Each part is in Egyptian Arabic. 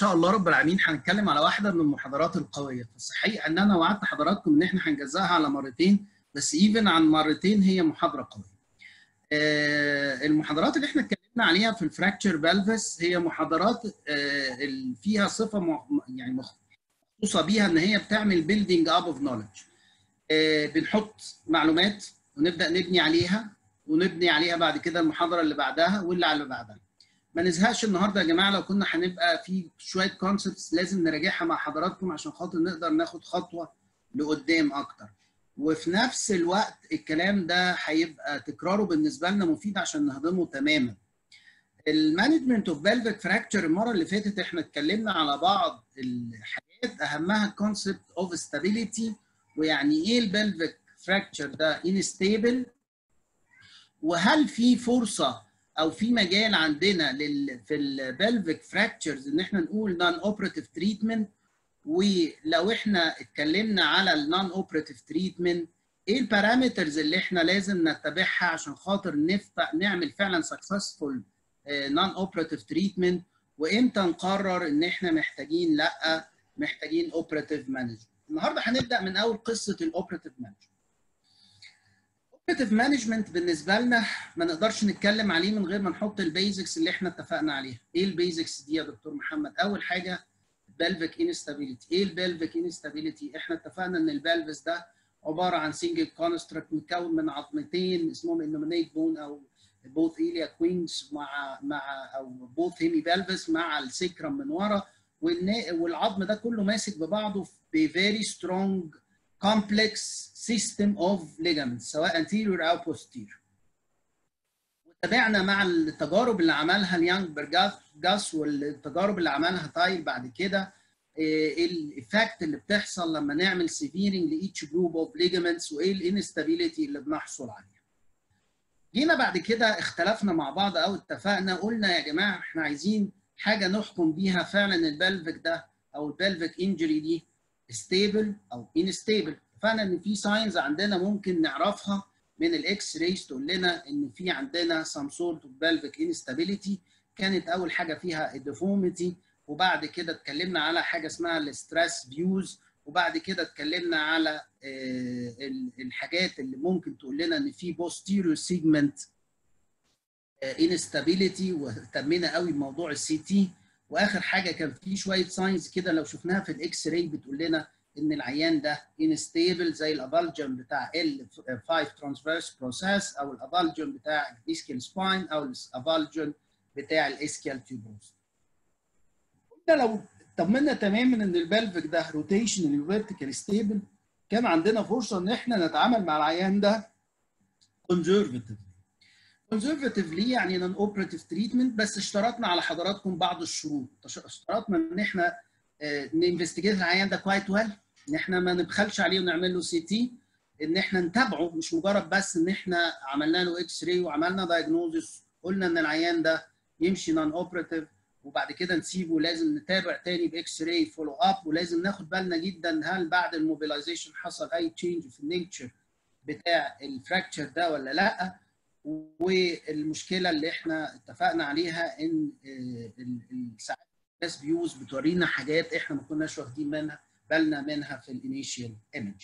شاء الله رب العالمين هنتكلم على واحده من المحاضرات القويه فالصحيح ان انا وعدت حضراتكم ان احنا هنجزاها على مرتين بس ايفن عن مرتين هي محاضره قويه آه المحاضرات اللي احنا اتكلمنا عليها في الفراكتشر بالفس هي محاضرات آه فيها صفه م... يعني مخصوصه بيها ان هي بتعمل بيلدينج اب اوف نولج بنحط معلومات ونبدا نبني عليها ونبني عليها بعد كده المحاضره اللي بعدها واللي على اللي بعدها ما نزهقش النهارده يا جماعه لو كنا هنبقى في شويه كونسبتس لازم نراجعها مع حضراتكم عشان خاطر نقدر ناخد خطوه لقدام اكتر وفي نفس الوقت الكلام ده هيبقى تكراره بالنسبه لنا مفيد عشان نهضمه تماما المانجمنت اوف بلفيك فراكتشر المره اللي فاتت احنا اتكلمنا على بعض الحاجات اهمها الكونسبت اوف ستابيليتي ويعني ايه البلفيك فراكتشر ده انستيبل وهل في فرصه او في مجال عندنا لل في البلفيك فراكتشرز ان احنا نقول نون اوبراتيف تريتمنت ولو احنا اتكلمنا على النون اوبراتيف تريتمنت ايه البارامترز اللي احنا لازم نتبعها عشان خاطر نفتح نعمل فعلا سكسسفول نون اوبراتيف تريتمنت وامتى نقرر ان احنا محتاجين لا محتاجين اوبراتيف مانجمنت النهارده هنبدا من اول قصه الاوبراتيف مانجمنت اوبراتيف مانجمنت بالنسبه لنا ما نقدرش نتكلم عليه من غير ما نحط البيزكس اللي احنا اتفقنا عليها ايه البيزكس دي يا دكتور محمد اول حاجه بلفيك انستابيليتي ايه البلفيك انستابيليتي احنا اتفقنا ان البلفس ده عباره عن سنجل كونستراكت متكون من عظمتين اسمهم انومينيت بون او بوث ايليا كوينجز مع مع او بوث هيمي بلفس مع السكرم من ورا والعظم ده كله ماسك ببعضه بفيري سترونج complex system of ligaments سواء anterior او posterior. وتابعنا مع التجارب اللي عملها اليانج برجاس والتجارب اللي عملها تايل بعد كده ايه الايفكت اللي بتحصل لما نعمل سيفيرنج لايتش جروب اوف ليجامنتس وايه الانستابيليتي اللي بنحصل عليها. جينا بعد كده اختلفنا مع بعض او اتفقنا قلنا يا جماعه احنا عايزين حاجه نحكم بيها فعلا البلفيك ده او البلفيك انجري دي ستيبل او انستيبل اتفقنا ان في ساينز عندنا ممكن نعرفها من الاكس ريز تقول لنا ان في عندنا سام سورت اوف بلفيك انستابيليتي كانت اول حاجه فيها الديفورميتي وبعد كده اتكلمنا على حاجه اسمها الستريس فيوز وبعد كده اتكلمنا على الحاجات اللي ممكن تقول لنا ان في بوستيريور سيجمنت انستابيليتي واهتمينا قوي بموضوع السي تي واخر حاجه كان في شويه ساينز كده لو شفناها في الاكس راي بتقول لنا ان العيان ده انستيبل زي الافالجن بتاع ال 5 ترانسفيرس بروسيس او الافالجن بتاع الاسكيال سباين او الافالجن بتاع الاسكيال تيوبروس. قلنا لو طمنا تماما ان البلفيك ده روتيشنال وفيرتيكال ستيبل كان عندنا فرصه ان احنا نتعامل مع العيان ده كونزرفتيف كونزرفتيفلي يعني نون اوبراتيف تريتمنت بس اشترطنا على حضراتكم بعض الشروط اشترطنا ان احنا ننفستيجيت العيان ده كويت ويل ان احنا ما نبخلش عليه ونعمل له سي تي ان احنا نتابعه مش مجرد بس ان احنا عملنا له اكس راي وعملنا دايجنوزس قلنا ان العيان ده يمشي نون اوبراتيف وبعد كده نسيبه لازم نتابع تاني باكس راي فولو اب ولازم ناخد بالنا جدا هل بعد الموبيلايزيشن حصل اي تشينج في النيتشر بتاع الفراكتشر ده ولا لا والمشكله اللي احنا اتفقنا عليها ان ساعات الناس فيوز بتورينا حاجات احنا ما كناش واخدين منها بالنا منها في الانيشال ايمج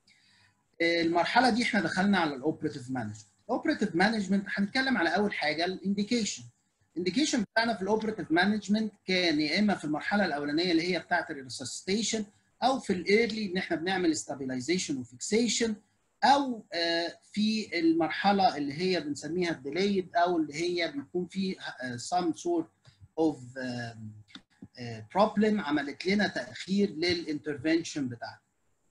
المرحله دي احنا دخلنا على الاوبراتيف مانجمنت الاوبراتيف مانجمنت هنتكلم على اول حاجه الانديكيشن الانديكيشن بتاعنا في الاوبراتيف مانجمنت كان يا اما في المرحله الاولانيه اللي هي بتاعه الريسستيشن او في الايرلي ان احنا بنعمل ستابيلايزيشن وفيكسيشن او في المرحله اللي هي بنسميها الديليد او اللي هي بيكون في some sort of problem عملت لنا تاخير للانترفنشن بتاعنا.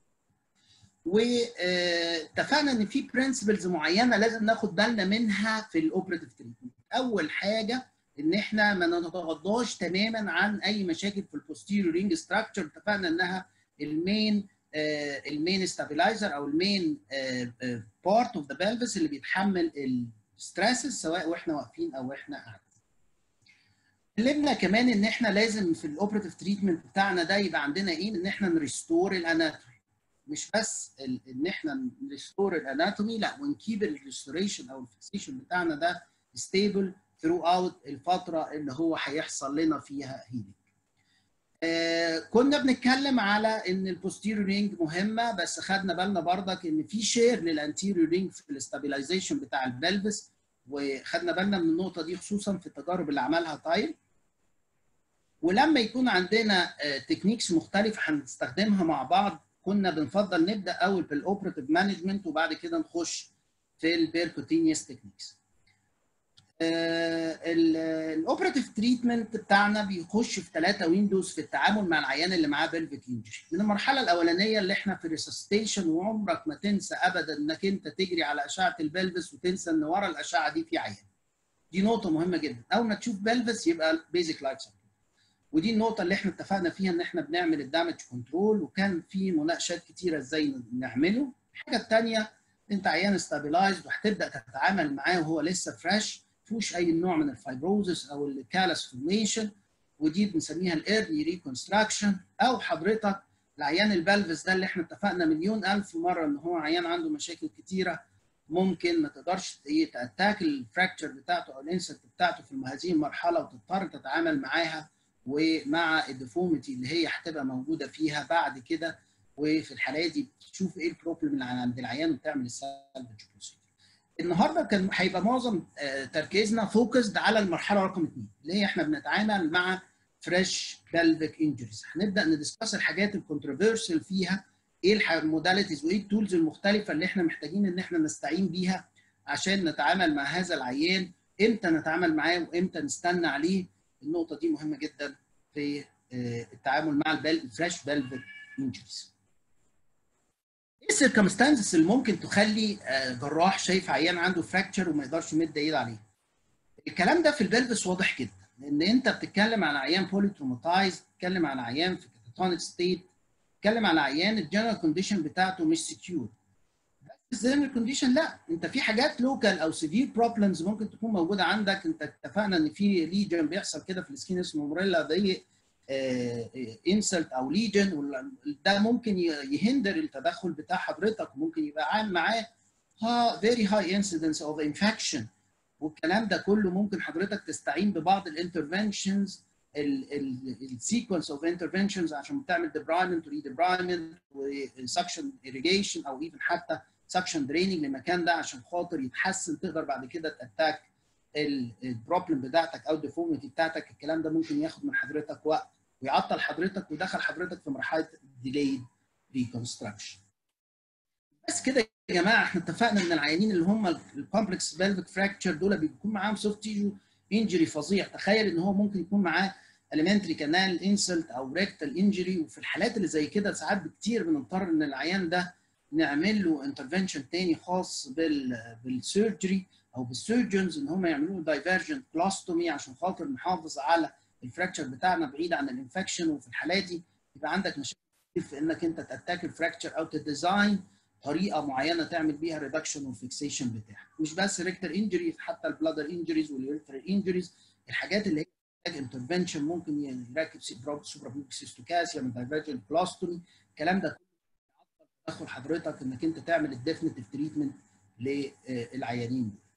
واتفقنا ان في برنسبلز معينه لازم ناخد بالنا منها في الاوبراتيف تريتمنت. اول حاجه ان احنا ما نتغاضاش تماما عن اي مشاكل في البوستيريور رينج ستراكشر اتفقنا انها المين المين ستابلايزر او المين بارت اوف ذا بلفس اللي بيتحمل الستريسز سواء واحنا واقفين او احنا قاعدين. اتكلمنا كمان ان احنا لازم في الاوبراتيف تريتمنت بتاعنا ده يبقى عندنا ايه ان احنا نريستور الاناتومي مش بس ان احنا نريستور الاناتومي لا ونكيب الريستوريشن او الفيكسيشن بتاعنا ده ستيبل ثرو اوت الفتره اللي هو هيحصل لنا فيها هيلينج. آه كنا بنتكلم على ان البوستيريور رينج مهمه بس خدنا بالنا برضك ان في شير للانتيريور رينج في الاستابيلايزيشن بتاع البلفس وخدنا بالنا من النقطه دي خصوصا في التجارب اللي عملها تايل ولما يكون عندنا تكنيكس مختلفه هنستخدمها مع بعض كنا بنفضل نبدا اول بالاوبراتيف مانجمنت وبعد كده نخش في البيركوتينيوس تكنيكس الاوبراتيف تريتمنت بتاعنا بيخش في ثلاثه ويندوز في التعامل مع العيان اللي معاه بلفيك انجري من المرحله الاولانيه اللي احنا في ريسستيشن وعمرك ما تنسى ابدا انك انت تجري على اشعه البلفس وتنسى ان ورا الاشعه دي في عيان دي نقطه مهمه جدا اول ما تشوف بلفس يبقى بيزك لايف سبورت ودي النقطه اللي احنا اتفقنا فيها ان احنا بنعمل الدامج كنترول وكان في مناقشات كتيره ازاي نعمله الحاجه الثانيه انت عيان ستابلايزد وهتبدا تتعامل معاه وهو لسه فريش فيهوش اي نوع من الفايبروزس او الكالس فورميشن ودي بنسميها الايرلي ريكونستراكشن او حضرتك العيان البلفس ده اللي احنا اتفقنا مليون الف مره ان هو عيان عنده مشاكل كتيره ممكن ما تقدرش تاتاك الفراكتشر بتاعته او الانسلت بتاعته في هذه المرحله وتضطر تتعامل معاها ومع الديفوميتي اللي هي هتبقى موجوده فيها بعد كده وفي الحالات دي بتشوف ايه البروبلم اللي عند العيان وتعمل السالفج بروسيجر. النهارده كان هيبقى معظم تركيزنا فوكسد على المرحله رقم اثنين اللي هي احنا بنتعامل مع فريش بلفيك انجريز هنبدا ندسكاس الحاجات الكونتروفيرسال فيها ايه الموداليتيز وايه التولز المختلفه اللي احنا محتاجين ان احنا نستعين بيها عشان نتعامل مع هذا العيان امتى نتعامل معاه وامتى نستنى عليه النقطه دي مهمه جدا في التعامل مع الفريش بلفيك انجريز ايه السيركمستانسز اللي ممكن تخلي جراح شايف عيان عنده فراكتشر وما يقدرش يمد ايد عليه الكلام ده في البلفس واضح جدا لان انت بتتكلم عن عيان بولي تروماتايز بتتكلم عن عيان في كاتاتونيك ستيت بتتكلم عن عيان الجنرال كونديشن بتاعته مش سكيور بس الجنرال كونديشن لا انت في حاجات لوكال او سيفير بروبلمز ممكن تكون موجوده عندك انت اتفقنا ان في ليجن بيحصل كده في السكين اسمه موريلا زي انسلت او ليجن ده ممكن يهندر التدخل بتاع حضرتك ممكن يبقى عام معاه ها فيري هاي انسيدنس اوف انفكشن والكلام ده كله ممكن حضرتك تستعين ببعض الانترفنشنز السيكونس اوف انترفنشنز عشان تعمل ديبرايمنت وري ديبرايمنت وسكشن irrigation او ايفن حتى سكشن دريننج للمكان ده عشان خاطر يتحسن تقدر بعد كده تاتاك البروبلم بتاعتك او الديفورميتي بتاعتك الكلام ده ممكن ياخد من حضرتك وقت ويعطل حضرتك ويدخل حضرتك في مرحله ديليد ريكونستراكشن بس كده يا جماعه احنا اتفقنا ان العيانين اللي هم الكومبلكس بلفيك فراكتشر دول بيكون معاهم سوفت تيشو انجري فظيع تخيل ان هو ممكن يكون معاه elementary كانال انسلت او ريكتال انجري وفي الحالات اللي زي كده ساعات كتير بنضطر ان العيان ده نعمل له انترفنشن تاني خاص بال بالسيرجري او بالسيرجنز ان هم يعملوا دايفرجنت كلاستومي عشان خاطر نحافظ على الفراكتشر بتاعنا بعيد عن الانفكشن وفي الحالات دي يبقى عندك مشاكل في انك انت تاتاك الفراكتشر او تديزاين طريقه معينه تعمل بيها ريدكشن والفيكسيشن بتاعك مش بس ريكتال انجري حتى البلادر انجريز واليوريثرال انجريز الحاجات اللي هي محتاج انترفنشن ممكن يركب سوبرابيكسيستوكاس يعمل دايفرجنت بلاستومي الكلام ده تدخل حضرتك انك انت تعمل الديفينيتيف تريتمنت للعيانين دول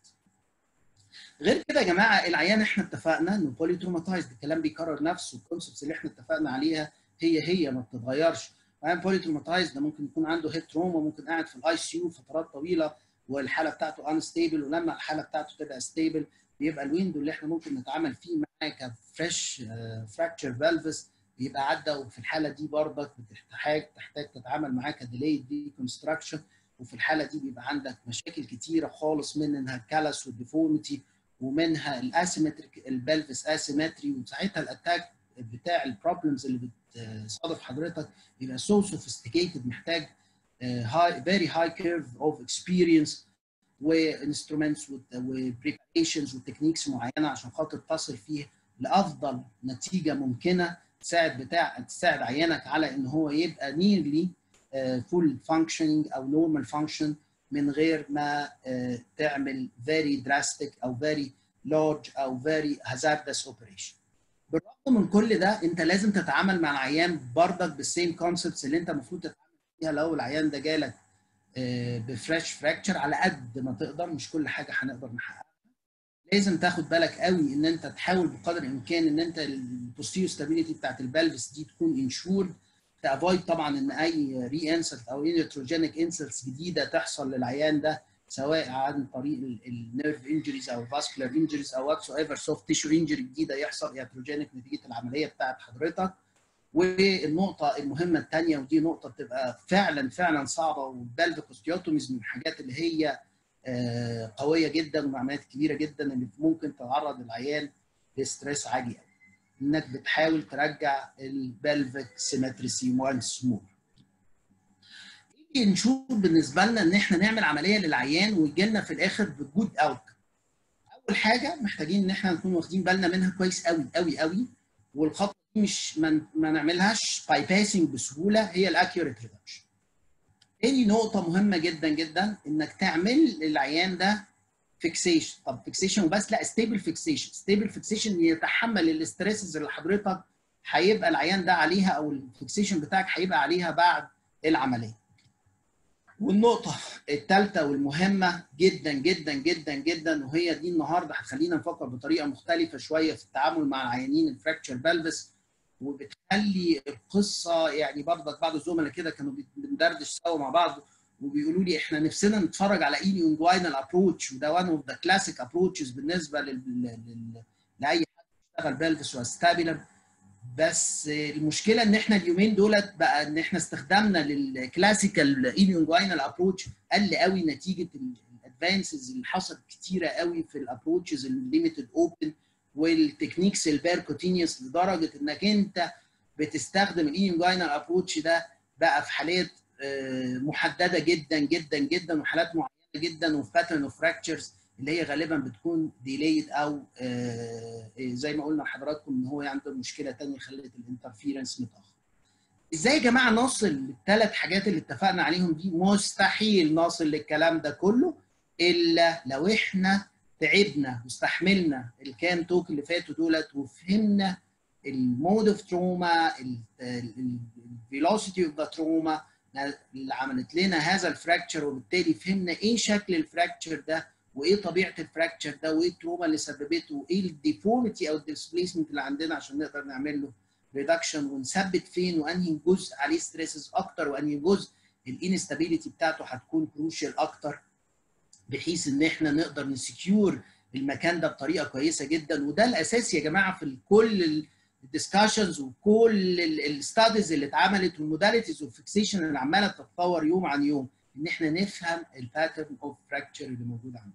غير كده يا جماعه العيان احنا اتفقنا انه بولي تروماتايزد الكلام بيكرر نفسه الكونسبتس اللي احنا اتفقنا عليها هي هي ما بتتغيرش عيان بولي تروماتايزد ده ممكن يكون عنده هيد تروما ممكن قاعد في الاي سي يو فترات طويله والحاله بتاعته انستيبل ولما الحاله بتاعته تبقى ستيبل بيبقى الويندو اللي احنا ممكن نتعامل فيه معاه كفريش فراكتشر فالفس بيبقى عدى وفي الحاله دي برضك بتحتاج تحتاج تتعامل معاه كديليد دي كونستراكشن وفي الحاله دي بيبقى عندك مشاكل كتيره خالص منها الكالس والديفورميتي ومنها الاسيمتريك البلفس اسيمتري وساعتها الاتاك بتاع البروبلمز اللي بتصادف حضرتك بيبقى سو سوفيستيكيتد محتاج هاي فيري هاي كيرف اوف اكسبيرينس وانسترومنتس وبريباريشنز وتكنيكس معينه عشان خاطر تصل فيه لافضل نتيجه ممكنه تساعد بتاع تساعد عيانك على ان هو يبقى نيرلي فول فانكشننج او نورمال فانكشن من غير ما uh, تعمل very drastic او very large او very hazardous operation. بالرغم من كل ده انت لازم تتعامل مع العيان برضك بالسيم كونسبتس اللي انت المفروض تتعامل فيها لو العيان ده جالك uh, بفريش فراكتشر على قد ما تقدر مش كل حاجه هنقدر نحققها. لازم تاخد بالك قوي ان انت تحاول بقدر الامكان ان انت البوستيريو ستابيليتي بتاعت البلفس دي تكون انشورد تافويد طبعا ان اي ري انسلت او انتروجينيك انسلتس جديده تحصل للعيان ده سواء عن طريق النيرف انجريز او فاسكولار انجريز او واتس ايفر سوفت تيشو انجري جديده يحصل ياتروجينيك نتيجه العمليه بتاعت حضرتك والنقطه المهمه الثانيه ودي نقطه بتبقى فعلا فعلا صعبه والبلفيك اوستيوتوميز من الحاجات اللي هي قويه جدا وعمليات كبيره جدا اللي ممكن تعرض العيان لستريس عالي قوي انك بتحاول ترجع البلفيك سيمتريسي وانس مور نيجي نشوف بالنسبه لنا ان احنا نعمل عمليه للعيان ويجي لنا في الاخر بجود اوت اول حاجه محتاجين ان احنا نكون واخدين بالنا منها كويس قوي قوي قوي والخطوه دي مش ما, ما نعملهاش باي باسنج بسهوله هي الاكيوريت ريدكشن تاني نقطة مهمة جدا جدا انك تعمل للعيان ده فيكسيشن، طب فيكسيشن وبس لا ستيبل فيكسيشن، ستيبل فيكسيشن يتحمل الاستريسز اللي حضرتك هيبقى العيان ده عليها او الفيكسيشن بتاعك هيبقى عليها بعد العملية. والنقطة الثالثة والمهمة جدا جدا جدا جدا وهي دي النهارده هتخلينا نفكر بطريقة مختلفة شوية في التعامل مع العيانين الفراكتشر بلفس وبتخلي القصه يعني برضك بعض الزملاء كده كانوا بندردش سوا مع بعض وبيقولوا لي احنا نفسنا نتفرج على ايلي انجواينال ابروتش وده وان اوف ذا كلاسيك ابروتشز بالنسبه لل... لل... لاي حد بيشتغل بلفس واستابيلر بس المشكله ان احنا اليومين دولت بقى ان احنا استخدامنا للكلاسيكال ايلي انجواينال ابروتش قل قوي نتيجه الادفانسز اللي حصلت كتيره قوي في الابروتشز الليميتد اوبن والتكنيكس البيركوتينيوس لدرجه انك انت بتستخدم الانجوينال ابروتش ده بقى في حالات محدده جدا جدا جدا وحالات معينه جدا وفي باترن اوف فراكتشرز اللي هي غالبا بتكون ديليد او زي ما قلنا لحضراتكم ان هو عنده مشكله ثانيه خلت الانترفيرنس متاخر. ازاي يا جماعه نوصل للثلاث حاجات اللي اتفقنا عليهم دي؟ مستحيل نوصل للكلام ده كله الا لو احنا تعبنا واستحملنا الكام توك اللي فاتوا دولت وفهمنا المود اوف تروما الفيلوسيتي اوف ذا تروما اللي عملت لنا هذا الفراكتشر وبالتالي فهمنا ايه شكل الفراكتشر ده وايه طبيعه الفراكتشر ده وايه التروما اللي سببته وايه الديفورميتي او الديسبيسمنت اللي عندنا عشان نقدر نعمل له ريدكشن ونثبت فين وانهي جزء عليه ستريسز اكتر وانهي جزء الانستابيليتي بتاعته هتكون كروشال اكتر بحيث ان احنا نقدر نسكيور المكان ده بطريقه كويسه جدا وده الاساس يا جماعه في كل الديسكشنز وكل الستاديز اللي اتعملت والموداليتيز والفيكسيشن اللي عماله تتطور يوم عن يوم ان احنا نفهم الباترن اوف فراكتشر اللي موجود عندنا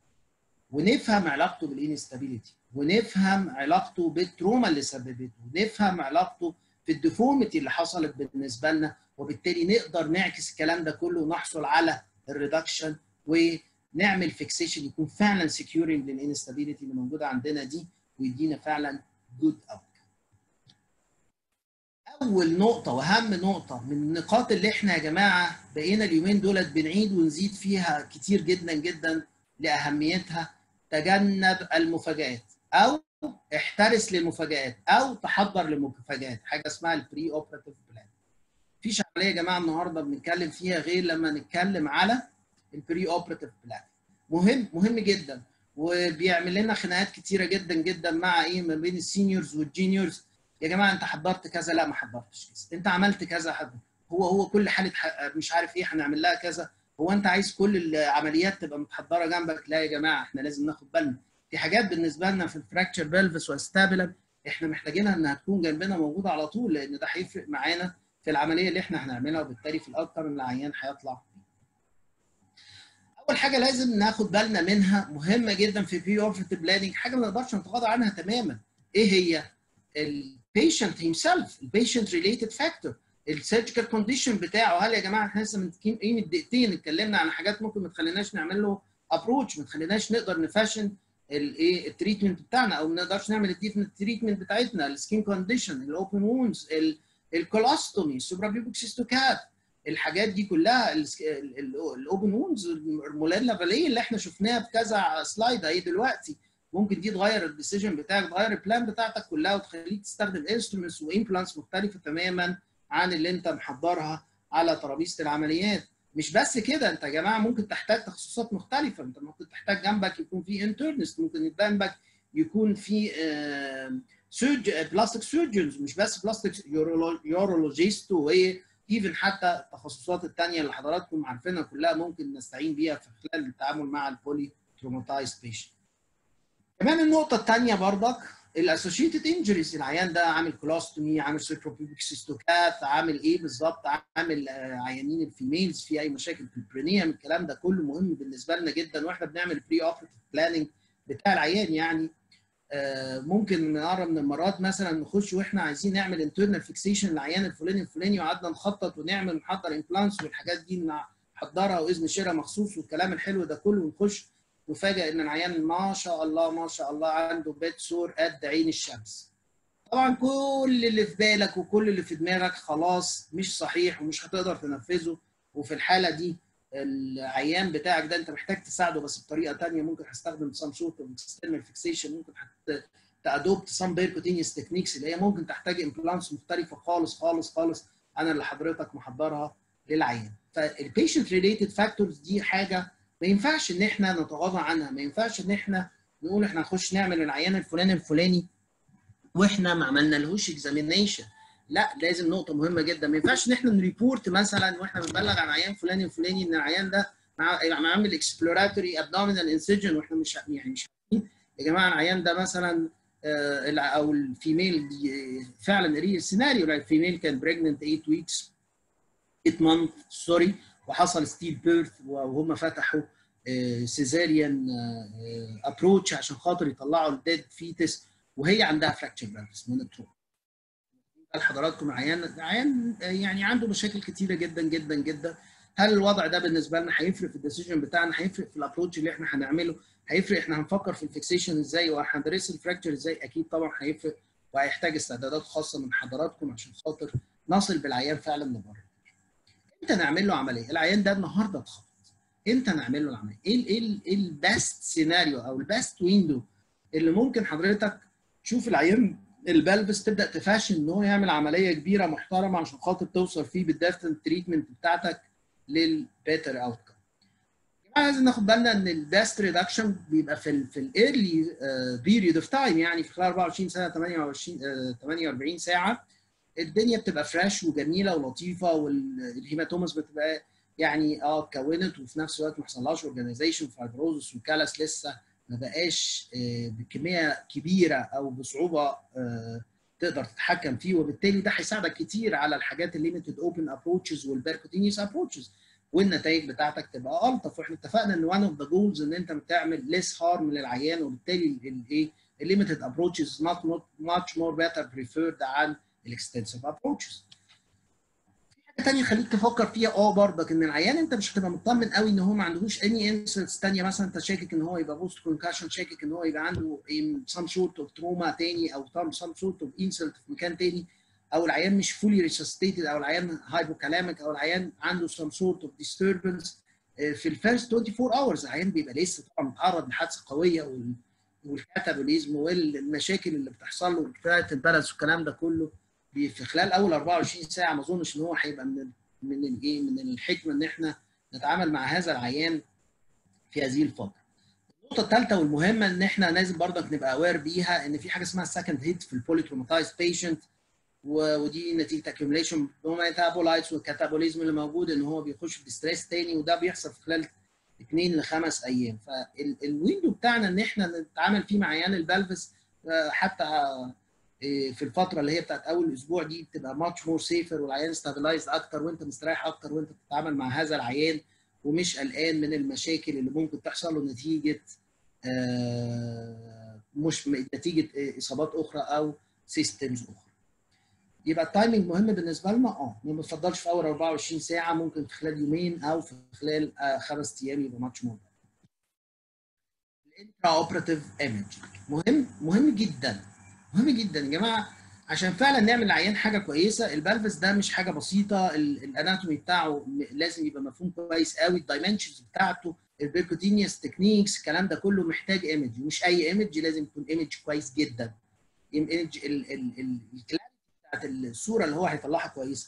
ونفهم علاقته بالانستابيليتي ونفهم علاقته بالتروما اللي سببته ونفهم علاقته في الديفورميتي اللي حصلت بالنسبه لنا وبالتالي نقدر نعكس الكلام ده كله ونحصل على الريدكشن ونعمل فيكسيشن يكون فعلا سكيورنج للانستابيليتي اللي موجوده عندنا دي ويدينا فعلا جود اوت اول نقطه واهم نقطه من النقاط اللي احنا يا جماعه بقينا اليومين دولت بنعيد ونزيد فيها كتير جدا جدا لاهميتها تجنب المفاجآت او احترس للمفاجآت او تحضر للمفاجآت حاجه اسمها البري اوبراتيف بلان مفيش عمليه يا جماعه النهارده بنتكلم فيها غير لما نتكلم على البري اوبراتيف بلان مهم مهم جدا وبيعمل لنا خناقات كتيره جدا جدا مع ايه ما بين السينيورز والجينيورز يا جماعه انت حضرت كذا لا ما حضرتش كذا انت عملت كذا حد هو هو كل حاله مش عارف ايه هنعمل لها كذا هو انت عايز كل العمليات تبقى متحضره جنبك لا يا جماعه احنا لازم ناخد بالنا في حاجات بالنسبه لنا في الفراكتشر بلفس واستابلر احنا محتاجينها انها تكون جنبنا موجوده على طول لان ده هيفرق معانا في العمليه اللي احنا هنعملها وبالتالي في الاكثر من العيان هيطلع اول حاجه لازم ناخد بالنا منها مهمه جدا في بري اوبرتيف بلاننج حاجه ما نقدرش نتغاضى عنها تماما ايه هي البيشنت himself البيشنت ريليتد فاكتور السيرجيكال كونديشن بتاعه هل يا جماعه احنا لسه من قيمه دقيقتين اتكلمنا عن حاجات ممكن ما تخليناش نعمل له ابروتش ما تخليناش نقدر نفاشن الايه التريتمنت بتاعنا او ما نقدرش نعمل التريتمنت بتاعتنا السكين كونديشن الاوبن وونز الكولوستومي السوبرابيوبيك سيستوكات الحاجات دي كلها الاوبن وونز المولاريا فاليه اللي احنا شفناها بكذا سلايد اهي دلوقتي ممكن دي تغير الديسيجن بتاعك تغير البلان بتاعتك كلها وتخليك تستخدم انسترومنتس وامبلانتس مختلفه تماما عن اللي انت محضرها على ترابيزه العمليات مش بس كده انت يا جماعه ممكن تحتاج تخصصات مختلفه انت ممكن تحتاج جنبك يكون في انترنست ممكن جنبك يكون في سيرج بلاستيك سيرجنز مش بس بلاستيك يورولوجيست وايه ايفن حتى التخصصات الثانيه اللي حضراتكم عارفينها كلها ممكن نستعين بيها في خلال التعامل مع البولي تروماتايز بيشنت. كمان النقطه الثانيه برضك الاسوشيتد انجريز العيان ده عامل كولوستومي عامل سيكروبيبيك سيستوكات عامل ايه بالظبط عامل عيانين الفيميلز في اي مشاكل في البرينيوم الكلام ده كله مهم بالنسبه لنا جدا واحنا بنعمل بري اوبريتيف بلاننج بتاع العيان يعني ممكن مره من المرات مثلا نخش واحنا عايزين نعمل انترنال فيكسيشن للعيان الفلاني الفلاني وقعدنا نخطط ونعمل نحضر امبلانتس والحاجات دي نحضرها واذن شراء مخصوص والكلام الحلو ده كله ونخش نفاجئ ان العيان ما شاء الله ما شاء الله عنده بيت سور قد عين الشمس. طبعا كل اللي في بالك وكل اللي في دماغك خلاص مش صحيح ومش هتقدر تنفذه وفي الحاله دي العيان بتاعك ده انت محتاج تساعده بس بطريقه ثانيه ممكن هستخدم سام سورت اوف اكسترنال فيكسيشن ممكن تادوبت سام بيركوتينيوس تكنيكس اللي هي ممكن تحتاج امبلانتس مختلفه خالص خالص خالص انا اللي حضرتك محضرها للعيان فالبيشنت ريليتد فاكتورز دي حاجه ما ينفعش ان احنا نتغاضى عنها ما ينفعش ان احنا نقول احنا نخش نعمل العيان الفلاني الفلاني واحنا ما عملنالهوش اكزامينيشن لا لازم نقطه مهمه جدا ما ينفعش ان احنا نريبورت مثلا واحنا بنبلغ عن عيان فلاني الفلاني ان العيان ده عامل اكسبلوراتوري ابدومينال انسجن واحنا مش يعني مش عارفين يا جماعه العيان ده مثلا او الفيميل دي فعلا ريل سيناريو الفيميل كان بريجننت 8 ويكس 8 مانث سوري وحصل ستيل بيرث وهم فتحوا سيزاريان ابروتش عشان خاطر يطلعوا الديد فيتس وهي عندها فراكتشر بلفس من التروما لحضراتكم عيان عيان يعني عنده مشاكل كتيره جدا جدا جدا هل الوضع ده بالنسبه لنا هيفرق في الديسيجن بتاعنا هيفرق في الابروتش اللي احنا هنعمله هيفرق احنا هنفكر في الفيكسيشن ازاي وهندرس الفراكتشر ازاي اكيد طبعا هيفرق وهيحتاج استعدادات خاصه من حضراتكم عشان خاطر نصل بالعيان فعلا لبره امتى نعمل له عمليه العيان ده النهارده اتخبط امتى نعمل له العمليه ايه ايه البست سيناريو او البست ويندو اللي ممكن حضرتك تشوف العيان البلبس تبدا تفاشل ان هو يعمل عمليه كبيره محترمه عشان خاطر توصل فيه بالديفنت تريتمنت بتاعتك للبيتر اوت كم. لازم ناخد بالنا ان الداست ريدكشن بيبقى في ال في الايرلي بيريود اوف تايم يعني في خلال 24 سنه 28 48 ساعه الدنيا بتبقى فريش وجميله ولطيفه والهيماتوماس بتبقى يعني اه اتكونت وفي نفس الوقت ما حصلهاش اورجانيزيشن فايبروزس وكالس لسه ما بقاش بكميه كبيره او بصعوبه تقدر تتحكم فيه وبالتالي ده هيساعدك كتير على الحاجات الليميتد اوبن ابروتشز والبيركوتينيوس ابروتشز والنتائج بتاعتك تبقى الطف واحنا اتفقنا ان وان اوف ذا جولز ان انت بتعمل ليس هارم للعيان وبالتالي الايه الليميتد ابروتشز نوت ماتش مور بيتر بريفيرد عن الاكستنسيف ابروتشز حاجه ثانيه خليك تفكر فيها اه برضك ان العيان انت مش هتبقى مطمن قوي ان هو ما عندهوش اني انسلتس ثانيه مثلا انت شاكك ان هو يبقى بوست كونكشن شاكك ان هو يبقى عنده سام سورت اوف تروما ثاني او سام سورت اوف انسلت في مكان ثاني او العيان مش فولي ريسستيتد او العيان هايبوكالاميك او العيان عنده سام سورت اوف ديستربنس في الفيرست 24 اورز العيان بيبقى لسه طبعا متعرض لحادثه قويه والكاتابوليزم والمشاكل اللي بتحصل له بتاعت البالانس والكلام ده كله في خلال اول 24 ساعه ما اظنش ان هو هيبقى من من الايه من الحكمه ان احنا نتعامل مع هذا العيان في هذه الفتره. النقطه الثالثه والمهمه ان احنا لازم برضك نبقى اوير بيها ان في حاجه اسمها سكند هيت في البوليتروماتايز بيشنت ودي نتيجه اكيوميليشن ميتابولايتس والكاتابوليزم اللي موجود ان هو بيخش في ستريس تاني وده بيحصل في خلال اثنين لخمس ايام فالويندو بتاعنا ان احنا نتعامل فيه مع عيان البلفس حتى في الفتره اللي هي بتاعت اول اسبوع دي بتبقى ماتش مور سيفر والعيان ستابلايزد اكتر وانت مستريح اكتر وانت بتتعامل مع هذا العيان ومش قلقان من المشاكل اللي ممكن تحصل له نتيجه مش نتيجه اصابات اخرى او سيستمز اخرى. يبقى التايمنج مهم بالنسبه لنا اه ما بنفضلش في اول 24 ساعه ممكن في خلال يومين او في خلال خمس ايام يبقى ماتش مور. الانترا اوبراتيف ايمج مهم مهم جدا مهم جدا يا جماعه عشان فعلا نعمل العيان حاجه كويسه البلفس ده مش حاجه بسيطه الاناتومي بتاعه لازم يبقى مفهوم كويس قوي الدايمنشنز بتاعته البيركوتينيوس تكنيكس الكلام ده كله محتاج ايمج مش اي ايمج لازم يكون ايمج كويس جدا ايمج الكلاريتي بتاعت الصوره اللي هو هيطلعها كويسه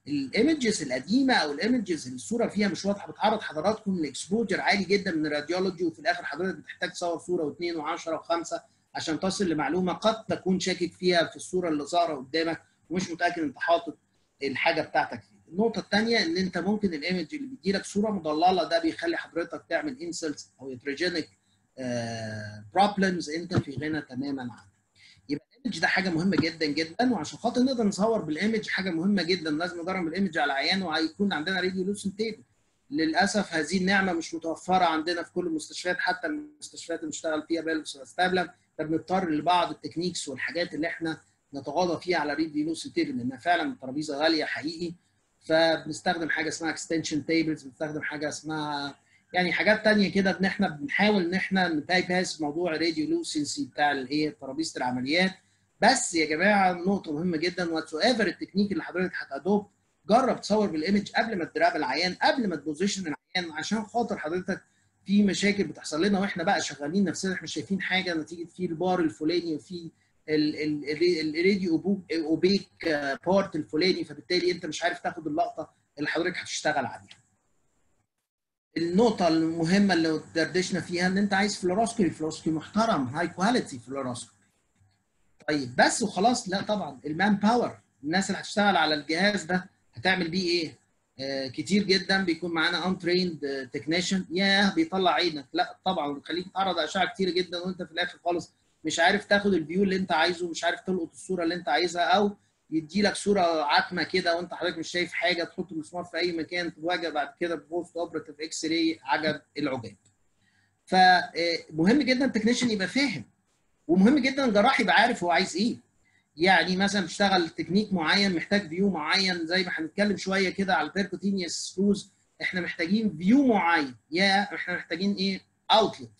الايمجز القديمه او الايمجز اللي الصوره فيها مش واضحه بتعرض حضراتكم لاكسبوجر عالي جدا من الراديولوجي وفي الاخر حضرتك بتحتاج تصور صوره واثنين وعشرة وخمسه عشان تصل لمعلومه قد تكون شاكك فيها في الصوره اللي ظاهره قدامك ومش متاكد انت حاطط الحاجه بتاعتك فيه. النقطه الثانيه ان انت ممكن الايمج اللي بيدي لك صوره مضلله ده بيخلي حضرتك تعمل انسلتس او هيتروجينيك بروبلمز انت في غنى تماما عنها. يبقى الايمج ده حاجه مهمه جدا جدا وعشان خاطر نقدر نصور بالايمج حاجه مهمه جدا لازم نجرب الايمج على عيان وهيكون عندنا راديو لوسن تيبل. للاسف هذه النعمه مش متوفره عندنا في كل المستشفيات حتى المستشفيات اللي بنشتغل فيها بيلبس واستابلم فبنضطر لبعض التكنيكس والحاجات اللي احنا نتغاضى فيها على ريد لوسن تيبل لانها فعلا الترابيزه غاليه حقيقي فبنستخدم حاجه اسمها اكستنشن تيبلز بنستخدم حاجه اسمها يعني حاجات تانية كده ان احنا بنحاول ان احنا نباي باس موضوع الراديو لوسنسي بتاع الايه ترابيزه العمليات بس يا جماعه نقطه مهمه جدا واتس ايفر التكنيك اللي حضرتك هتادوب جرب تصور بالايمج قبل ما تدراب العيان قبل ما تبوزيشن العيان عشان خاطر حضرتك في مشاكل بتحصل لنا واحنا بقى شغالين نفسنا احنا شايفين حاجه نتيجه في البار الفلاني وفي الراديو اوبيك بارت الفلاني فبالتالي انت مش عارف تاخد اللقطه اللي حضرتك هتشتغل عليها. النقطه المهمه اللي دردشنا فيها ان انت عايز فلوروسكوبي فلوروسكوبي محترم هاي كواليتي فلوروسكوبي. طيب بس وخلاص لا طبعا المان باور الناس اللي هتشتغل على الجهاز ده هتعمل بيه ايه؟ آه كتير جدا بيكون معانا ان تريند تكنيشن ياه بيطلع عينك لا طبعا بيخليك تتعرض اشعه كتير جدا وانت في الاخر خالص مش عارف تاخد الفيو اللي انت عايزه مش عارف تلقط الصوره اللي انت عايزها او يدي لك صوره عتمه كده وانت حضرتك مش شايف حاجه تحط المسمار في اي مكان تواجه بعد كده بوست اوبراتيف اكس راي عجب العجاب. فمهم جدا التكنيشن يبقى فاهم ومهم جدا الجراح يبقى عارف هو عايز ايه. يعني مثلا بتشتغل تكنيك معين محتاج فيو معين زي ما هنتكلم شويه كده على البيركوتينيوس سكروز احنا محتاجين فيو معين يا احنا محتاجين ايه؟ اوتلت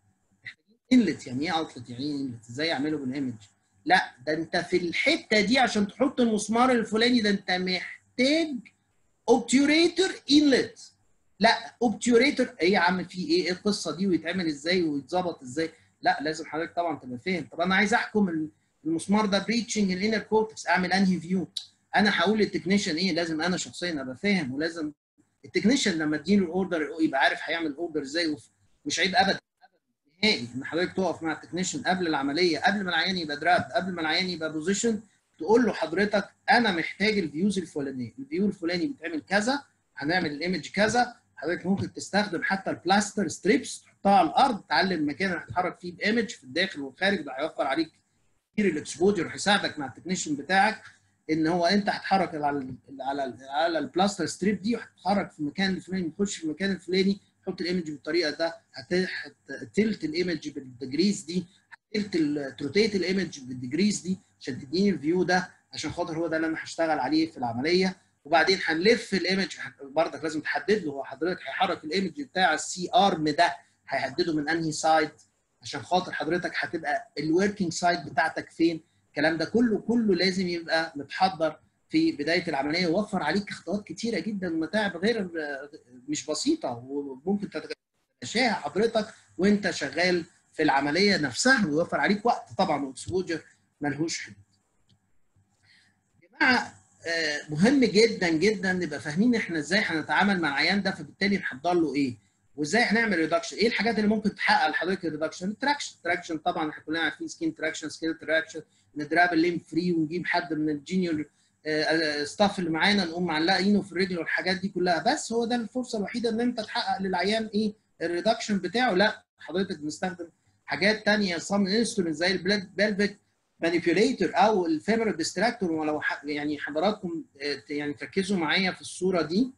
انلت يعني ايه اوتلت يعني ايه انلت ازاي اعمله بالايمج لا ده انت في الحته دي عشان تحط المسمار الفلاني ده انت محتاج اوبتيوريتور انلت لا اوبتيوريتور ايه يا عم في ايه ايه القصه دي ويتعمل ازاي ويتظبط ازاي لا لازم حضرتك طبعا تبقى فاهم طب انا عايز احكم المسمار ده بريتشنج الانر كورتكس اعمل انهي فيو انا هقول للتكنيشن ايه لازم انا شخصيا ابقى فاهم ولازم التكنيشن لما اديله الاوردر يبقى عارف هيعمل الاوردر ازاي مش عيب ابدا نهائي ان حضرتك تقف مع التكنيشن قبل العمليه قبل ما العيان يبقى دراب قبل ما العيان يبقى بوزيشن تقول له حضرتك انا محتاج الفيوز الفلانيه الفيو الفلاني بيتعمل كذا هنعمل الايمج كذا حضرتك ممكن تستخدم حتى البلاستر ستريبس تحطها على الارض تعلم المكان اللي هتتحرك فيه بايمج في الداخل والخارج ده هيوفر عليك كتير الاكسبوجر وهيساعدك مع التكنيشن بتاعك ان هو انت هتحرك على على على البلاستر ستريب دي وهتتحرك في المكان الفلاني تخش في المكان الفلاني تحط الايمج بالطريقه ده هتلت الايمج بالدجريز دي هتلت تروتيت الايمج بالدجريز دي عشان تديني الفيو ده عشان خاطر هو ده اللي انا هشتغل عليه في العمليه وبعدين هنلف الايمج برضك لازم تحدد له هو حضرتك هيحرك الايمج بتاع السي ارم ده هيحدده من انهي سايد عشان خاطر حضرتك هتبقى الوركينج سايد بتاعتك فين الكلام ده كله كله لازم يبقى متحضر في بدايه العمليه ووفر عليك خطوات كتيره جدا ومتاعب غير مش بسيطه وممكن تتلاشاها حضرتك وانت شغال في العمليه نفسها ويوفر عليك وقت طبعا واكسبوجر ملهوش حدود. يا جماعه مهم جدا جدا نبقى فاهمين احنا ازاي هنتعامل مع العيان ده فبالتالي نحضر له ايه؟ وازاي هنعمل ريدكشن؟ ايه الحاجات اللي ممكن تحقق لحضرتك الريدكشن؟ التراكشن، التراكشن طبعا احنا كلنا عارفين سكين تراكشن، سكيل تراكشن، ندراب الليم فري ونجيب حد من الجينيور ستاف اللي معانا نقوم معلقينه في الرجل والحاجات دي كلها بس هو ده الفرصه الوحيده ان انت تحقق للعيان ايه الريدكشن بتاعه لا حضرتك بنستخدم حاجات ثانيه صم انسترومنت زي البلاد بلفيك مانيبيوليتور او الفيمر ديستراكتور ولو يعني حضراتكم يعني تركزوا معايا في الصوره دي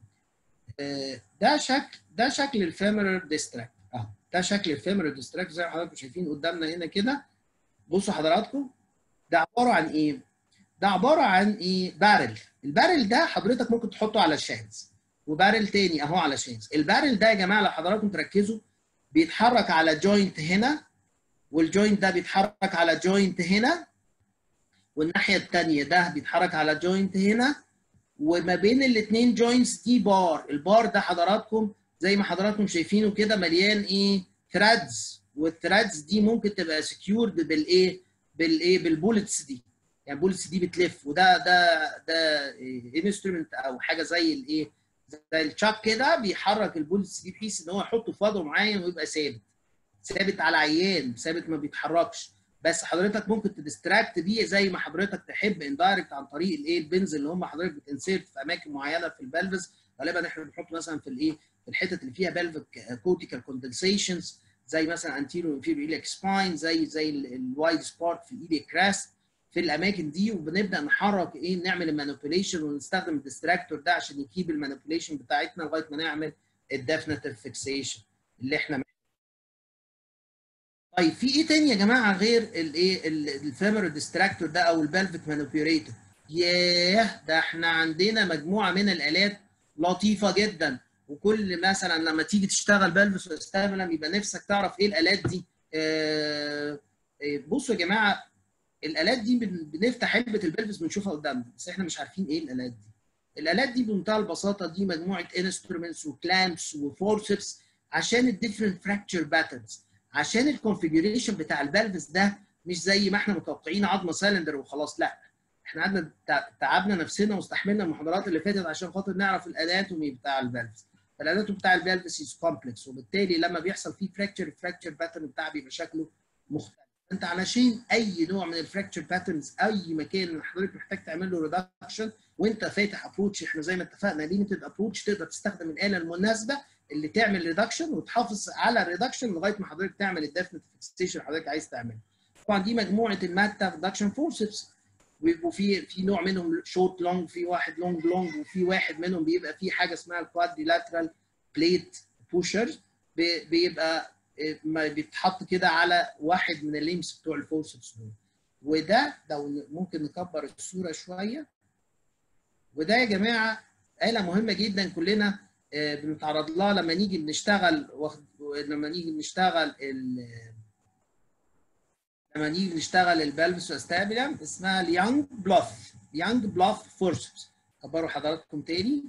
ده شكل ده شكل الفيمر ديستراكتور اهو ده شكل الفيمر ديستراكتور زي ما حضراتكم شايفين قدامنا هنا كده بصوا حضراتكم ده عباره عن ايه؟ ده عباره عن ايه؟ بارل البارل ده حضرتك ممكن تحطه على الشاهز وبارل تاني اهو على الشاهز البارل ده يا جماعه لو حضراتكم تركزوا بيتحرك على جوينت هنا والجوينت ده بيتحرك على جوينت هنا والناحيه الثانيه ده بيتحرك على جوينت هنا وما بين الاثنين جوينتس دي بار البار ده حضراتكم زي ما حضراتكم شايفينه كده مليان ايه ثريدز والثريدز دي ممكن تبقى سكيورد بالايه بالايه بالبولتس دي يعني بولس دي بتلف وده ده ده انسترومنت او حاجه زي الايه زي التشاك كده بيحرك البولس دي بحيث ان هو يحطه في وضع معين ويبقى ثابت ثابت على عيان ثابت ما بيتحركش بس حضرتك ممكن تديستراكت بيه زي ما حضرتك تحب اندايركت عن طريق الايه البنز اللي هم حضرتك بتنسيرت في اماكن معينه في البلفز غالبا احنا بنحط مثلا في الايه في الحتت اللي فيها بلفيك كورتيكال كوندنسيشنز زي مثلا انتيرو انفيريور ايليك سباين زي زي الوايد سبارت في الايليك كراست في الاماكن دي وبنبدا نحرك ايه نعمل المانيبيوليشن ونستخدم الديستراكتور ده عشان يكيب المانيبيوليشن بتاعتنا لغايه ما نعمل الديفينيتيف فيكسيشن اللي احنا طيب في ايه تاني يا جماعه غير الايه الفيمر ديستراكتور ده او البلفيك مانيبيوليتور ياه ده احنا عندنا مجموعه من الالات لطيفه جدا وكل مثلا لما تيجي تشتغل بلفس واستاملم يبقى نفسك تعرف ايه الالات دي آه بصوا يا جماعه الالات دي بنفتح علبه البلفس بنشوفها قدامنا بس احنا مش عارفين ايه الالات دي الالات دي بمنتهى البساطه دي مجموعه انسترومنتس وكلامبس وفورسبس عشان الديفرنت فراكتشر باترنز عشان الكونفيجريشن بتاع البلفس ده مش زي ما احنا متوقعين عظمه سلندر وخلاص لا احنا قعدنا تعبنا نفسنا واستحملنا المحاضرات اللي فاتت عشان خاطر نعرف الاناتومي بتاع البلفس فالاناتومي بتاع البلفس از كومبلكس وبالتالي لما بيحصل فيه فراكتشر الفراكتشر باترن بتاعه بيبقى شكله مختلف انت علشان اي نوع من الفراكتشر باترنز اي مكان حضرتك محتاج تعمل له ريدكشن وانت فاتح ابروتش احنا زي ما اتفقنا ليميتد ابروتش تقدر تستخدم الاله المناسبه اللي تعمل ريدكشن وتحافظ على الريدكشن لغايه ما حضرتك تعمل الديفنت فيكسيشن اللي حضرتك عايز تعمله. طبعا دي مجموعه الماتا ريدكشن فورسبس ويبقوا في في نوع منهم شورت لونج في واحد لونج لونج وفي واحد منهم بيبقى فيه حاجه اسمها الكوادريلاترال بليت بوشر بيبقى بيتحط كده على واحد من الليمس بتوع الفورسبس دول وده لو ممكن نكبر الصوره شويه وده يا جماعه آلة مهمة جدا كلنا بنتعرض لها لما نيجي نشتغل لما نيجي نشتغل لما نيجي نشتغل البلفس واستابيلم اسمها اليانج بلوف يانج بلوف فورسبس كبروا حضراتكم تاني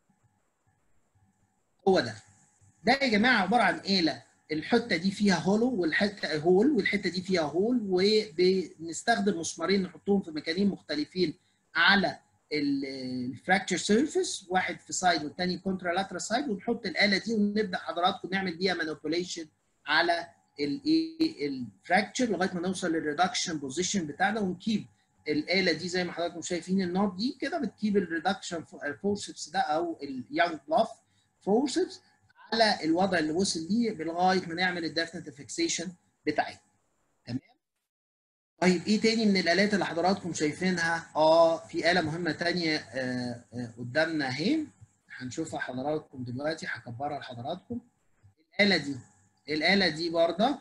هو ده ده يا جماعه عباره عن آلة الحته دي فيها هولو والحته هول والحته دي فيها هول وبنستخدم مسمارين نحطهم في مكانين مختلفين على الفراكتشر سيرفيس واحد في سايد والثاني كونترالاترال سايد ونحط الاله دي ونبدا حضراتكم نعمل بيها مانيبيوليشن على الايه الفراكتشر لغايه ما نوصل للريدكشن بوزيشن بتاعنا ونكيب الاله دي زي ما حضراتكم شايفين النوت دي كده بتكيب الريدكشن فورسبس ده او اليانج بلاف فورسبس على الوضع اللي وصل ليه لغايه ما نعمل الديفنتيف فيكسيشن بتاعتنا تمام طيب ايه تاني من الالات اللي حضراتكم شايفينها اه في اله مهمه تانية آه آه قدامنا اهي هنشوفها حضراتكم دلوقتي هكبرها لحضراتكم الاله دي الاله دي برضك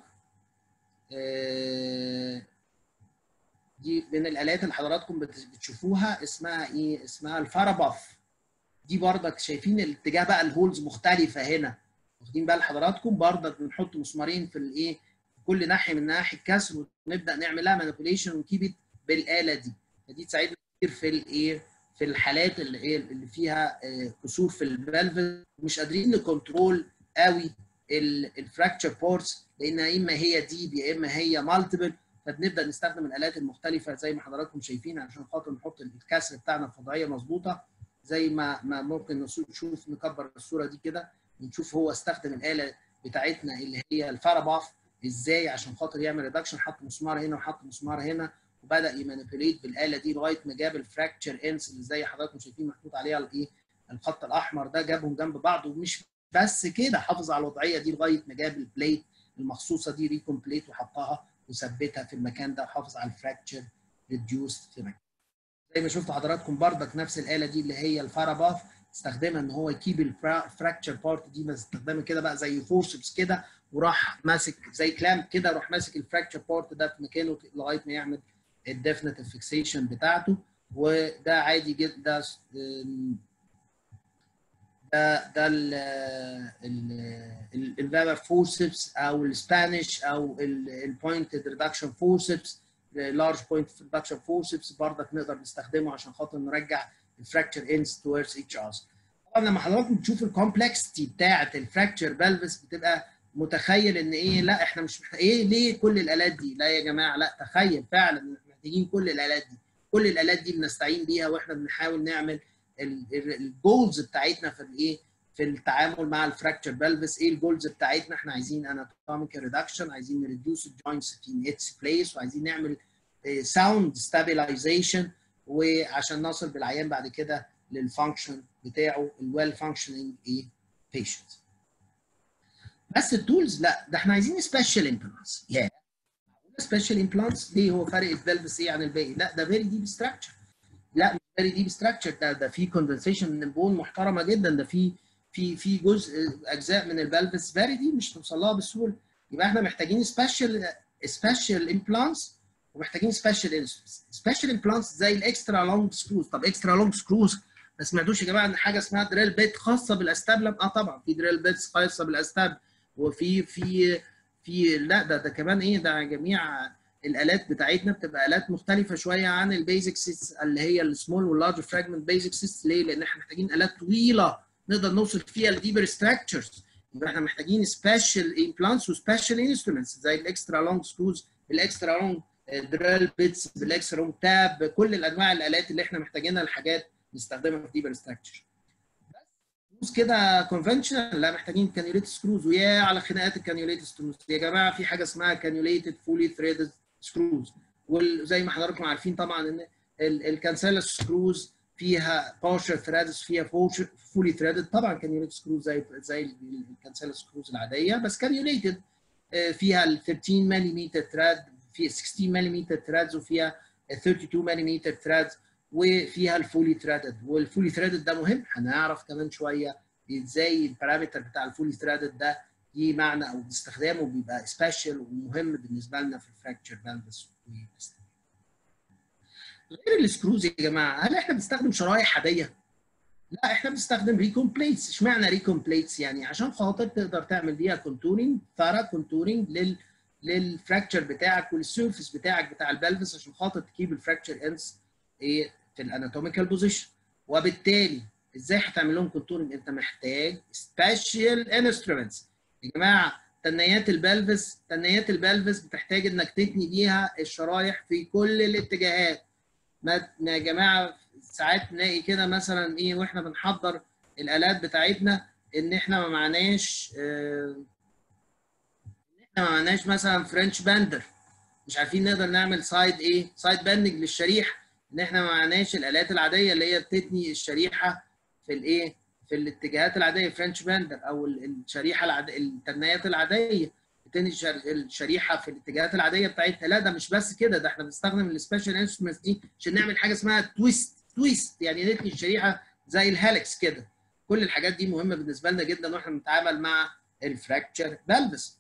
آه دي من الالات اللي حضراتكم بتشوفوها اسمها ايه اسمها الفاراباف دي برضك شايفين الاتجاه بقى الهولز مختلفه هنا واخدين بال حضراتكم برضك بنحط مسمارين في الايه كل ناحيه من ناحيه الكسر ونبدا نعمل لها مانيبيوليشن ونكيب بالاله دي فدي تساعدنا كتير في الايه في الحالات اللي ايه اللي فيها كسور في الفالف مش قادرين نكنترول قوي الفراكتشر بورتس لان يا اما هي ديب يا اما هي مالتيبل فبنبدا نستخدم الالات المختلفه زي ما حضراتكم شايفين عشان خاطر نحط الكسر بتاعنا في وضعيه مظبوطه زي ما ما ممكن نشوف نكبر الصوره دي كده ونشوف هو استخدم الاله بتاعتنا اللي هي الفاراباف ازاي عشان خاطر يعمل ريدكشن حط مسمار هنا وحط مسمار هنا وبدا يمانيبيوليت بالاله دي لغايه ما جاب الفراكتشر انس اللي زي حضراتكم شايفين محطوط عليها الايه الخط الاحمر ده جابهم جنب بعض ومش بس كده حافظ على الوضعيه دي لغايه ما جاب البليت المخصوصه دي ريكومبليت وحطها وثبتها في المكان ده وحافظ على الفراكتشر ريديوست في مكان زي ما شفتوا حضراتكم بردك نفس الاله دي اللي هي الفاراباف استخدمها ان هو يكيب الفراكتشر بارت دي بس استخدمها كده بقى زي فورسبس كده وراح ماسك زي كلامب كده راح ماسك الفراكتشر بارت ده في مكانه لغايه ما يعمل الديفينيتيف فيكسيشن بتاعته وده عادي جدا ده ده الفالر فورسبس او السبانيش او البوينتد ريدكشن فورسبس لارج بوينت ريدكشن فورسبس برضك نقدر نستخدمه عشان خاطر نرجع الفراكتشر اندز توردز ايتش اذر طبعا لما حضراتكم تشوفوا الكومبلكسيتي بتاعه الفراكتشر بلفس بتبقى متخيل ان ايه لا احنا مش محتاج ايه ليه كل الالات دي لا يا جماعه لا تخيل فعلا محتاجين كل الالات دي كل الالات دي بنستعين بيها واحنا بنحاول نعمل الجولز بتاعتنا في الايه في التعامل مع الفراكتشر بلفس ايه الجولز بتاعتنا احنا عايزين اناتوميكال ريدكشن عايزين نريديوس الجوينتس في اتس بليس وعايزين نعمل ساوند ستابيلايزيشن وعشان نصل بالعيان بعد كده للفانكشن بتاعه الويل فانكشنينج ايه بيشنت بس التولز لا ده احنا عايزين سبيشال امبلانتس يا سبيشال امبلانتس ليه هو فرق الفالفس ايه عن الباقي لا ده فيري ديب ستراكشر لا مش فيري ديب ستراكشر ده ده في كوندنسيشن من البون محترمه جدا ده في في في جزء اجزاء من البلفس فيري دي مش توصل لها بسهوله يبقى احنا محتاجين سبيشال سبيشال امبلانتس ومحتاجين سبيشال انسترومنتس سبيشال امبلانتس زي الاكسترا لونج سكروز طب اكسترا لونج سكروز ما سمعتوش يا جماعه ان حاجه اسمها دريل بيت خاصه بالاستابلم اه طبعا في دريل بيتس خاصه بالاستابلم وفي في في لا ده ده كمان ايه ده جميع الالات بتاعتنا بتبقى الات مختلفه شويه عن البيزك سيست اللي هي السمول واللارج فراجمنت بيزك سيست ليه؟ لان احنا محتاجين الات طويله نقدر نوصل فيها لديبر ستراكشرز يبقى احنا محتاجين سبيشال امبلانتس وسبيشال انسترومنتس زي الاكسترا لونج سكروز الاكسترا لونج دريل بيتس بالاكسترا لونج تاب كل الانواع الالات اللي احنا محتاجينها لحاجات نستخدمها في ديبر ستراكشر سكروز كده كونفنشنال لا محتاجين كانيوليت سكروز ويا على خناقات الكانيوليت سكروز يا جماعه في حاجه اسمها كانيوليتد فولي ثريدد سكروز وزي ما حضراتكم عارفين طبعا ان الكانسيلا سكروز فيها بارشل ثريدز فيها فولي ثريدد طبعا كانيوليت سكروز زي زي الكانسيلا سكروز العاديه بس كانيوليتد فيها ال 13 ملم ثريد في 16 ملم ثريدز وفيها 32 ملم ثريدز وفيها الفولي ثريدد والفولي ثريدد ده مهم هنعرف كمان شويه ازاي البارامتر بتاع الفولي ثريدد ده ليه معنى او استخدامه بيبقى سبيشال ومهم بالنسبه لنا في الفراكتشر بالانس غير السكروز يا جماعه هل احنا بنستخدم شرايح عاديه؟ لا احنا بنستخدم ريكون بليتس اشمعنى ريكون بليتس يعني عشان خاطر تقدر تعمل بيها كونتورنج ثرا كونتورنج لل للفراكتشر بتاعك والسيرفيس بتاعك بتاع البلفس عشان خاطر تكيب الفراكتشر اندز ايه في الاناتوميكال بوزيشن وبالتالي ازاي هتعمل لهم كونتورنج انت محتاج سبيشال انسترومنتس يا جماعه تنيات البلفس تنيات البلفس بتحتاج انك تتني بيها الشرايح في كل الاتجاهات ما يا جماعه ساعات نلاقي كده مثلا ايه واحنا بنحضر الالات بتاعتنا ان احنا ما معناش اه احنا ما معناش مثلا فرنش باندر مش عارفين نقدر نعمل سايد ايه سايد باندنج للشريحه ان احنا ما معناش الالات العاديه اللي هي بتتني الشريحه في الايه في الاتجاهات العاديه فرنش باندر او الشريحه العاديه التنايات العاديه بتني الشريحه في الاتجاهات العاديه بتاعتها لا ده مش بس كده ده احنا بنستخدم السبيشال انسترومنتس دي عشان نعمل حاجه اسمها تويست تويست يعني نتني الشريحه زي الهالكس كده كل الحاجات دي مهمه بالنسبه لنا جدا واحنا بنتعامل مع الفراكتشر بلبس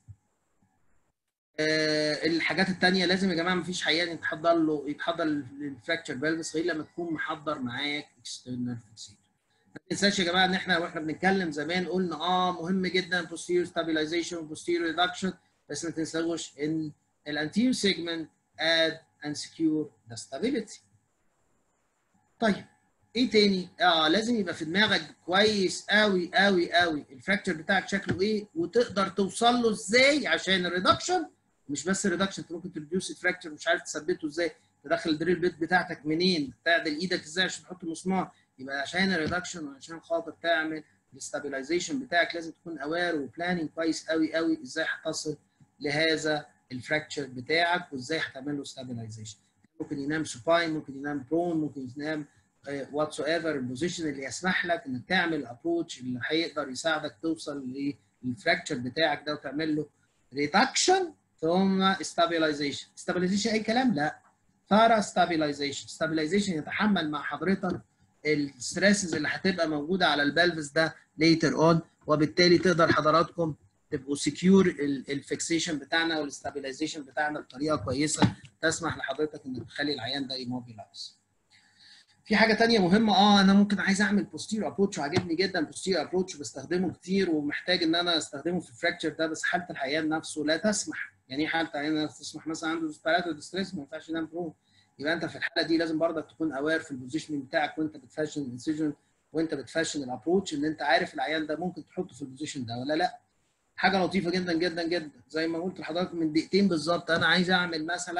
أه الحاجات الثانيه لازم يا جماعه ما فيش عيان يتحضر له يتحضر للفراكتشر بلبس غير لما تكون محضر معاك اكسترنال فيكسيتور ما تنساش يا جماعه ان احنا واحنا بنتكلم زمان قلنا اه مهم جدا posterior stabilization و posterior reduction بس ما تنسوش ان الانتيريور segment add and secure the stability. طيب ايه تاني؟ اه لازم يبقى في دماغك كويس قوي قوي قوي الفراكتشر بتاعك شكله ايه وتقدر توصل له ازاي عشان الريدكشن مش بس الريدكشن انت ممكن تريديوس الفراكتشر مش عارف تثبته ازاي تدخل الدريل بيت بتاعتك منين تعدل ايدك ازاي عشان تحط مسمار يبقى عشان الريدكشن وعشان خاطر تعمل الاستابيلايزيشن بتاعك لازم تكون اوير وبلاننج كويس قوي قوي ازاي هتصل لهذا الفراكتشر بتاعك وازاي هتعمل له استابيلايزيشن ممكن ينام سوباين ممكن ينام برون ممكن ينام واتس ايفر البوزيشن اللي يسمح لك انك تعمل ابروتش اللي هيقدر يساعدك توصل للفراكتشر بتاعك ده وتعمل له ريدكشن ثم استابيلايزيشن استابيلايزيشن اي كلام لا ثارا ستابيلايزيشن ستابيلايزيشن يتحمل مع حضرتك الستريسز اللي هتبقى موجوده على البلفس ده ليتر اون وبالتالي تقدر حضراتكم تبقوا سكيور الفيكسيشن بتاعنا والاستابيلايزيشن بتاعنا بطريقه كويسه تسمح لحضرتك انك تخلي العيان ده يموبيلايز. في حاجه ثانيه مهمه اه انا ممكن عايز اعمل بوستير ابروتش وعاجبني جدا بوستير ابروتش بستخدمه كتير ومحتاج ان انا استخدمه في الفراكتشر ده بس حاله العيان نفسه لا تسمح يعني ايه حاله العيان تسمح مثلا عنده سباراتو ديستريس ما ينفعش ينام برون يبقى انت في الحاله دي لازم برضك تكون اوير في البوزيشن بتاعك وانت بتفاشن الانسيجن وانت بتفاشن الابروتش ان انت عارف العيان ده ممكن تحطه في البوزيشن ده ولا لا حاجه لطيفه جدا جدا جدا زي ما قلت لحضرتك من دقيقتين بالظبط انا عايز اعمل مثلا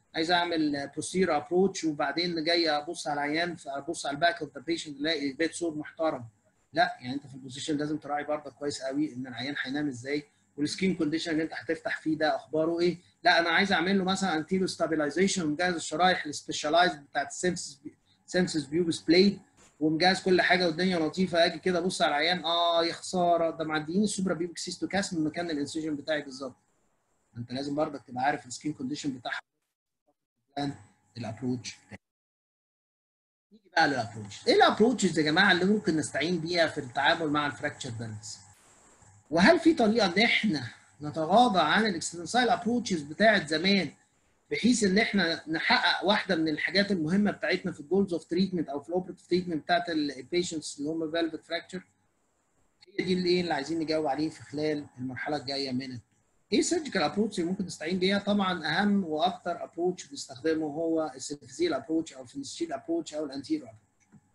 عايز اعمل بوستير ابروتش وبعدين جاي ابص على العيان ابص على الباك اوف ذا بيشنت الاقي بيت سور محترم لا يعني انت في البوزيشن لازم تراعي برضه كويس قوي ان العيان هينام ازاي والسكين كونديشن اللي انت هتفتح فيه ده اخباره ايه لا انا عايز اعمل له مثلا انتيرو ستابيلايزيشن ومجهز الشرايح السبيشالايز بتاعت السنسس سنسس بيوبس بليد ومجهز كل حاجه والدنيا لطيفه اجي كده ابص على العيان اه يا خساره ده معديين السوبرا بيوبك سيستوكاس من مكان الانسيجن بتاعي بالظبط انت لازم برضك تبقى عارف السكين كونديشن بتاعها الابروتش نيجي بقى للابروتش ايه الابروتشز يا جماعه اللي ممكن نستعين بيها في التعامل مع الفراكتشر بالانس وهل في طريقه ان احنا نتغاضى عن الاكستنسايل ابروتشز بتاعت زمان بحيث ان احنا نحقق واحده من الحاجات المهمه بتاعتنا في الجولز اوف تريتمنت او في الاوبريتيف تريتمنت بتاعت البيشنتس اللي هم فالفت فراكتشر هي دي اللي ايه اللي عايزين نجاوب عليه في خلال المرحله الجايه من ايه السيرجيكال ابروتش اللي ممكن نستعين بيها؟ طبعا اهم واكثر ابروتش بنستخدمه هو السيفيزيل ابروتش او الفينستيل ابروتش او الانتيرو ابروتش.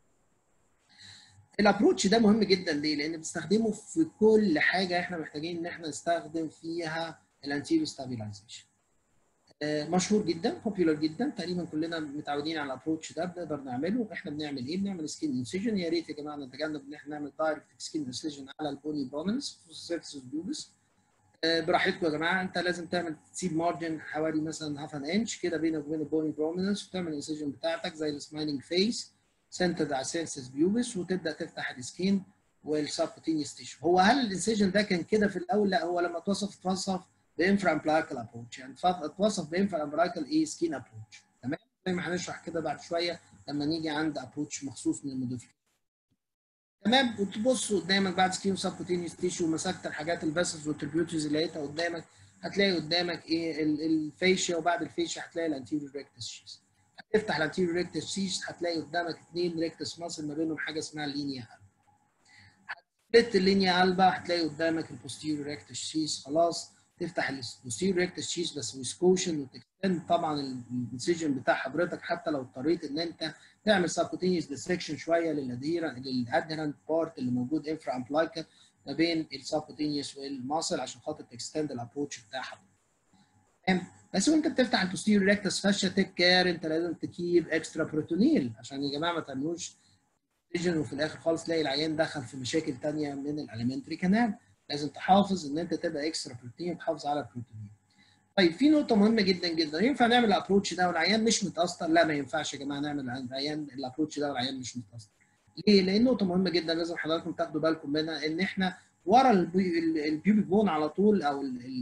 الابروتش ده مهم جدا ليه؟ لان بنستخدمه في كل حاجه احنا محتاجين ان احنا نستخدم فيها الانتيرو ستابيلايزيشن. مشهور جدا بوبيولار جدا تقريبا كلنا متعودين على الابروتش ده بنقدر نعمله احنا بنعمل ايه؟ بنعمل سكين انسيجن يا ريت يا جماعه نتجنب ان احنا نعمل دايركت سكين انسيجن على البوني برومنس في سيرفيس بيوبس براحتكم يا جماعه انت لازم تعمل تسيب مارجن حوالي مثلا هاف ان انش كده بينك وبين البوني بروميننس وتعمل الانسيجن بتاعتك زي السمايلنج فيس سنتد على سينسس بيوبس وتبدا تفتح السكين والسبكوتينيوس تيشو هو هل الانسيجن ده كان كده في الاول؟ لا هو لما اتوصف اتوصف بانفرا امبلايكال ابروتش يعني اتوصف بانفرا امبلايكال ايه سكين ابروتش تمام زي ما هنشرح كده بعد شويه لما نيجي عند ابروتش مخصوص من الموديفيكيشن تمام وتبص قدامك بعد سكين سبكوتينيوس تيشو مسكت الحاجات الفاسلز والتربيوتيز اللي لقيتها قدامك هتلاقي قدامك ايه الفيشيا وبعد الفيشيا هتلاقي الانتيريور ريكتس شيس هتفتح الانتيريور ريكتس شيس هتلاقي قدامك اثنين ريكتس ماسل ما بينهم حاجه اسمها اللينيا هتفلت اللينيا البا هتلاقي قدامك البوستيريور ريكتس شيس خلاص تفتح البوستيريور ريكتس شيس بس ويسكوشن وتكستند طبعا الانسيجن بتاع حضرتك حتى لو اضطريت ان انت تعمل سبكوتينيوس ديسكشن شويه للادهيرنت للادهرنت بارت اللي موجود انفرا امبلايكا ما بين السبكوتينيوس والماسل عشان خاطر تكستند الابروتش بتاعها تمام بس وانت بتفتح البوستيريور ريكتس فاشا تيك كير انت لازم تكيب اكسترا بروتونيل عشان يا جماعه ما تعملوش وفي الاخر خالص تلاقي العيان دخل في مشاكل ثانيه من الاليمنتري كانال لازم تحافظ ان انت تبقى اكسترا بروتين تحافظ على البروتين طيب في نقطة مهمة جدا جدا ينفع نعمل الابروتش ده والعيان مش متأثر؟ لا ما ينفعش يا جماعة نعمل العيان الابروتش ده والعيان مش متأثر. ليه؟ لأن نقطة مهمة جدا لازم حضراتكم تاخدوا بالكم منها إن إحنا ورا البيوبيك بون على طول أو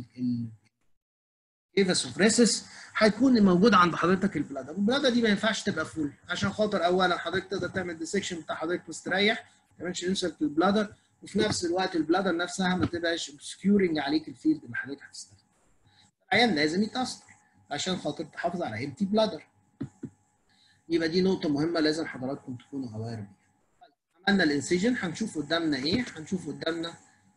الكيفس اوف ريسس هيكون موجود عند حضرتك البلاده، البلاده دي ما ينفعش تبقى فول عشان خاطر أولا حضرتك تقدر تعمل ديسكشن بتاع حضرتك مستريح ما تعملش انسلت للبلادر وفي نفس الوقت البلادر نفسها ما تبقاش سكيورنج عليك الفيلد اللي حضرتك هتستخدمه. العيان لازم يتأثر عشان خاطر تحافظ على امتي بلادر يبقى دي نقطة مهمة لازم حضراتكم تكونوا اوير بيها. طيب عملنا الانسيجن هنشوف قدامنا ايه؟ هنشوف قدامنا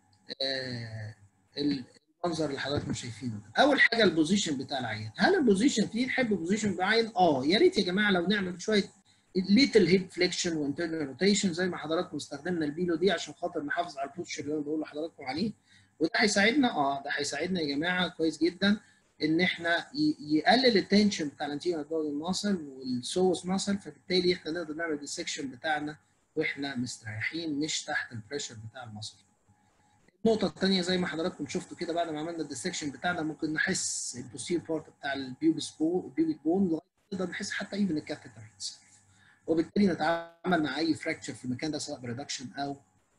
آه المنظر اللي حضراتكم شايفينه ده. أول حاجة البوزيشن بتاع العيان، هل البوزيشن فيه نحب البوزيشن معين؟ اه يا ريت يا جماعة لو نعمل شوية ليتل هيد فليكشن وانترنال روتيشن زي ما حضراتكم استخدمنا البيلو دي عشان خاطر نحافظ على البوستشر اللي انا بقول لحضراتكم عليه وده هيساعدنا اه ده هيساعدنا يا جماعه كويس جدا ان احنا يقلل التنشن بتاع الانتيريور ابدومينال ماسل والسوس ماسل فبالتالي احنا نقدر نعمل السكشن بتاعنا واحنا مستريحين مش تحت البريشر بتاع الماسل. النقطة الثانية زي ما حضراتكم شفتوا كده بعد ما عملنا الديسكشن بتاعنا ممكن نحس البوستير بارت بتاع البيوبس بون البيوبيك بون لغاية نقدر نحس حتى ايفن الكاتيتر وبالتالي نتعامل مع اي فراكتشر في المكان ده سواء بريدكشن او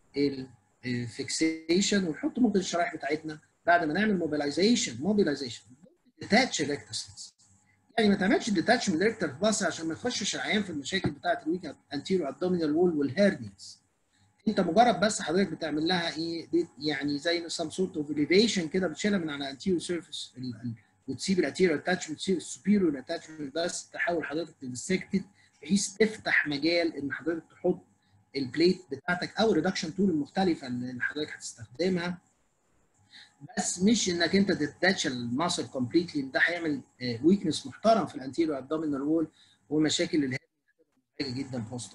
الفيكسيشن ونحط ممكن الشرايح بتاعتنا بعد ما نعمل موبيلايزيشن موبيلايزيشن ديتاتش ريكتسنس يعني ما تعملش ديتاتش من الريكتر باص عشان ما يخشش العيان في المشاكل بتاعه الويك انتيرو ابدومينال وول والهيرنيز انت مجرد بس حضرتك بتعمل لها ايه يعني زي سم سورت اوف اليفيشن كده بتشيلها من على انتيرو سيرفيس وتسيب الانتيرو اتاتشمنت تسيب السوبيريور اتاتشمنت بس تحاول حضرتك تديسكتد بحيث تفتح مجال ان حضرتك تحط البليت بتاعتك او الريدكشن تول المختلفه اللي حضرتك هتستخدمها بس مش انك انت تتاتش الماسل كومبليتلي ده هيعمل ويكنس محترم في الانتيريو ابدومينال وول ومشاكل اللي هي جدا بوست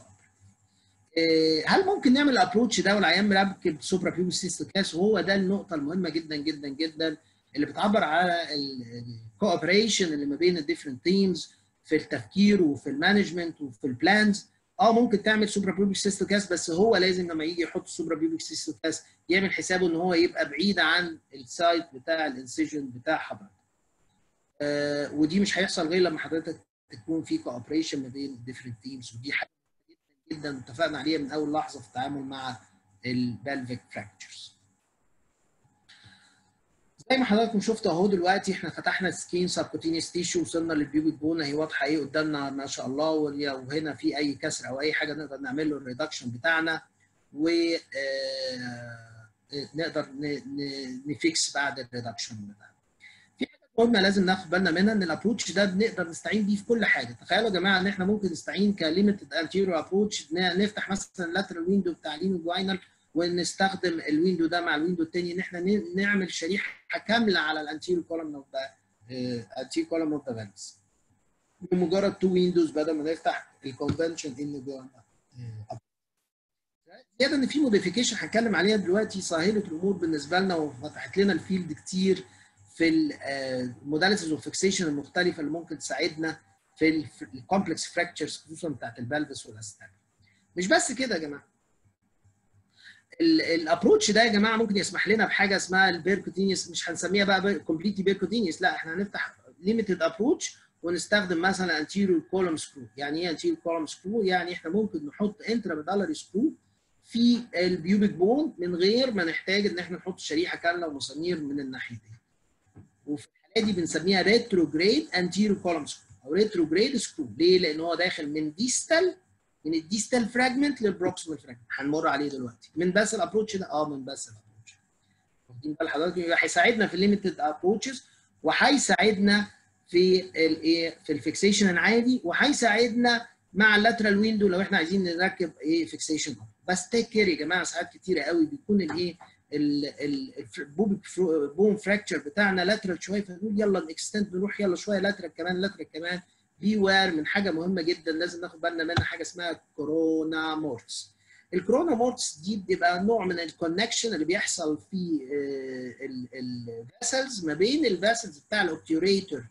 هل ممكن نعمل الابروتش ده والعيان مركب سوبرا بيوبس سيستوكاس وهو ده النقطه المهمه جدا جدا جدا اللي بتعبر على الكوبريشن اللي ما بين الديفرنت تيمز في التفكير وفي المانجمنت وفي البلانز اه ممكن تعمل سوبرا بيوبيك سيستوكاس بس هو لازم لما يجي يحط سوبرا بيوبيك سيستوكاس يعمل حسابه ان هو يبقى بعيد عن السايت بتاع الانسيجن بتاع حضرتك. آه ودي مش هيحصل غير لما حضرتك تكون في كوبريشن ما بين الديفرنت تيمز ودي حاجه جدا جدا اتفقنا عليها من اول لحظه في التعامل مع البلفيك فراكتشرز. زي ما حضراتكم شفتوا اهو دلوقتي احنا فتحنا سكين سبكوتينيوس تيشو وصلنا للبيوبيك بون اهي واضحه ايه قدامنا ما شاء الله وهنا في اي كسر او اي حاجه نقدر نعمل له الريدكشن بتاعنا و نقدر نفيكس بعد الريدكشن بتاعنا. في حاجه مهمه لازم ناخد بالنا منها ان الابروتش ده بنقدر نستعين بيه في كل حاجه، تخيلوا يا جماعه ان احنا ممكن نستعين كليمتد انتيريور ابروتش نفتح مثلا اللاترال ويندو بتاع لينو ونستخدم الويندو ده مع الويندو الثاني ان احنا نعمل شريحه كامله على الانتيريور كولوم اوف ذا انتيريور كولوم اوف ذا فالفز بمجرد تو ويندوز بدل ما نفتح الكونفنشن ان جوه زياده ان في موديفيكيشن هنتكلم عليها دلوقتي سهلت الامور بالنسبه لنا وفتحت لنا الفيلد كتير في الموداليتيز والفيكسيشن المختلفه اللي ممكن تساعدنا في الكومبلكس فراكتشرز خصوصا بتاعت البلفس والاستاب مش بس كده يا جماعه الابروتش ده يا جماعه ممكن يسمح لنا بحاجه اسمها البيركوتينيوس مش هنسميها بقى كومبليتلي بيركوتينيوس لا احنا هنفتح ليميتد ابروتش ونستخدم مثلا انتيريور كولوم سكرو يعني ايه انتيريور كولوم سكرو يعني احنا ممكن نحط انتراميدالري سكرو في البيوبيك بون من غير ما نحتاج ان احنا نحط شريحه كامله ومسامير من الناحيتين وفي الحاله دي بنسميها ريتروجريد انتيريور كولوم سكرو او ريتروجريد سكرو ليه لان هو داخل من ديستال من الديستال فراجمنت للبروكسيمال فراجمنت هنمر عليه دلوقتي من بس الابروتش ده اه من بس الابروتش واخدين بال حضرتك يبقى هيساعدنا في الليميتد ابروتشز وهيساعدنا في الايه في الفيكسيشن العادي وهيساعدنا مع اللاترال ويندو لو احنا عايزين نركب ايه فيكسيشن بس تيك كير يا جماعه ساعات كتيره قوي بيكون الايه البوبيك بون فراكتشر بتاعنا لاترال شويه فنقول يلا نكستند نروح يلا شويه لاترال كمان لاترال كمان بي وير من حاجه مهمه جدا لازم ناخد بالنا منها حاجه اسمها كورونا مورتس الكورونا مورتس دي بتبقى نوع من الكونكشن اللي بيحصل في الفاسلز ما بين الفاسلز بتاع الاوبتيوريتور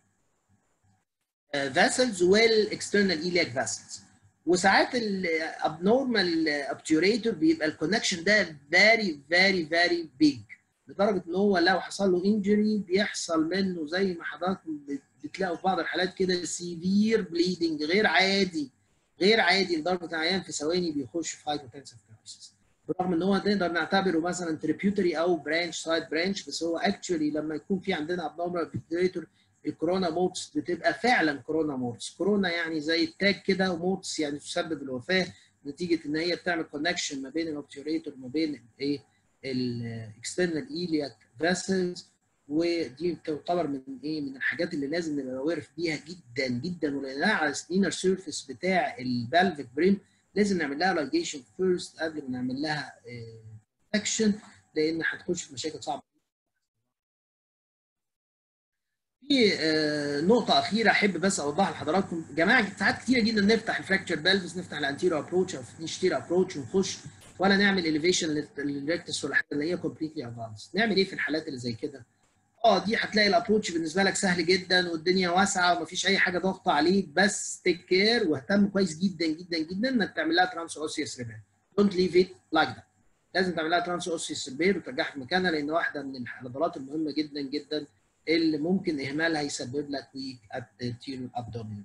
فاسلز والاكسترنال ايلياك فاسلز وساعات الابنورمال اوبتيوريتور بيبقى الكونكشن ده فيري فيري فيري بيج لدرجه ان هو لو حصل له انجري بيحصل منه زي ما حضراتكم بتلاقوا في بعض الحالات كده سيفير بليدنج غير عادي غير عادي لدرجه العيان في ثواني بيخش في هايبوتنسيف كرايسيس بالرغم ان هو نقدر نعتبره مثلا تريبيوتري او برانش سايد برانش بس هو اكشولي لما يكون في عندنا ابنورمال اوبتيوريتور الكورونا مورتس بتبقى فعلا كورونا مورتس كورونا يعني زي التاج كده ومورتس يعني تسبب الوفاه نتيجه ان هي بتعمل كونكشن ما بين الاوبتيوريتور وما بين الايه الاكسترنال ايلياك فاسلز ودي تعتبر من ايه من الحاجات اللي لازم نبقى واقف بيها جدا جدا ولانها على الانر سيرفيس بتاع البالفيك بريم لازم نعمل لها لايجيشن فيرست قبل ما نعمل لها اكشن لان هتخش في مشاكل صعبه في نقطة أخيرة أحب بس أوضحها لحضراتكم، جماعة ساعات كتيرة جدا نفتح الفراكتشر بلفس نفتح الانتيرو ابروتش أو نشتري ابروتش ونخش ولا نعمل اليفيشن للريكتس ولا حاجة اللي هي كومبليتلي ادفانس، نعمل إيه في الحالات اللي زي كده؟ اه دي هتلاقي الابروتش بالنسبة لك سهل جدا والدنيا واسعة ومفيش أي حاجة ضاغطة عليك بس تيك كير واهتم كويس جدا جدا جدا إنك تعمل لها ترانس أوسيوس ريبير. دونت ليف ات لايك ذات. لازم تعمل لها ترانس أوسيوس ريبير وترجعها في مكانها لأن واحدة من العضلات المهمة جدا جدا اللي ممكن اهمالها يسبب لك ويك anterior abdominal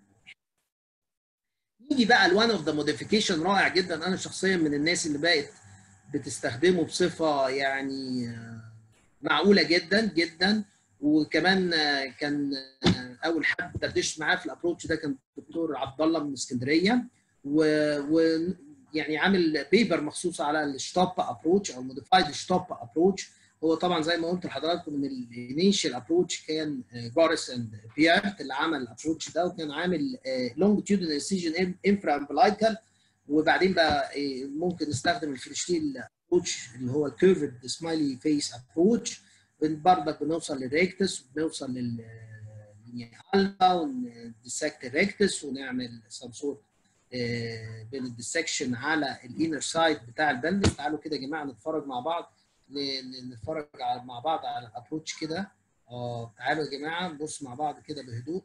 نيجي بقى لوان اوف ذا موديفيكيشن رائع جدا انا شخصيا من الناس اللي بقت بتستخدمه بصفه يعني معقوله جدا جدا وكمان كان اول حد دردشت معاه في الابروتش ده كان الدكتور عبد الله من اسكندريه و, و يعني عامل بيبر مخصوص على الشتوب ابروتش او الموديفايد شتوب ابروتش هو طبعا زي ما قلت لحضراتكم من الانيشال ابروتش كان جارس اند بيرت اللي عمل الابروتش ده وكان عامل لونجتيودنال انسيجن انفرا امبلايكال وبعدين بقى ممكن نستخدم الفريشتيل ابروتش اللي هو الكيرفد سمايلي فيس ابروتش برضك بنوصل للريكتس وبنوصل لل الفا وندسكت الريكتس ونعمل سم سورت بين الديسكشن على الانر سايد بتاع البلس تعالوا كده يا جماعه نتفرج مع بعض نتفرج مع بعض على الابروتش كده اه تعالوا يا جماعه نبص مع بعض كده بهدوء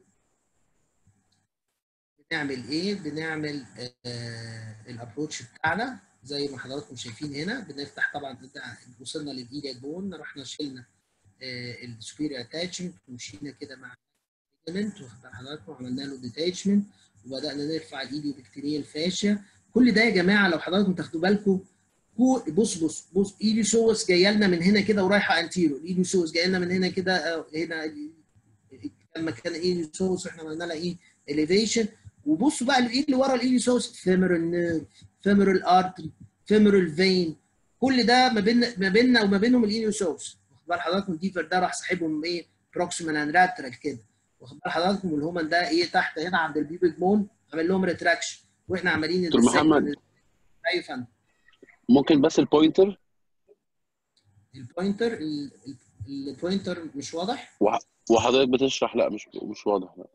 بنعمل ايه بنعمل آه الابروتش بتاعنا زي ما حضراتكم شايفين هنا بنفتح طبعا وصلنا للايديك بون رحنا شلنا آه السوبيريور اتاتشمنت ومشينا كده مع الليجمنت واخد حضراتكم عملنا له ديتاتشمنت وبدانا نرفع الايديو بكتيريال فاشيا كل ده يا جماعه لو حضراتكم تاخدوا بالكم بص بص بص ايليوسوس جايه لنا من هنا كده ورايحه انتيرو الايليوسوس جايه لنا من هنا كده هنا لما كان ايليوسوس احنا عملنا لها ايه اليفيشن وبصوا بقى ايه اللي ورا الايليوسوس فيمورال نيرف فيمورال ارتري فيمورال فين كل ده ما بين ما بيننا وما بينهم الايليوسوس واخد بال حضراتكم الديفر ده راح ساحبهم ايه بروكسيمال اند لاترال كده واخد بال حضراتكم والهومن ده ايه تحت هنا عند البيبيك بون عامل لهم ريتراكشن واحنا عمالين دكتور محمد ايوه فندم ممكن بس البوينتر البوينتر البوينتر مش واضح وحضرتك بتشرح لا مش مش واضح لا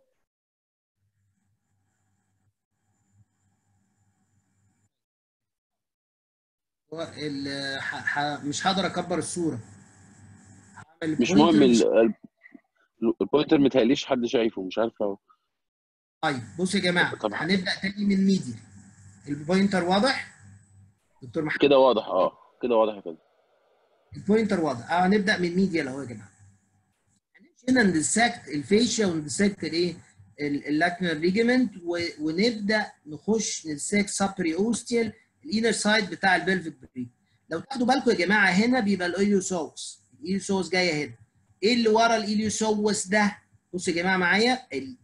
هو مش هقدر اكبر الصوره مش مهم البوينتر متهيأليش حد شايفه مش عارف لو طيب بصوا يا جماعه طبعا. هنبدا تاني من ميديا البوينتر واضح دكتور محمد كده واضح اه كده واضح كده البوينتر واضح اه هنبدا من ميديا اهو يا جماعه هنمشي هنا ندسكت الفيشيا وندسكت الايه اللاتنال ليجمنت ونبدا نخش ندسكت سابري اوستيال الانر سايد بتاع البلفيك بري لو تاخدوا بالكم يا جماعه هنا بيبقى الايليوسوس الايليوسوس جايه هنا ايه اللي ورا الايليوسوس ده بصوا يا جماعه معايا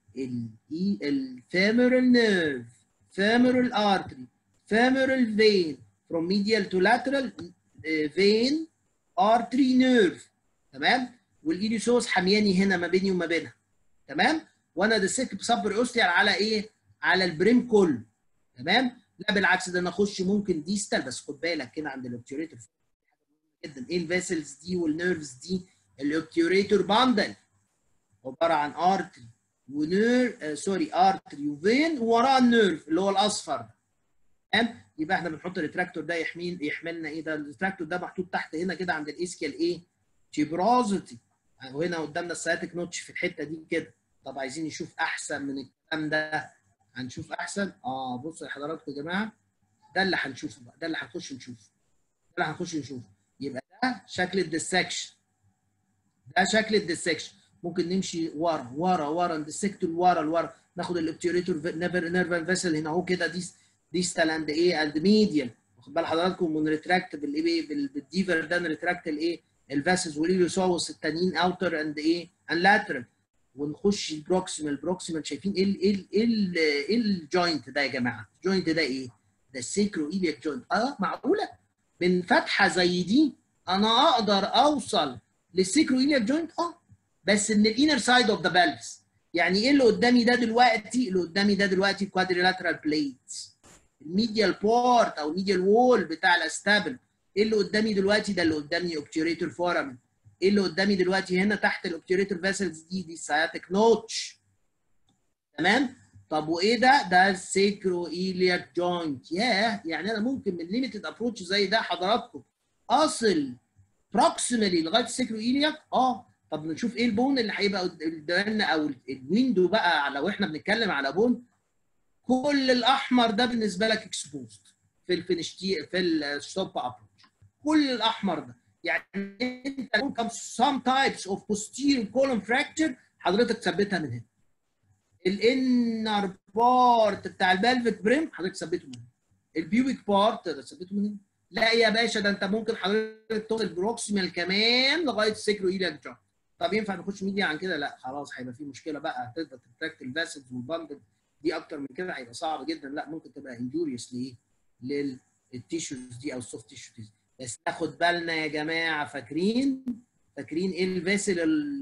الفيمورال نيرف femoral artery femoral vein from medial to lateral uh, vein artery nerve تمام والايليوسوس حمياني هنا ما بيني وما بينها تمام وانا دسكت بصبر اوستيال على ايه على البريم كله تمام لا بالعكس ده انا اخش ممكن ديستال بس خد بالك كده عند الاوبتيوريتور جدا ايه الفيسلز دي والنيرفز دي الاوبتيوريتور باندل عباره عن ارتري ونير آه سوري ارتري وفين ووراه النيرف اللي هو الاصفر تمام يبقى احنا بنحط الريتراكتور ده يحمين يحملنا ايه ده الريتراكتور ده محطوط تحت هنا كده عند الاسكيال ايه تيبرازيتي وهنا قدامنا السياتيك نوتش في الحته دي كده طب عايزين نشوف احسن من الكلام ده هنشوف احسن اه بصوا يا حضراتكم يا جماعه ده اللي هنشوفه بقى ده اللي هنخش نشوفه ده اللي هنخش نشوفه يبقى ده شكل الديسكشن ده شكل الديسكشن ممكن نمشي ورا ورا ورا ندسكت لورا لورا ناخد الاوبتيوريتور نيرفال فيسل هنا اهو كده دي ديستال اند ايه اند ميديال واخد بال حضراتكم ونريتراكت بالايه بالديفر ده نريتراكت الايه الفاسز واليوسوس التانيين اوتر اند ايه اند لاترال ونخش البروكسيمال بروكسيمال شايفين ايه ال ايه ال ايه الجوينت ده يا جماعه الجوينت ده ايه ده السيكرو ايلياك جوينت اه معقوله من فتحه زي دي انا اقدر اوصل للسيكرو ايلياك جوينت اه بس من الانر سايد اوف ذا بلفس يعني ايه اللي قدامي ده دلوقتي اللي قدامي ده دلوقتي كوادريلاترال بليتس الميديال بورت او الميديال وول بتاع الاستابل ايه اللي قدامي دلوقتي ده اللي قدامي اوبتيوريتور فورامن ايه اللي قدامي دلوقتي هنا تحت الاوبتيوريتور فيسلز دي دي السياتيك نوتش تمام طب وايه ده ده السيكرو ايلياك جوينت ياه يعني انا ممكن من ليميتد ابروتش زي ده حضراتكم اصل بروكسيمالي لغايه السيكرو ايلياك اه طب نشوف ايه البون اللي هيبقى قدامنا او الويندو بقى لو احنا بنتكلم على بون كل الاحمر ده بالنسبه لك اكسبوزد في الفينشتي في الستوب ابروتش كل الاحمر ده يعني انت ممكن some types of posterior column fracture حضرتك تثبتها من هنا الانر بارت بتاع البلفيك بريم حضرتك تثبته من هنا البيوبيك بارت تثبته من هنا لا يا باشا ده انت ممكن حضرتك توصل بروكسيمال كمان لغايه السيكرو ايلياك جوينت طب ينفع نخش ميديا عن كده لا خلاص هيبقى في مشكله بقى هتقدر تتراكت الفاسلز والباندل دي اكتر من كده هيبقى صعب جدا لا ممكن تبقى انجوريوس لايه للتيشوز دي او السوفت تيشوز دي بس ناخد بالنا يا جماعه فاكرين فاكرين ايه الفيسل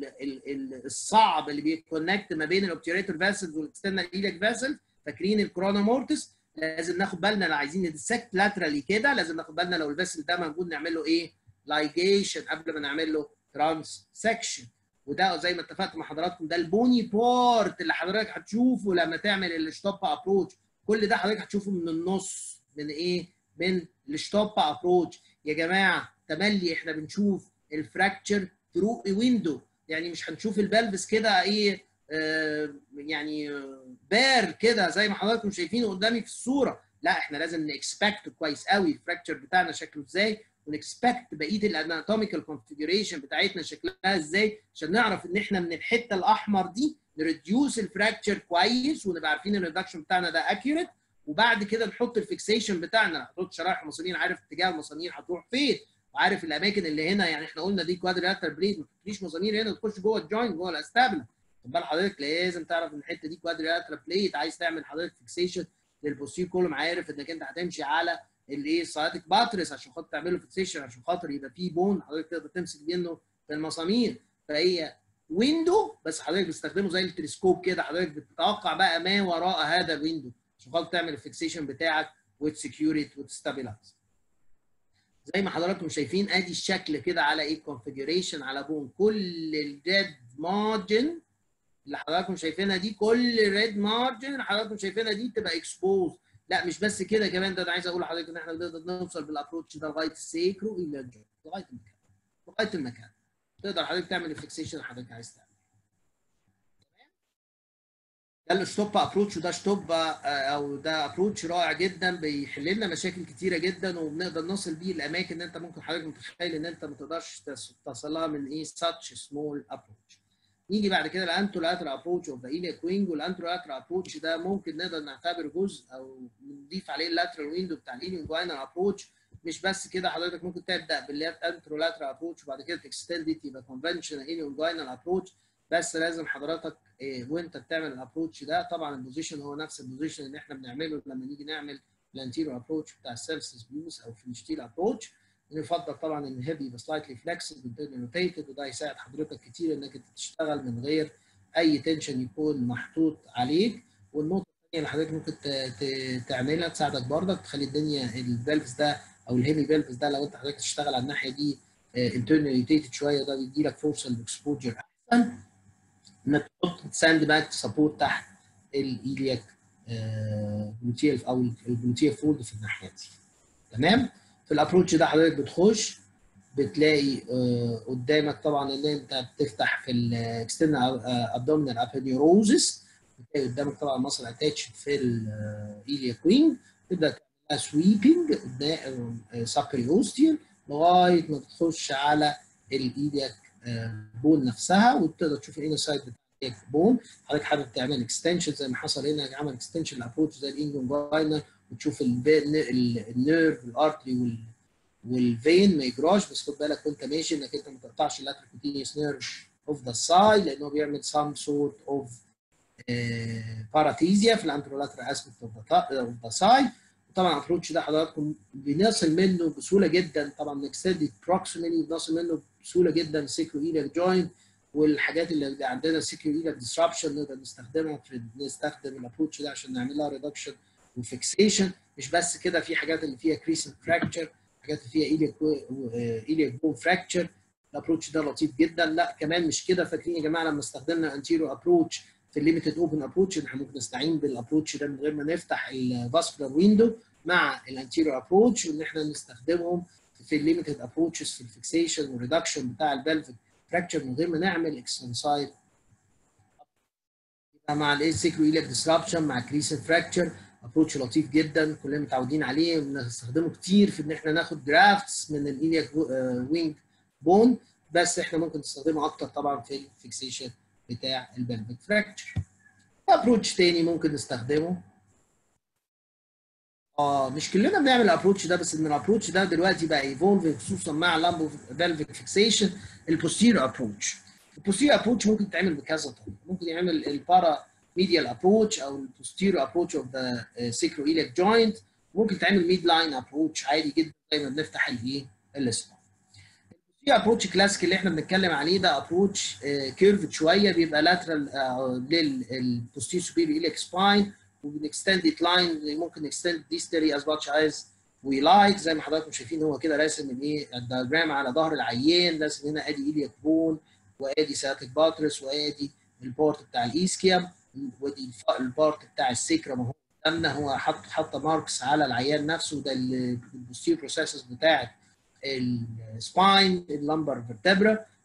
الصعب اللي بيكونكت ما بين الاوبتيوريتور فاسلز والاكسترنال ايليك فاسل فاكرين الكرونومورتس لازم ناخد بالنا لو عايزين ندسكت لاترالي كده لازم ناخد بالنا لو الفاسل ده موجود نعمل له ايه لايجيشن قبل ما نعمل له ترانس سكشن وده زي ما اتفقت مع حضراتكم ده البوني بورت اللي حضرتك هتشوفه لما تعمل الستوب ابروتش كل ده حضرتك هتشوفه من النص من ايه من الستوب ابروتش يا جماعه تملي احنا بنشوف الفراكتشر ثرو ويندو يعني مش هنشوف البلفس كده ايه آه يعني بار كده زي ما حضراتكم شايفينه قدامي في الصوره لا احنا لازم نكسبكت كويس قوي الفراكتشر بتاعنا شكله ازاي ونكسبكت بقيه الاناتوميكال كونفيجريشن بتاعتنا شكلها ازاي عشان نعرف ان احنا من الحته الاحمر دي نريديوس الفراكتشر كويس ونبقى عارفين الريدكشن بتاعنا ده اكيوريت وبعد كده نحط الفيكسيشن بتاعنا نحط شرايح المسامير عارف اتجاه المسامير هتروح فين وعارف الاماكن اللي هنا يعني احنا قلنا دي كوادريلاتر بليد ما تحطليش مسامير هنا تخش جوه الجوينت جوه الاستابلا خد بال حضرتك لازم تعرف ان الحته دي كوادريلاتر بليد عايز تعمل حضرتك فيكسيشن للبوستير كولوم عارف انك انت هتمشي على الايه السايتك باترس عشان خاطر تعمل له فيكسيشن عشان خاطر يبقى فيه بون حضرتك تقدر تمسك منه في المسامير فهي ويندو بس حضرتك بتستخدمه زي التلسكوب كده حضرتك بتتوقع بقى ما وراء هذا الويندو عشان خاطر تعمل الفيكسيشن بتاعك وتسكيوريت وتستابلايز زي ما حضراتكم شايفين ادي الشكل كده على ايه كونفيجريشن على بون كل الريد مارجن اللي حضراتكم شايفينها دي كل الريد مارجن اللي حضراتكم شايفينها دي تبقى اكسبوز لا مش بس كده كمان ده انا عايز اقول لحضرتك ان احنا نقدر نوصل بالابروتش ده لغايه السيكرو الى الجو لغايه المكان لغايه المكان تقدر حضرتك تعمل الفيكسيشن اللي حضرتك عايز تعمل ده الستوب ابروتش وده ستوب او ده ابروتش رائع جدا بيحل لنا مشاكل كتيره جدا وبنقدر نوصل بيه الاماكن اللي انت ممكن حضرتك متخيل ان انت ما تقدرش توصل لها من ايه ساتش سمول ابروتش نيجي بعد كده الانترولاتر ابروتش اوف ذا ايليك وينج والانترولاتر ابروتش ده ممكن نقدر نعتبره جزء او نضيف عليه اللاترال ويندو بتاع الايليك ابروتش مش بس كده حضرتك ممكن تبدا بالليفت انترولاتر ابروتش وبعد كده تكستند يبقى كونفنشنال ايليك ابروتش بس لازم حضرتك إيه وانت بتعمل الابروتش ده طبعا البوزيشن هو نفس البوزيشن اللي احنا بنعمله لما نيجي نعمل الانتيرو ابروتش بتاع السيلف ديسبيوس او فينشتيل ابروتش يفضل طبعا ان الهيب يبقى سلايتلي فلكسبل روتيتد وده يساعد حضرتك كتير انك انت تشتغل من غير اي تنشن يكون محطوط عليك والنقطه الثانيه اللي حضرتك ممكن تعملها تساعدك برضك تخلي الدنيا الفالفز ده او الهيمي فالفز ده لو انت حضرتك تشتغل على الناحيه دي انترنال روتيتد شويه ده بيدي لك فرصه للاكسبوجر احسن انك تحط ساند باك سبورت تحت الايلياك جلوتيال او الجلوتيال فولد في الناحيه دي تمام في الابروتش ده حضرتك بتخش بتلاقي قدامك طبعا ان انت بتفتح في الاكسترنال ابدومينال ابينيوروزس بتلاقي قدامك طبعا مصل اتاتش في الايلياك وينج تبدا تعملها سويبنج قدام سابري اوستيال لغايه ما تخش على الايلياك بون نفسها وتقدر تشوف الانر سايد بتاع بون حضرتك حابب تعمل اكستنشن زي ما حصل هنا عمل اكستنشن الابروتش زي الانجون وتشوف النيرف الارتري والفين ما يجراش بس خد بالك وانت ماشي انك انت ما تقطعش اللاتركوتينيوس نيرف اوف ذا سايد لانه بيعمل سام سورت اوف باراتيزيا في الانترولاتر اسبكت اوف ذا سايد طبعا الابروتش ده حضراتكم بنصل منه بسهوله جدا طبعا اكستندد بروكسيمالي بنصل منه بسهوله جدا سيكرو ايلك جوينت والحاجات اللي عندنا سيكرو ايلك ديسربشن نقدر نستخدمها في نستخدم الابروتش ده عشان نعمل لها ريدكشن وفيكسيشن مش بس كده في حاجات اللي فيها كريسنت فراكتشر حاجات اللي فيها ايليك ايليك بون فراكتشر الابروتش ده لطيف جدا لا كمان مش كده فاكرين يا جماعه لما استخدمنا انتيرو ابروتش في الليميتد اوبن ابروتش احنا ممكن نستعين بالابروتش ده من غير ما نفتح الفاسكولار ويندو مع الانتيرو ابروتش وان احنا نستخدمهم في الليميتد ابروتشز في الفيكسيشن والريدكشن بتاع البلفيك فراكتشر من غير ما نعمل اكستنسايد مع الايه سيكرو ايلك ديسربشن مع كريسنت فراكتشر ابروتش لطيف جدا كلنا متعودين عليه بنستخدمه كتير في ان احنا ناخد جرافتس من الايلياك وينج بون بس احنا ممكن نستخدمه اكتر طبعا في الفيكسيشن بتاع البلفيك فراكتشر ابروتش تاني ممكن نستخدمه اه مش كلنا بنعمل الابروتش ده بس ان الابروتش ده دلوقتي بقى ايفولف خصوصا مع لامبو فالفيك فيكسيشن البوستير ابروتش البوستير ابروتش ممكن يتعمل بكذا طريقه ممكن يعمل البارا ميديال ابروتش او البوستير ابروتش اوف ذا سيكرو ايليك جوينت ممكن تعمل ميد لاين ابروتش عادي جدا زي ما بنفتح الايه الاسبوع البوستير ابروتش كلاسيك اللي احنا بنتكلم عليه ده ابروتش كيرفد شويه بيبقى لاترال للبوستير سوبيريور ايليك سباين وبنكستند ات لاين ممكن نكستند ديستري از ماتش از وي لايك زي ما حضراتكم شايفين هو كده راسم الايه الدياجرام على ظهر العيان راسم هنا ادي ايلياك بون وادي سياتيك باترس وادي البورت بتاع الايسكيام ودي البارت بتاع السكرم اهو قدامنا هو حط حط ماركس على العيان نفسه ده البوستير بروسيسز بتاعت السباين اللمبر فيرتبرا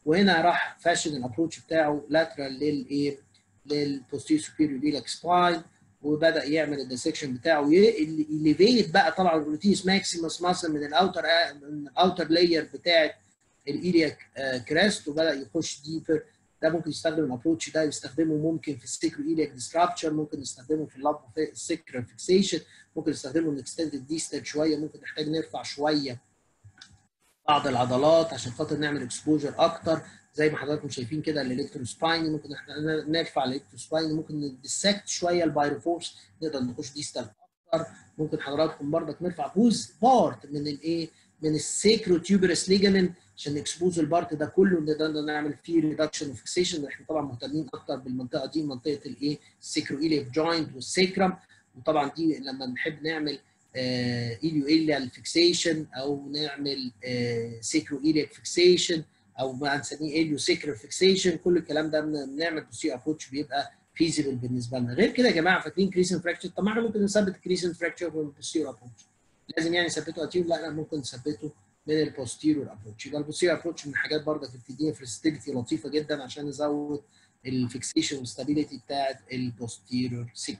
وهنا راح فاشن الابروتش بتاعه لاترال للايه للبوستير سوبيريور ليلاك سباين وبدا يعمل الديسكشن بتاعه يليفيت بقى طبعا البروتيس ماكسيموس ماسل من الاوتر من الاوتر لاير بتاعه الايلياك كريست وبدا يخش ديبر ده ممكن يستخدم الابروتش ده يستخدمه ممكن في السيكرو ايلياك ديستراكشر ممكن نستخدمه في اللاب السيكرال فيكسيشن ممكن نستخدمه الاكستندد ديستال شويه ممكن نحتاج نرفع شويه بعض العضلات عشان خاطر نعمل اكسبوجر اكتر زي ما حضراتكم شايفين كده الالكتروسبايني ممكن احنا نرفع الالكتروسبايني ممكن ندسكت شويه البايروفورس نقدر نخش ديستال اكتر ممكن حضراتكم برضك نرفع جزء بارت من الايه من السيكرو تيوبرس ليجامنت عشان نكسبوز البارت ده كله نقدر نعمل فيه ريدكشن وفيكسيشن احنا طبعا مهتمين اكتر بالمنطقه دي منطقه الايه السيكرو ايليك جوينت والسيكرم وطبعا دي لما نحب نعمل ايليو ايليال فيكسيشن او نعمل سيكرو ايليك فيكسيشن او ما هنسميه ايليو سيكرو فيكسيشن كل الكلام ده بنعمل بوسي ابروتش بيبقى فيزيبل بالنسبه لنا غير كده يا جماعه فاكرين كريسن فراكشر طب ما احنا ممكن نثبت كريسن فراكشر بالبوستيرور ابروتش لازم يعني نثبته اتير لا لا ممكن نثبته من البوستيرور ابروتش يبقى البوستيرور ابروتش من الحاجات برضه اللي بتدينا فلكسبيتي لطيفه جدا عشان نزود الفيكسيشن والستابيليتي بتاعت البوستيرور سيجمنت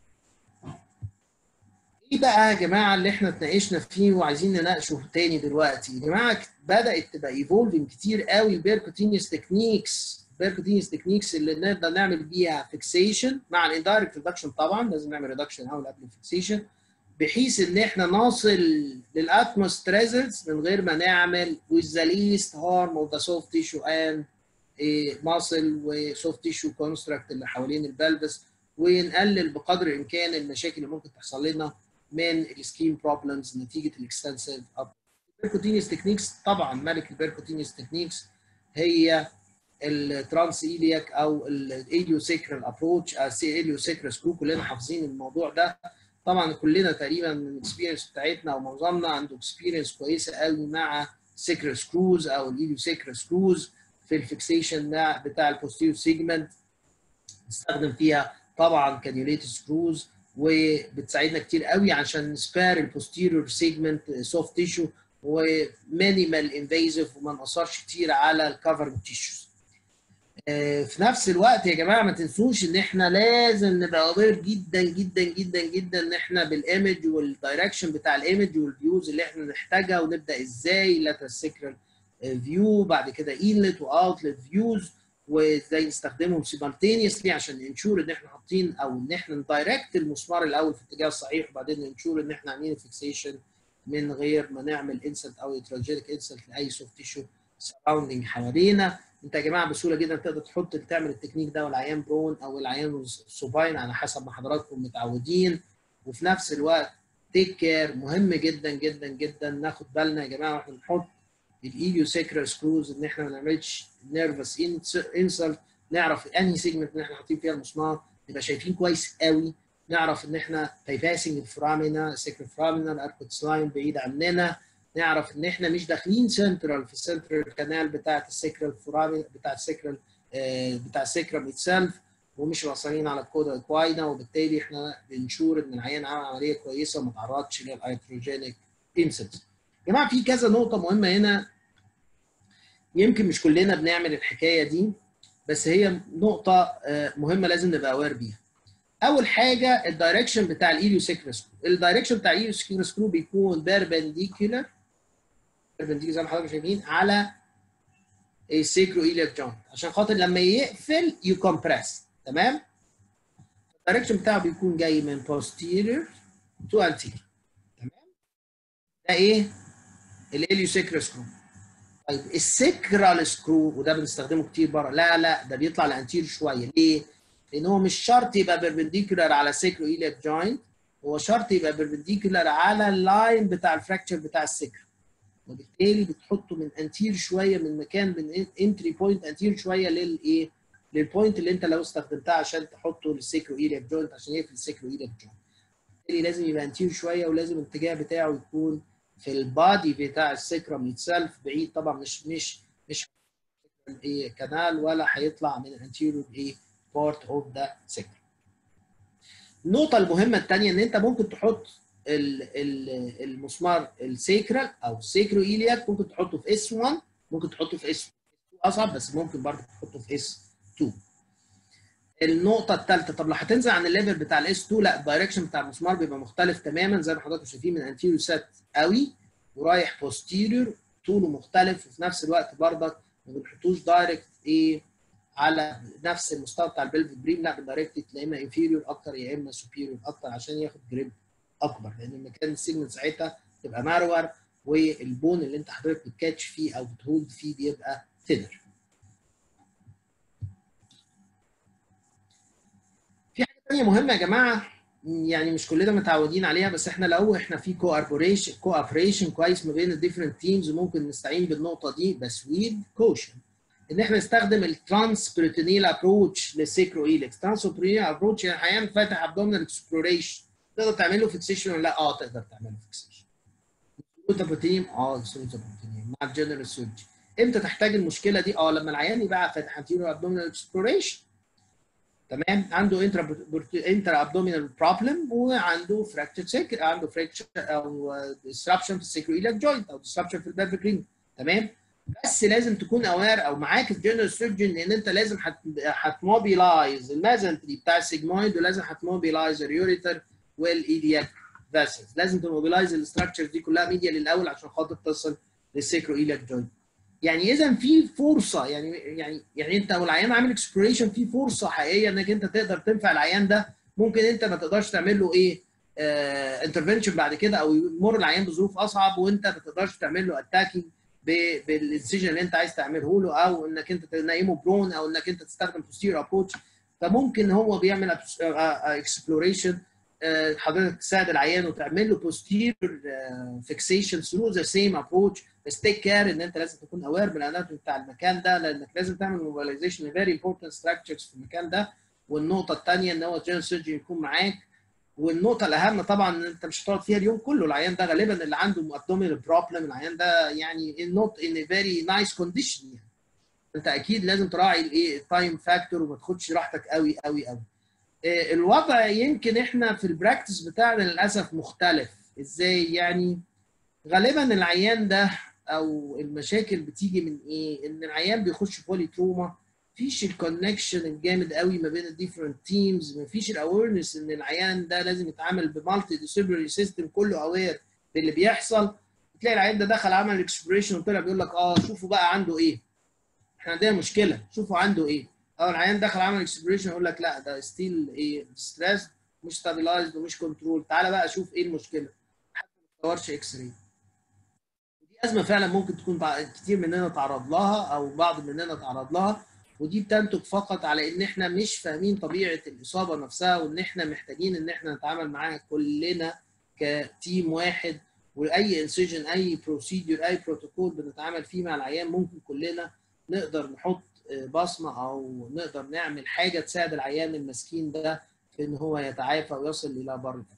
ايه بقى يا جماعه اللي احنا اتناقشنا فيه وعايزين نناقشه تاني دلوقتي يا جماعه بدات تبقى ايفولفنج كتير قوي البيركوتينيوس تكنيكس البيركوتينيوس تكنيكس اللي نقدر نعمل بيها فيكسيشن مع الاندايركت ريدكشن طبعا لازم نعمل ريدكشن اول قبل الفيكسيشن بحيث ان احنا نصل للاتموست ريزلتس من غير ما نعمل with the least harm of the soft tissue and muscle وسوفت تيشو كونستراكت اللي حوالين البلبس ونقلل بقدر الامكان المشاكل اللي ممكن تحصل لنا من السكين بروبلمز نتيجه الاكستنسيف البيركوتينيوس تكنيكس طبعا ملك البيركوتينيوس تكنيكس هي الترانس ايلياك او الايليو سيكرال ابروتش ايليو سيكرال سكرو كلنا حافظين الموضوع ده طبعا كلنا تقريبا من الاكسبيرينس بتاعتنا او معظمنا عنده اكسبيرينس كويسه قوي مع سيكرال سكروز او الايليو سيكرال سكروز في الفيكسيشن بتاع البوستيريور سيجمنت نستخدم فيها طبعا كانيوليت سكروز وبتساعدنا كتير قوي عشان نسبار البوستيريور سيجمنت سوفت تيشو ومينيمال انفيزيف وما نأثرش كتير على الكفر تيشوز. في نفس الوقت يا جماعه ما تنسوش ان احنا لازم نبقى اوير جدا جدا جدا جدا ان احنا بالايمج والدايركشن بتاع الايمج والفيوز اللي احنا نحتاجها ونبدا ازاي لاترال سيكرال فيو بعد كده انلت واوتلت فيوز وازاي نستخدمهم سيمالتينيسلي عشان ننشور ان احنا حاطين او ان احنا ندايركت المسمار الاول في الاتجاه الصحيح وبعدين ننشور ان احنا عاملين فيكسيشن من غير ما نعمل انسلت او تراجيك انسلت لاي سوفت تيشو سراوندنج حوالينا انت يا جماعه بسهوله جدا تقدر تحط تعمل التكنيك ده والعيان برون او العيان سوباين على حسب ما حضراتكم متعودين وفي نفس الوقت تيك كير مهم جدا جدا جدا ناخد بالنا يا جماعه واحنا بنحط الايليو سيكرال سكروز ان احنا ما نعملش نيرفس انسلت نعرف انهي سيجمنت اللي احنا حاطين فيها المسمار نبقى شايفين كويس قوي نعرف ان احنا بايباسنج الفرامينا سيكرال فرامينا الاركوتس لاين بعيد عننا نعرف ان احنا مش داخلين سنترال في السنترال كانال بتاعه السيكرال فرامينا بتاعه السيكرال آه بتاع السيكرال اتسلف ومش واصلين على الكودا اكواينا وبالتالي احنا بنشور ان العيان عمل عمليه كويسه وما تعرضش للايتروجينيك انسلت. يا جماعه في كذا نقطه مهمه هنا يمكن مش كلنا بنعمل الحكايه دي بس هي نقطه مهمه لازم نبقى اوير بيها. اول حاجه الدايركشن بتاع الايليو سيكرال سكرو، الدايركشن بتاع الايليو سيكرال سكرو بيكون بيربنديكولار بيربنديكولار زي ما حضراتكم شايفين على السيكرو ايلياك جوينت عشان خاطر لما يقفل يكمبرس تمام؟ الدايركشن بتاعه بيكون جاي من posterior to anterior تمام؟ ده ايه؟ الاليو سيكرال سكرو طيب السكرال سكرو وده بنستخدمه كتير بره لا لا ده بيطلع لانتير شويه ليه؟ لان هو مش شرط يبقى بيربنديكولار على سيكرو ايليك جوينت هو شرط يبقى بيربنديكولار على اللاين بتاع الفراكشر بتاع السكر وبالتالي بتحطه من انتير شويه من مكان من انتري بوينت انتير شويه للايه؟ للبوينت اللي انت لو استخدمتها عشان تحطه للسيكرو ايليك جوينت عشان يقفل السيكرو ايليك جوينت بالتالي لازم يبقى انتير شويه ولازم الاتجاه بتاعه يكون في البادي بتاع السكرم يتسلف بعيد طبعا مش مش مش ايه كانال ولا هيطلع من الانتيريور ايه بارت اوف ذا سكرم. النقطة المهمة الثانية ان انت ممكن تحط ال ال المسمار السيكرال او السيكرو ايلياك ممكن تحطه في اس 1 ممكن تحطه في اس 2 اصعب بس ممكن برضه تحطه في اس 2 النقطة الثالثة طب لو هتنزل عن الليفل بتاع الاس 2 لا الدايركشن بتاع المسمار بيبقى مختلف تماما زي ما حضراتكم شايفين من انتيريور سات قوي ورايح بوستيريور طوله مختلف وفي نفس الوقت برضك ما بنحطوش دايركت ايه على نفس المستوى بتاع البلفيك بريم لا بالدايركت يا اما انفيريور اكتر يا اما سوبيريور اكتر عشان ياخد جريب اكبر لان المكان السيجمنت ساعتها تبقى مارور والبون اللي انت حضرتك بتكاتش فيه او بتهولد فيه بيبقى ثينر. في حاجه ثانيه مهمه يا جماعه يعني مش كلنا متعودين عليها بس احنا لو احنا في كوابريشن كوابريشن كويس ما بين الديفرنت تيمز وممكن نستعين بالنقطه دي بس ويد كوشن ان احنا نستخدم الترانس بريتونيل ابروتش للسيكرو ايلكس ترانس بريتونيل ابروتش يعني احيانا فاتح ابدومينال اكسبلوريشن تقدر تعمله فيكسيشن ولا لا؟ اه تقدر تعمله فيكسيشن. بروتين اه بروتين مع الجنرال سيرجي امتى تحتاج المشكله دي؟ اه لما العيان يبقى فاتح انتيرو ابدومينال اكسبلوريشن تمام عنده انترا انترا ابدومينال بروبلم وعنده فراكتشر سيك عنده فراكتشر او ديسربشن في السيكرويلك جوينت او ديسربشن في البلفيك رينج تمام بس لازم تكون اوير او معاك الجنرال سيرجن ان انت لازم هتموبيلايز المازنتري بتاع السيجمويد ولازم هتموبيلايز اليوريتر والايدياك فاسلز لازم تموبيلايز الاستراكشر دي كلها ميديا الاول عشان خاطر تصل للسيكرو ايلياك جوينت يعني اذا في فرصه يعني يعني يعني انت لو العيان عامل اكسبلوريشن في فرصه حقيقيه انك انت تقدر تنفع العيان ده ممكن انت ما تقدرش تعمل له ايه انترفنشن بعد كده او يمر العيان بظروف اصعب وانت ما تقدرش تعمل له اتاكينج بالانسيجن اللي انت عايز تعمله له او انك انت تنيمه برون او انك انت تستخدم بوستير ابروتش فممكن هو بيعمل اكسبلوريشن حضرتك تساعد العيان وتعمل له بوستير فيكسيشن ثرو ذا سيم ابروتش بس تيك كير ان انت لازم تكون اوير بالاناتومي بتاع المكان ده لانك لازم تعمل موبيلايزيشن لفيري امبورتنت ستراكشرز في المكان ده والنقطه الثانيه ان هو الجنرال سيرجن يكون معاك والنقطه الاهم طبعا ان انت مش هتقعد فيها اليوم كله العيان ده غالبا اللي عنده ابدومينال بروبلم العيان ده يعني نوت ان فيري نايس كونديشن يعني انت اكيد لازم تراعي الايه التايم فاكتور وما تاخدش راحتك قوي قوي قوي الوضع يمكن احنا في البراكتس بتاعنا للاسف مختلف ازاي يعني غالبا العيان ده او المشاكل بتيجي من ايه ان العيان بيخش بولي تروما مفيش الكونكشن الجامد قوي ما بين الديفرنت تيمز مفيش الاويرنس ان العيان ده لازم يتعامل بمالتي ديسيبلري سيستم كله اوير باللي بيحصل تلاقي العيان ده دخل عمل اكسبريشن وطلع بيقول لك اه شوفوا بقى عنده ايه احنا عندنا مشكله شوفوا عنده ايه او العيان دخل عمل اكسبريشن يقول لك لا ده ستيل ايه ستريس مش ستابلايزد ومش كنترول تعالى بقى شوف ايه المشكله حتى ما تصورش اكس راي دي ازمه فعلا ممكن تكون كتير مننا تعرض لها او بعض مننا تعرض لها ودي بتنتج فقط على ان احنا مش فاهمين طبيعه الاصابه نفسها وان احنا محتاجين ان احنا نتعامل معاها كلنا كتيم واحد واي انسجن اي بروسيدور اي بروتوكول بنتعامل فيه مع العيان ممكن كلنا نقدر نحط بصمه او نقدر نعمل حاجه تساعد العيان المسكين ده في ان هو يتعافى ويصل الى بر الامان.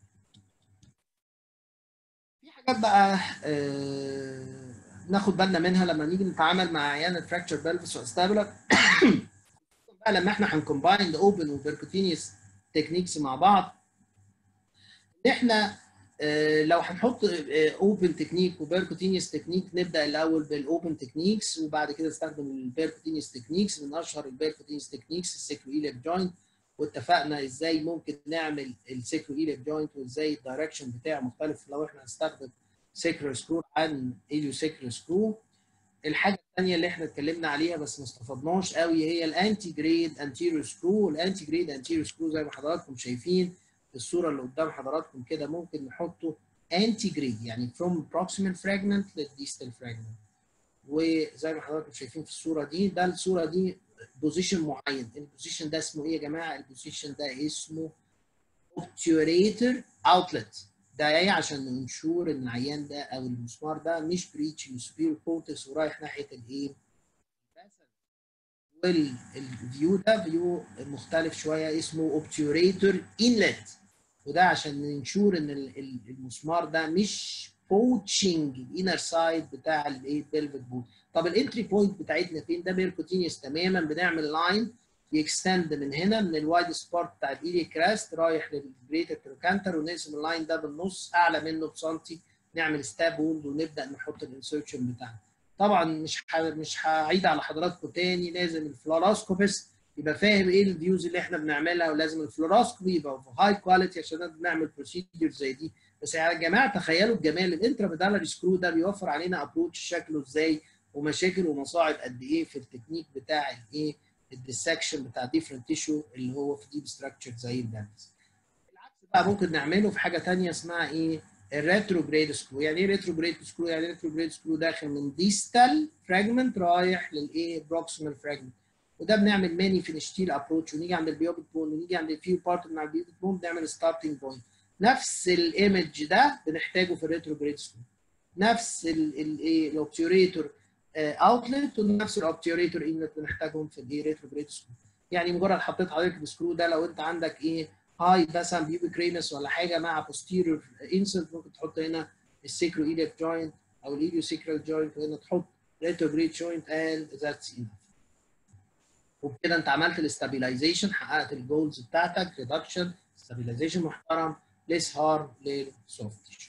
في حاجات بقى آه ناخد بالنا منها لما نيجي نتعامل مع عيان الفراكتشر بلفس واستابلر بقى لما احنا هنكومباين الاوبن والبيركوتينيوس تكنيكس مع بعض ان احنا آه لو هنحط اوبن تكنيك وبيركوتينيوس تكنيك نبدا الاول بالاوبن تكنيكس وبعد كده نستخدم البيركوتينيوس تكنيكس من اشهر البيركوتينيوس تكنيكس السيكرو ايليك جوينت واتفقنا ازاي ممكن نعمل السيكرو ايليك جوينت وازاي الدايركشن بتاعه مختلف لو احنا هنستخدم سيكرو سكرو عن ايليو سيكرو سكرو الحاجه الثانيه اللي احنا اتكلمنا عليها بس ما استفدناش قوي هي الانتي جريد انتيريو سكرو الانتي جريد انتيريو سكرو زي ما حضراتكم شايفين الصوره اللي قدام حضراتكم كده ممكن نحطه انتي جريد يعني فروم proximal fragment للديستال fragment وزي ما حضراتكم شايفين في الصوره دي ده الصوره دي بوزيشن معين البوزيشن ده اسمه ايه يا جماعه البوزيشن ده اسمه obturator outlet ده ايه عشان ننشور ان العيان ده او المسمار ده مش بريتش للسوبيريور كورتكس ورايح ناحيه الايه والفيو ده فيو مختلف شويه اسمه اوبتيوريتور انلت وده عشان ننشور ان المسمار ده مش بوتشنج الانر سايد بتاع الايه بيلفيك بوت طب الانتري بوينت بتاعتنا فين ده بيركوتينيوس تماما بنعمل لاين يكستند من هنا من الوايد سبارت بتاع الايلي كراست رايح للجريتر تروكانتر ونقسم اللاين ده بالنص اعلى منه بسنتي نعمل ستاب ووند ونبدا نحط الانسرشن بتاعنا طبعا مش ح... مش هعيد على حضراتكم تاني لازم الفلوراسكوبيست يبقى فاهم ايه الفيوز اللي احنا بنعملها ولازم الفلوراسكوبي يبقى في هاي كواليتي عشان بنعمل بروسيدور زي دي بس يا جماعه تخيلوا الجمال الانترا سكرو ده بيوفر علينا ابروتش شكله ازاي ومشاكل ومصاعب قد ايه في التكنيك بتاع الايه الديسكشن بتاع ديفرنت تيشو اللي هو في ديب ستراكشر زي الدانس العكس بقى ممكن نعمله في حاجه ثانيه اسمها ايه الريتروجريد سكرو يعني ايه ريتروجريد سكرو يعني ريتروجريد سكرو داخل من ديستال فراجمنت رايح للايه بروكسيمال فراجمنت وده بنعمل ماني فينشتيل ابروتش ونيجي عند البيوبيك بون ونيجي عند الفيو بارت من البيوبيك بون بنعمل ستارتنج بوينت نفس الايمج ده بنحتاجه في الريتروجريد سكرو نفس الايه الاوبتيوريتور اوتلت ونفس الاوبتيوريتور انلت بنحتاجهم في الايه ريتروجريد سكرو يعني مجرد حطيت حضرتك السكرو ده لو انت عندك ايه هاي مثلا بيوبيك رينس ولا حاجه مع بوستيريور انسلت ممكن تحط هنا السيكرو ايليك جوينت او الايليو سيكرال جوينت وهنا تحط ريتروجريد جوينت اند ذاتس انف وبكده انت عملت الاستابيلايزيشن حققت الجولز بتاعتك ريدكشن ستابيلايزيشن محترم ليس هارم للسوفت تيشو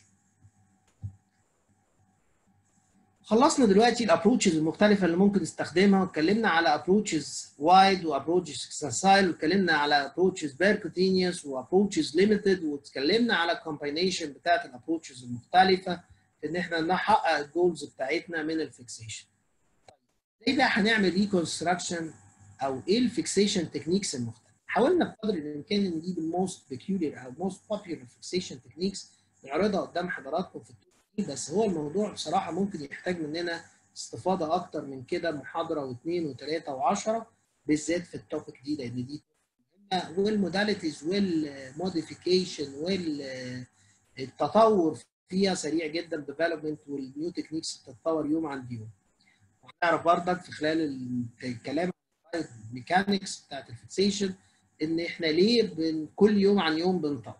خلصنا دلوقتي الابروتشز المختلفه اللي ممكن نستخدمها واتكلمنا على ابروتشز وايد وابروتشز اكسسايل واتكلمنا على ابروتشز بيركوتينيوس وابروتشز ليميتد واتكلمنا على الكومباينيشن بتاعت الابروتشز المختلفه في ان احنا نحقق الجولز بتاعتنا من الفيكسيشن. ازاي بقى هنعمل ريكونستراكشن او ايه الفيكسيشن تكنيكس المختلفه؟ حاولنا بقدر الامكان نجيب الموست بيكيولير او موست بوبيولار فيكسيشن تكنيكس نعرضها قدام حضراتكم في بس هو الموضوع بصراحه ممكن يحتاج مننا استفاضه اكتر من كده محاضره واثنين وثلاثه وعشرة بالذات في التوبيك دي لان دي والموداليتيز والموديفيكيشن والتطور فيها سريع جدا ديفلوبمنت والنيو تكنيكس بتتطور يوم عن يوم. وهنعرف برضك في خلال الكلام عن الميكانكس بتاعت الفيكسيشن ان احنا ليه بن كل يوم عن يوم بنطور.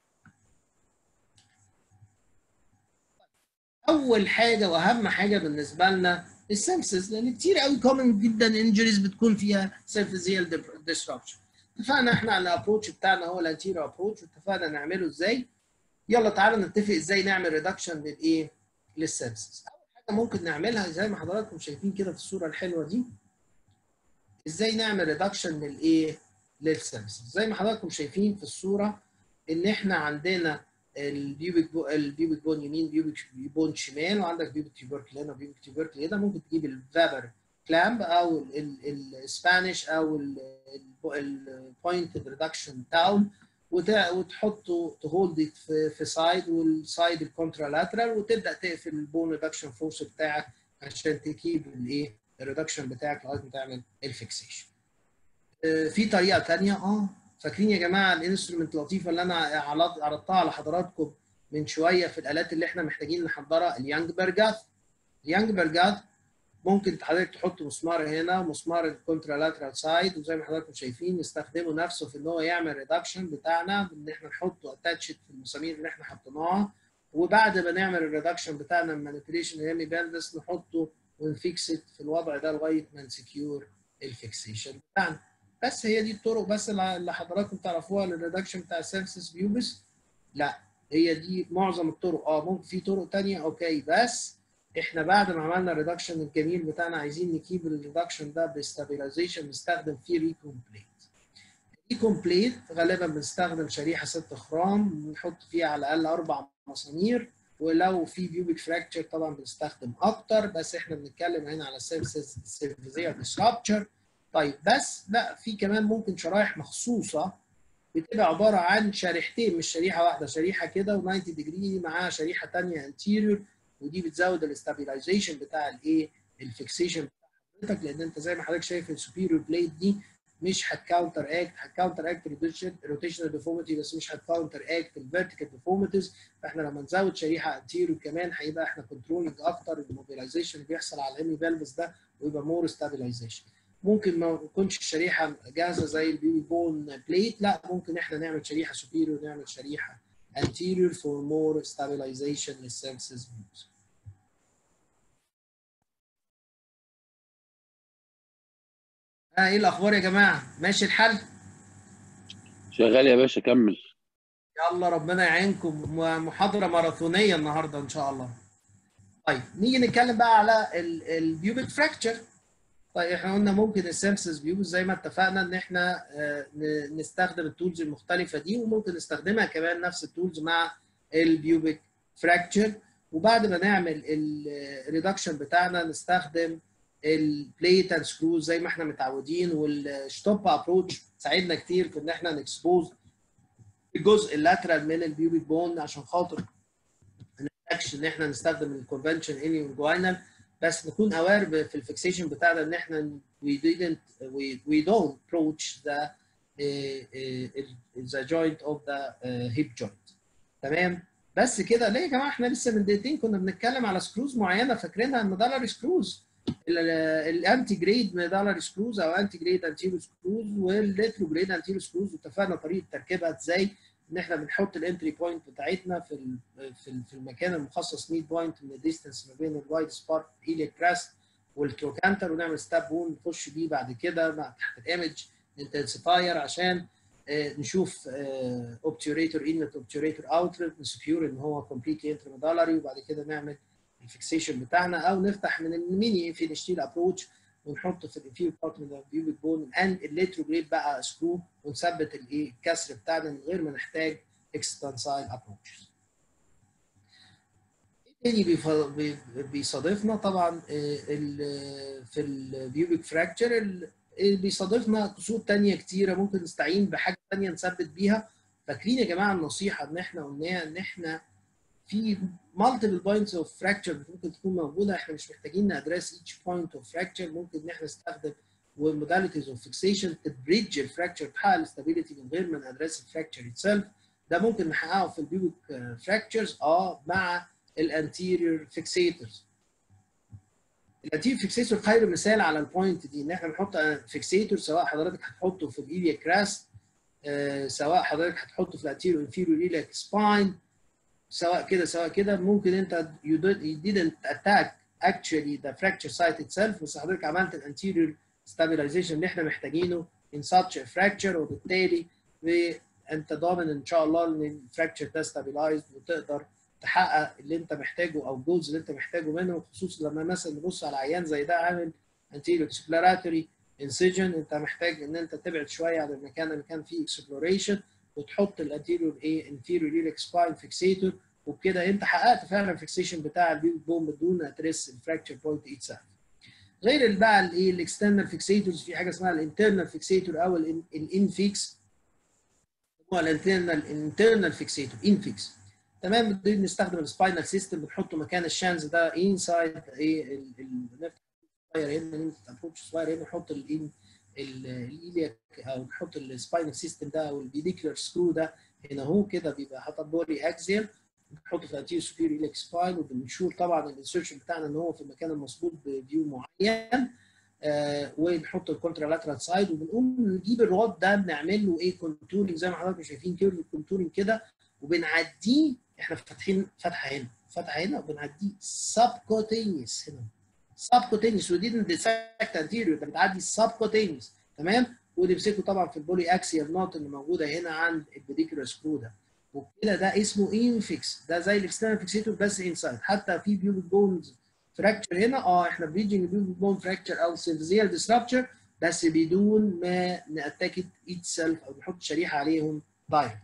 اول حاجه واهم حاجه بالنسبه لنا السيمسز لان كتير قوي كومن جدا انجريز بتكون فيها سيرفيزيال ديسربشن اتفقنا احنا على الابروتش بتاعنا هو الانتيريور ابروتش واتفقنا نعمله ازاي يلا تعالى نتفق ازاي نعمل ريدكشن للايه للسيمسز اول حاجه ممكن نعملها زي ما حضراتكم شايفين كده في الصوره الحلوه دي ازاي نعمل ريدكشن للايه للسيمسز زي ما حضراتكم شايفين في الصوره ان احنا عندنا البيوبيك بو البيوبيك بون يمين بيوبيك بون شمال وعندك بيوبيك تيوبركل هنا وبيوبيك تيوبركل هنا ممكن تجيب الفابر كلامب او الاسبانيش او البوينتد ريدكشن تاول وتحطه تهولد في في سايد والسايد الكونترالاترال وتبدا تقفل البون ريدكشن فورس بتاعك عشان تكيب الايه الريدكشن بتاعك لغايه ما تعمل الفيكسيشن. في طريقه ثانيه اه فاكرين يا جماعه الانسترومنت اللطيفه اللي انا عرضتها على حضراتكم من شويه في الالات اللي احنا محتاجين نحضرها اليانج برجات اليانج برجات ممكن حضرتك تحط مسمار هنا ومسمار الكونترالاترال سايد وزي ما حضراتكم شايفين نستخدمه نفسه في ان هو يعمل ريدكشن بتاعنا بان احنا نحطه اتاتشد في المسامير اللي احنا حطيناها وبعد ما نعمل الريدكشن بتاعنا المانيبيوليشن الهيمي باندس نحطه ونفيكسد في الوضع ده لغايه ما نسكيور الفيكسيشن بتاعنا بس هي دي الطرق بس اللي حضراتكم تعرفوها للريدكشن بتاع السيرفيس بيوبس لا هي دي معظم الطرق اه ممكن في طرق ثانيه اوكي بس احنا بعد ما عملنا الريدكشن الجميل بتاعنا عايزين نكيب الريدكشن ده بستابيلايزيشن نستخدم فيه ريكومبليت ريكومبليت غالبا بنستخدم شريحه 6 خرام بنحط فيها على الاقل اربع مسامير ولو في بيوبيك فراكتشر طبعا بنستخدم اكتر بس احنا بنتكلم هنا على سيرفيسز سيرفيزيال ديسربتشر طيب بس لا في كمان ممكن شرايح مخصوصه بتبقى عباره عن شريحتين مش شريحه واحده شريحه كده و90 ديجري معاها شريحه ثانيه انتيريور ودي بتزود الاستابيلايزيشن بتاع الايه الفيكسيشن بتاع حضرتك لان انت زي ما حضرتك شايف السوبيريور بليت دي مش هتكاونتر اكت هتكاونتر اكت روتيشنال ديفورميتي بس مش هتكاونتر اكت الفيرتيكال ديفورميتيز فاحنا لما نزود شريحه انتيريور كمان هيبقى احنا كنترولنج اكتر الموبيلايزيشن اللي بيحصل على الامي فالفس ده ويبقى مور ستابيلايزيشن ممكن ما تكونش الشريحه جاهزه زي البيبي بون بليت لا ممكن احنا نعمل شريحه سوبيريور نعمل شريحه anterior for more stabilization للسنسز views. ها ايه الاخبار يا جماعه ماشي الحل شغال يا باشا كمل يلا ربنا يعينكم محاضره ماراثونيه النهارده ان شاء الله طيب نيجي نتكلم بقى على البيوبيك فراكتشر طيب احنا قلنا ممكن السيمسس بيوز زي ما اتفقنا ان احنا نستخدم التولز المختلفه دي وممكن نستخدمها كمان نفس التولز مع البيوبيك فراكتشر وبعد ما نعمل الريدكشن بتاعنا نستخدم البليت اند سكروز زي ما احنا متعودين والشتوب ابروتش ساعدنا كتير في ان احنا نكسبوز الجزء اللاترال من البيوبيك بون عشان خاطر ما نحتاجش ان احنا نستخدم الكونفنشن انيونجوينال بس نكون اوير في الفيكسيشن بتاعنا ان احنا we didn't we, we don't approach the uh, uh, the joint of the uh, hip joint تمام بس كده ليه يا جماعه احنا لسه من دقيقتين كنا بنتكلم على سكروز معينه فاكرينها الميدالري سكروز الانتي جريد ميدالري سكروز او انتي جريد انتيرو سكروز والريترو جريد انتيرو سكروز واتفقنا طريقه تركيبها ازاي ان احنا بنحط الانتري بوينت بتاعتنا في في في المكان المخصص ميد بوينت من الديستنس ما بين الوايد سبارت ايليك كراست والتروكانتر ونعمل ستاب بون نخش بيه بعد كده تحت الايمج انتنسيفاير عشان نشوف اوبتيوريتور انلت اوبتيوريتور اوتلت نسكيور ان هو كومبليتلي انترميدالري وبعد كده نعمل الفيكسيشن بتاعنا او نفتح من الميني فينشتيل ابروتش ونحطه في الانفير بارت من البيوبيك بون اند الليتروجريد بقى سكرو ونثبت الايه الكسر بتاعنا من غير ما نحتاج اكستنسايل ابروتشز. تاني بيصادفنا طبعا في البيوبيك فراكتشر بيصادفنا كسور تانية كتيرة ممكن نستعين بحاجة تانية نثبت بيها فاكرين يا جماعة النصيحة ان احنا قلناها ان احنا في multiple points of fracture ممكن تكون موجودة احنا مش محتاجين نادرس each point of fracture ممكن ان احنا نستخدم modalities of fixation تبريدج الفراكتشر تحقق الاستابيليتي من غير ما ندرس الفراكتشر itself ده ممكن نحققه في البيوبيك فراكتشرز اه مع الانتيريور فيكسيتورز الانتيريور فيكسيتور خير مثال على البوينت دي ان احنا بنحط فيكسيتور سواء حضرتك هتحطه في الايليا كراست آه سواء حضرتك هتحطه في الانتيريور انفيريور ايليا سباين سواء كده سواء كده ممكن انت you, you didn't attack actually the fracture site itself بس حضرتك عملت الانتيريور stabilization اللي احنا محتاجينه in such a fracture وبالتالي انت ضامن ان شاء الله ان الفراكشر ده stabilized وتقدر تحقق اللي انت محتاجه او الجولز اللي انت محتاجه منه خصوصا لما مثلا نبص على عيان زي ده عامل anterior exploratory incision انت محتاج ان انت تبعد شويه عن المكان اللي كان فيه exploration وتحط الانتيريور ايه انتيريور ايليك سباين فيكسيتور وبكده انت حققت فعلا الفيكسيشن بتاع البيوت بوم بدون اتريس الفراكتشر بوينت ايتسلف غير بقى الايه الاكسترنال فيكسيتورز في حاجه اسمها الانترنال فيكسيتور او الانفيكس هو الانترنال الانترنال فيكسيتور انفيكس تمام بنستخدم السباينال سيستم بنحطه مكان الشانز ده انسايد ايه نفتح صغير هنا نفتح ابروتش صغير هنا نحط الان الايلياك او نحط السباينال سيستم ده او البيديكولار سكرو ده هنا اهو كده بيبقى حاطط بوري اكزيال بنحطه في الانتيريور سوبيريور ايليك سباين وبنشور طبعا الانسرشن بتاعنا ان هو في المكان المظبوط بفيو معين آه ونحط الكونترالاترال سايد وبنقوم نجيب الرود ده بنعمل له ايه كونتورنج زي ما حضراتكم شايفين كيرف كونتورنج كده وبنعديه احنا فاتحين فتحه هنا فتحه هنا وبنعديه سبكوتينيوس هنا سبكوتينيوس ودي ديسكت انتيريور ده بتعدي سبكوتينيوس تمام ونمسكه طبعا في البولي اكسيال نوت اللي موجوده هنا عند البيديكولار سكرو ده وكده ده اسمه انفكس ده زي الاكسترنال فيكسيتور بس انسايد حتى في بيوبيك بونز فراكتشر هنا اه احنا بريدجنج بيوبيك بون فراكتشر او سيرفيزيال ديسربتشر بس بدون ما ناتاكد ايت سيلف او نحط شريحه عليهم دايركت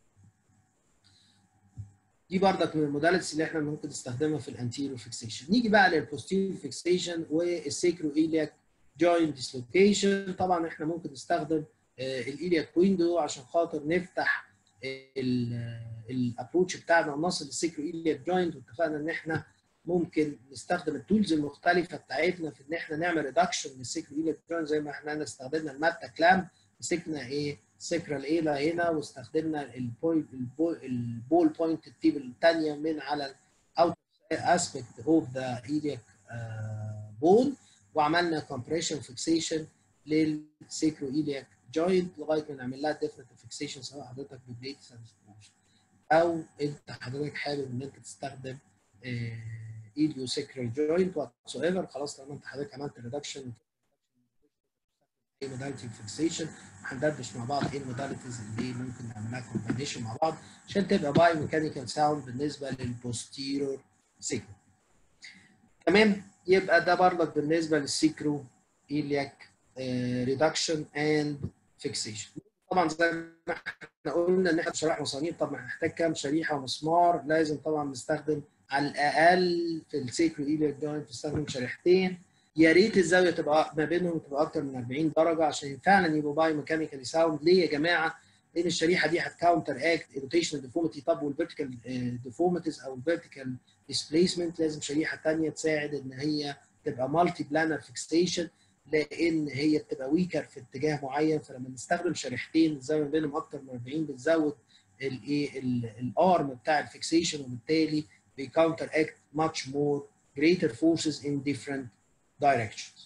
دي بردك من الموداليتيز اللي احنا ممكن نستخدمها في الانتيريور فيكسيشن نيجي بقى للبوستيريور فيكسيشن والسيكرو ايلياك جوينت ديسلوكيشن طبعا احنا ممكن نستخدم الايلياك ويندو عشان خاطر نفتح الابروتش بتاعنا ونصل للسيكرو ايلياك جوينت واتفقنا ان احنا ممكن نستخدم التولز المختلفه بتاعتنا في ان احنا نعمل ريدكشن للسيكرو ايلياك جوينت زي ما احنا استخدمنا الماتا كلام مسكنا ايه سكرال ايلا هنا واستخدمنا البول البول, البول بوينت التيب الثانيه من على الاوت اسبكت اوف ذا ايلياك بون وعملنا كومبريشن فيكسيشن للسيكرو ايلياك جوينت لغايه ما نعمل لها ديفنت فيكسيشن سواء حضرتك ببليت او انت حضرتك حابب ان انت تستخدم ايليو سيكرال جوينت واتس ايفر خلاص لما انت حضرتك عملت ريدكشن ايه موداليتي فيكسيشن هندردش مع بعض ايه الموداليتيز اللي ممكن نعملها كومبينيشن مع بعض عشان تبقى باي ميكانيكال ساوند بالنسبه للبوستيرور سيجنال تمام يبقى ده برضك بالنسبه للسيكرو ايلياك ريدكشن اند فيكسيشن طبعا زي ما احنا قلنا ان احنا شرائح مصامير طب هنحتاج كام شريحه ومسمار لازم طبعا نستخدم على الاقل في السيكرو ايلياك جوينت نستخدم شريحتين يا ريت الزاويه تبقى ما بينهم تبقى اكتر من 40 درجه عشان فعلا يبقوا باي ميكانيكالي ساوند ليه يا جماعه؟ لان الشريحه دي هتكاونتر اكت روتيشنال ديفورميتي طب والفيرتيكال ديفورميتيز او الفيرتيكال ديسبيسمنت لازم شريحه ثانيه تساعد ان هي تبقى مالتي بلانر فيكسيشن لان هي بتبقى ويكر في اتجاه معين فلما نستخدم شريحتين الزاويه بينهم اكتر من 40 بتزود الايه الارم بتاع الفيكسيشن وبالتالي بيكاونتر اكت ماتش مور greater forces in different directions.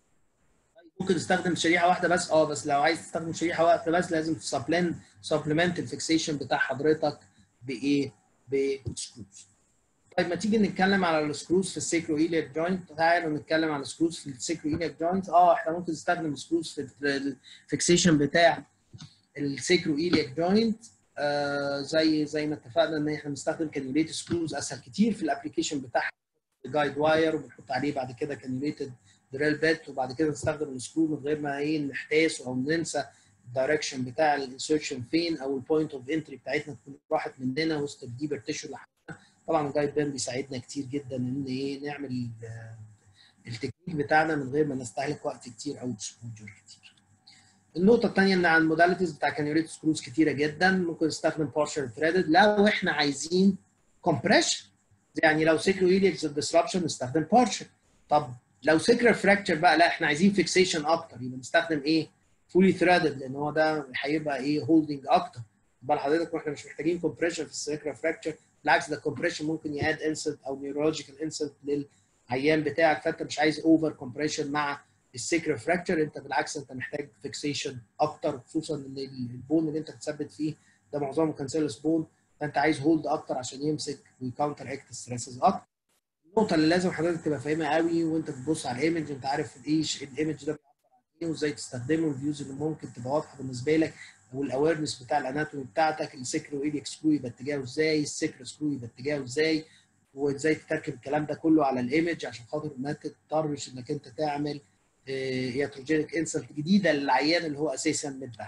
ممكن تستخدم شريحه واحده بس اه بس لو عايز تستخدم شريحه واحده بس لازم تسبلنت سبلمنت الفيكسيشن بتاع حضرتك بايه؟ بسكروز. طيب ما تيجي نتكلم على السكروز في السيكرو ايليك جوينت تعالوا نتكلم على السكروز في السيكرو ايليك جوينت اه احنا ممكن نستخدم سكروز في الفيكسيشن بتاع السيكرو ايليك جوينت آه زي زي ما اتفقنا ان احنا بنستخدم كانيوليت سكروز اسهل كتير في الابلكيشن بتاعها جايد واير وبنحط عليه بعد كده كانيوليتد دريل بيت وبعد كده نستخدم السكرو من غير ما ايه نحتاسه او ننسى الدايركشن بتاع الانسرشن فين او البوينت اوف انتري بتاعتنا تكون راحت مننا وسط الديبر تيشو اللي طبعا الجايد بان بيساعدنا كتير جدا ان ايه نعمل التكنيك بتاعنا من غير ما نستهلك وقت كتير او اكسبوجر كتير. النقطه الثانيه ان عن الموداليتيز بتاع كانيوليت سكروز كتيره جدا ممكن نستخدم بارشل ثريدد لو احنا عايزين كومبريشن يعني لو سيكرو ايليكس ديسربشن نستخدم بارشل طب لو سيكرال فراكتشر بقى لا احنا عايزين فيكسيشن اكتر يبقى نستخدم ايه؟ فولي ثريدد لان هو ده هيبقى ايه هولدنج اكتر بال حضرتك واحنا مش محتاجين كومبريشن في السيكرال فراكتشر بالعكس ده الكومبريشن ممكن ياد انسلت او نيورولوجيكال انسلت للعيان بتاعك فانت مش عايز اوفر كومبريشن مع السيكرال فراكتشر انت بالعكس انت محتاج فيكسيشن اكتر خصوصا ان البون اللي انت بتثبت فيه ده معظمه كانسيلس بون فانت عايز هولد اكتر عشان يمسك ويكاونتر اكت ستريسز اكتر النقطه اللي لازم حضرتك تبقى فاهمها قوي وانت بتبص على الايمج انت عارف ايه الايمج ده بيعبر عن ايه وازاي تستخدمه الفيوز اللي ممكن تبقى واضحه بالنسبه لك والاويرنس بتاع الاناتومي بتاعتك السكرو ايديك سكرو يبقى اتجاهه ازاي السكر سكرو يبقى اتجاهه ازاي وازاي تركب الكلام ده كله على الايمج عشان خاطر ما تضطرش انك انت تعمل ياتروجينيك انسلت جديده للعيان اللي هو اساسا متبهدل.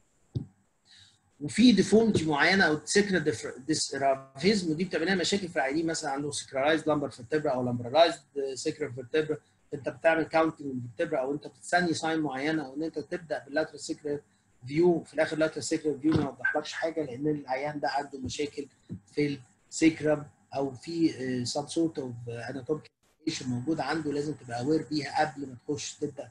وفي ديفورمتي معينه او سكر ديسرافيزم ودي بتعمل لنا مشاكل في العيانين مثلا عنده سكرالايزد لامبر فيرتبرا او لامبرالايزد سكر فيرتبرا انت بتعمل كاونتنج للفيرتبرا او انت بتستني ساين معينه او ان انت تبدا باللاترال سكر فيو في الاخر لاترال سكر فيو ما يوضحلكش حاجه لان العيان ده عنده مشاكل في السكرم او في سب سورت اوف اناتوميك موجود عنده لازم تبقى اوير بيها قبل ما تخش تبدا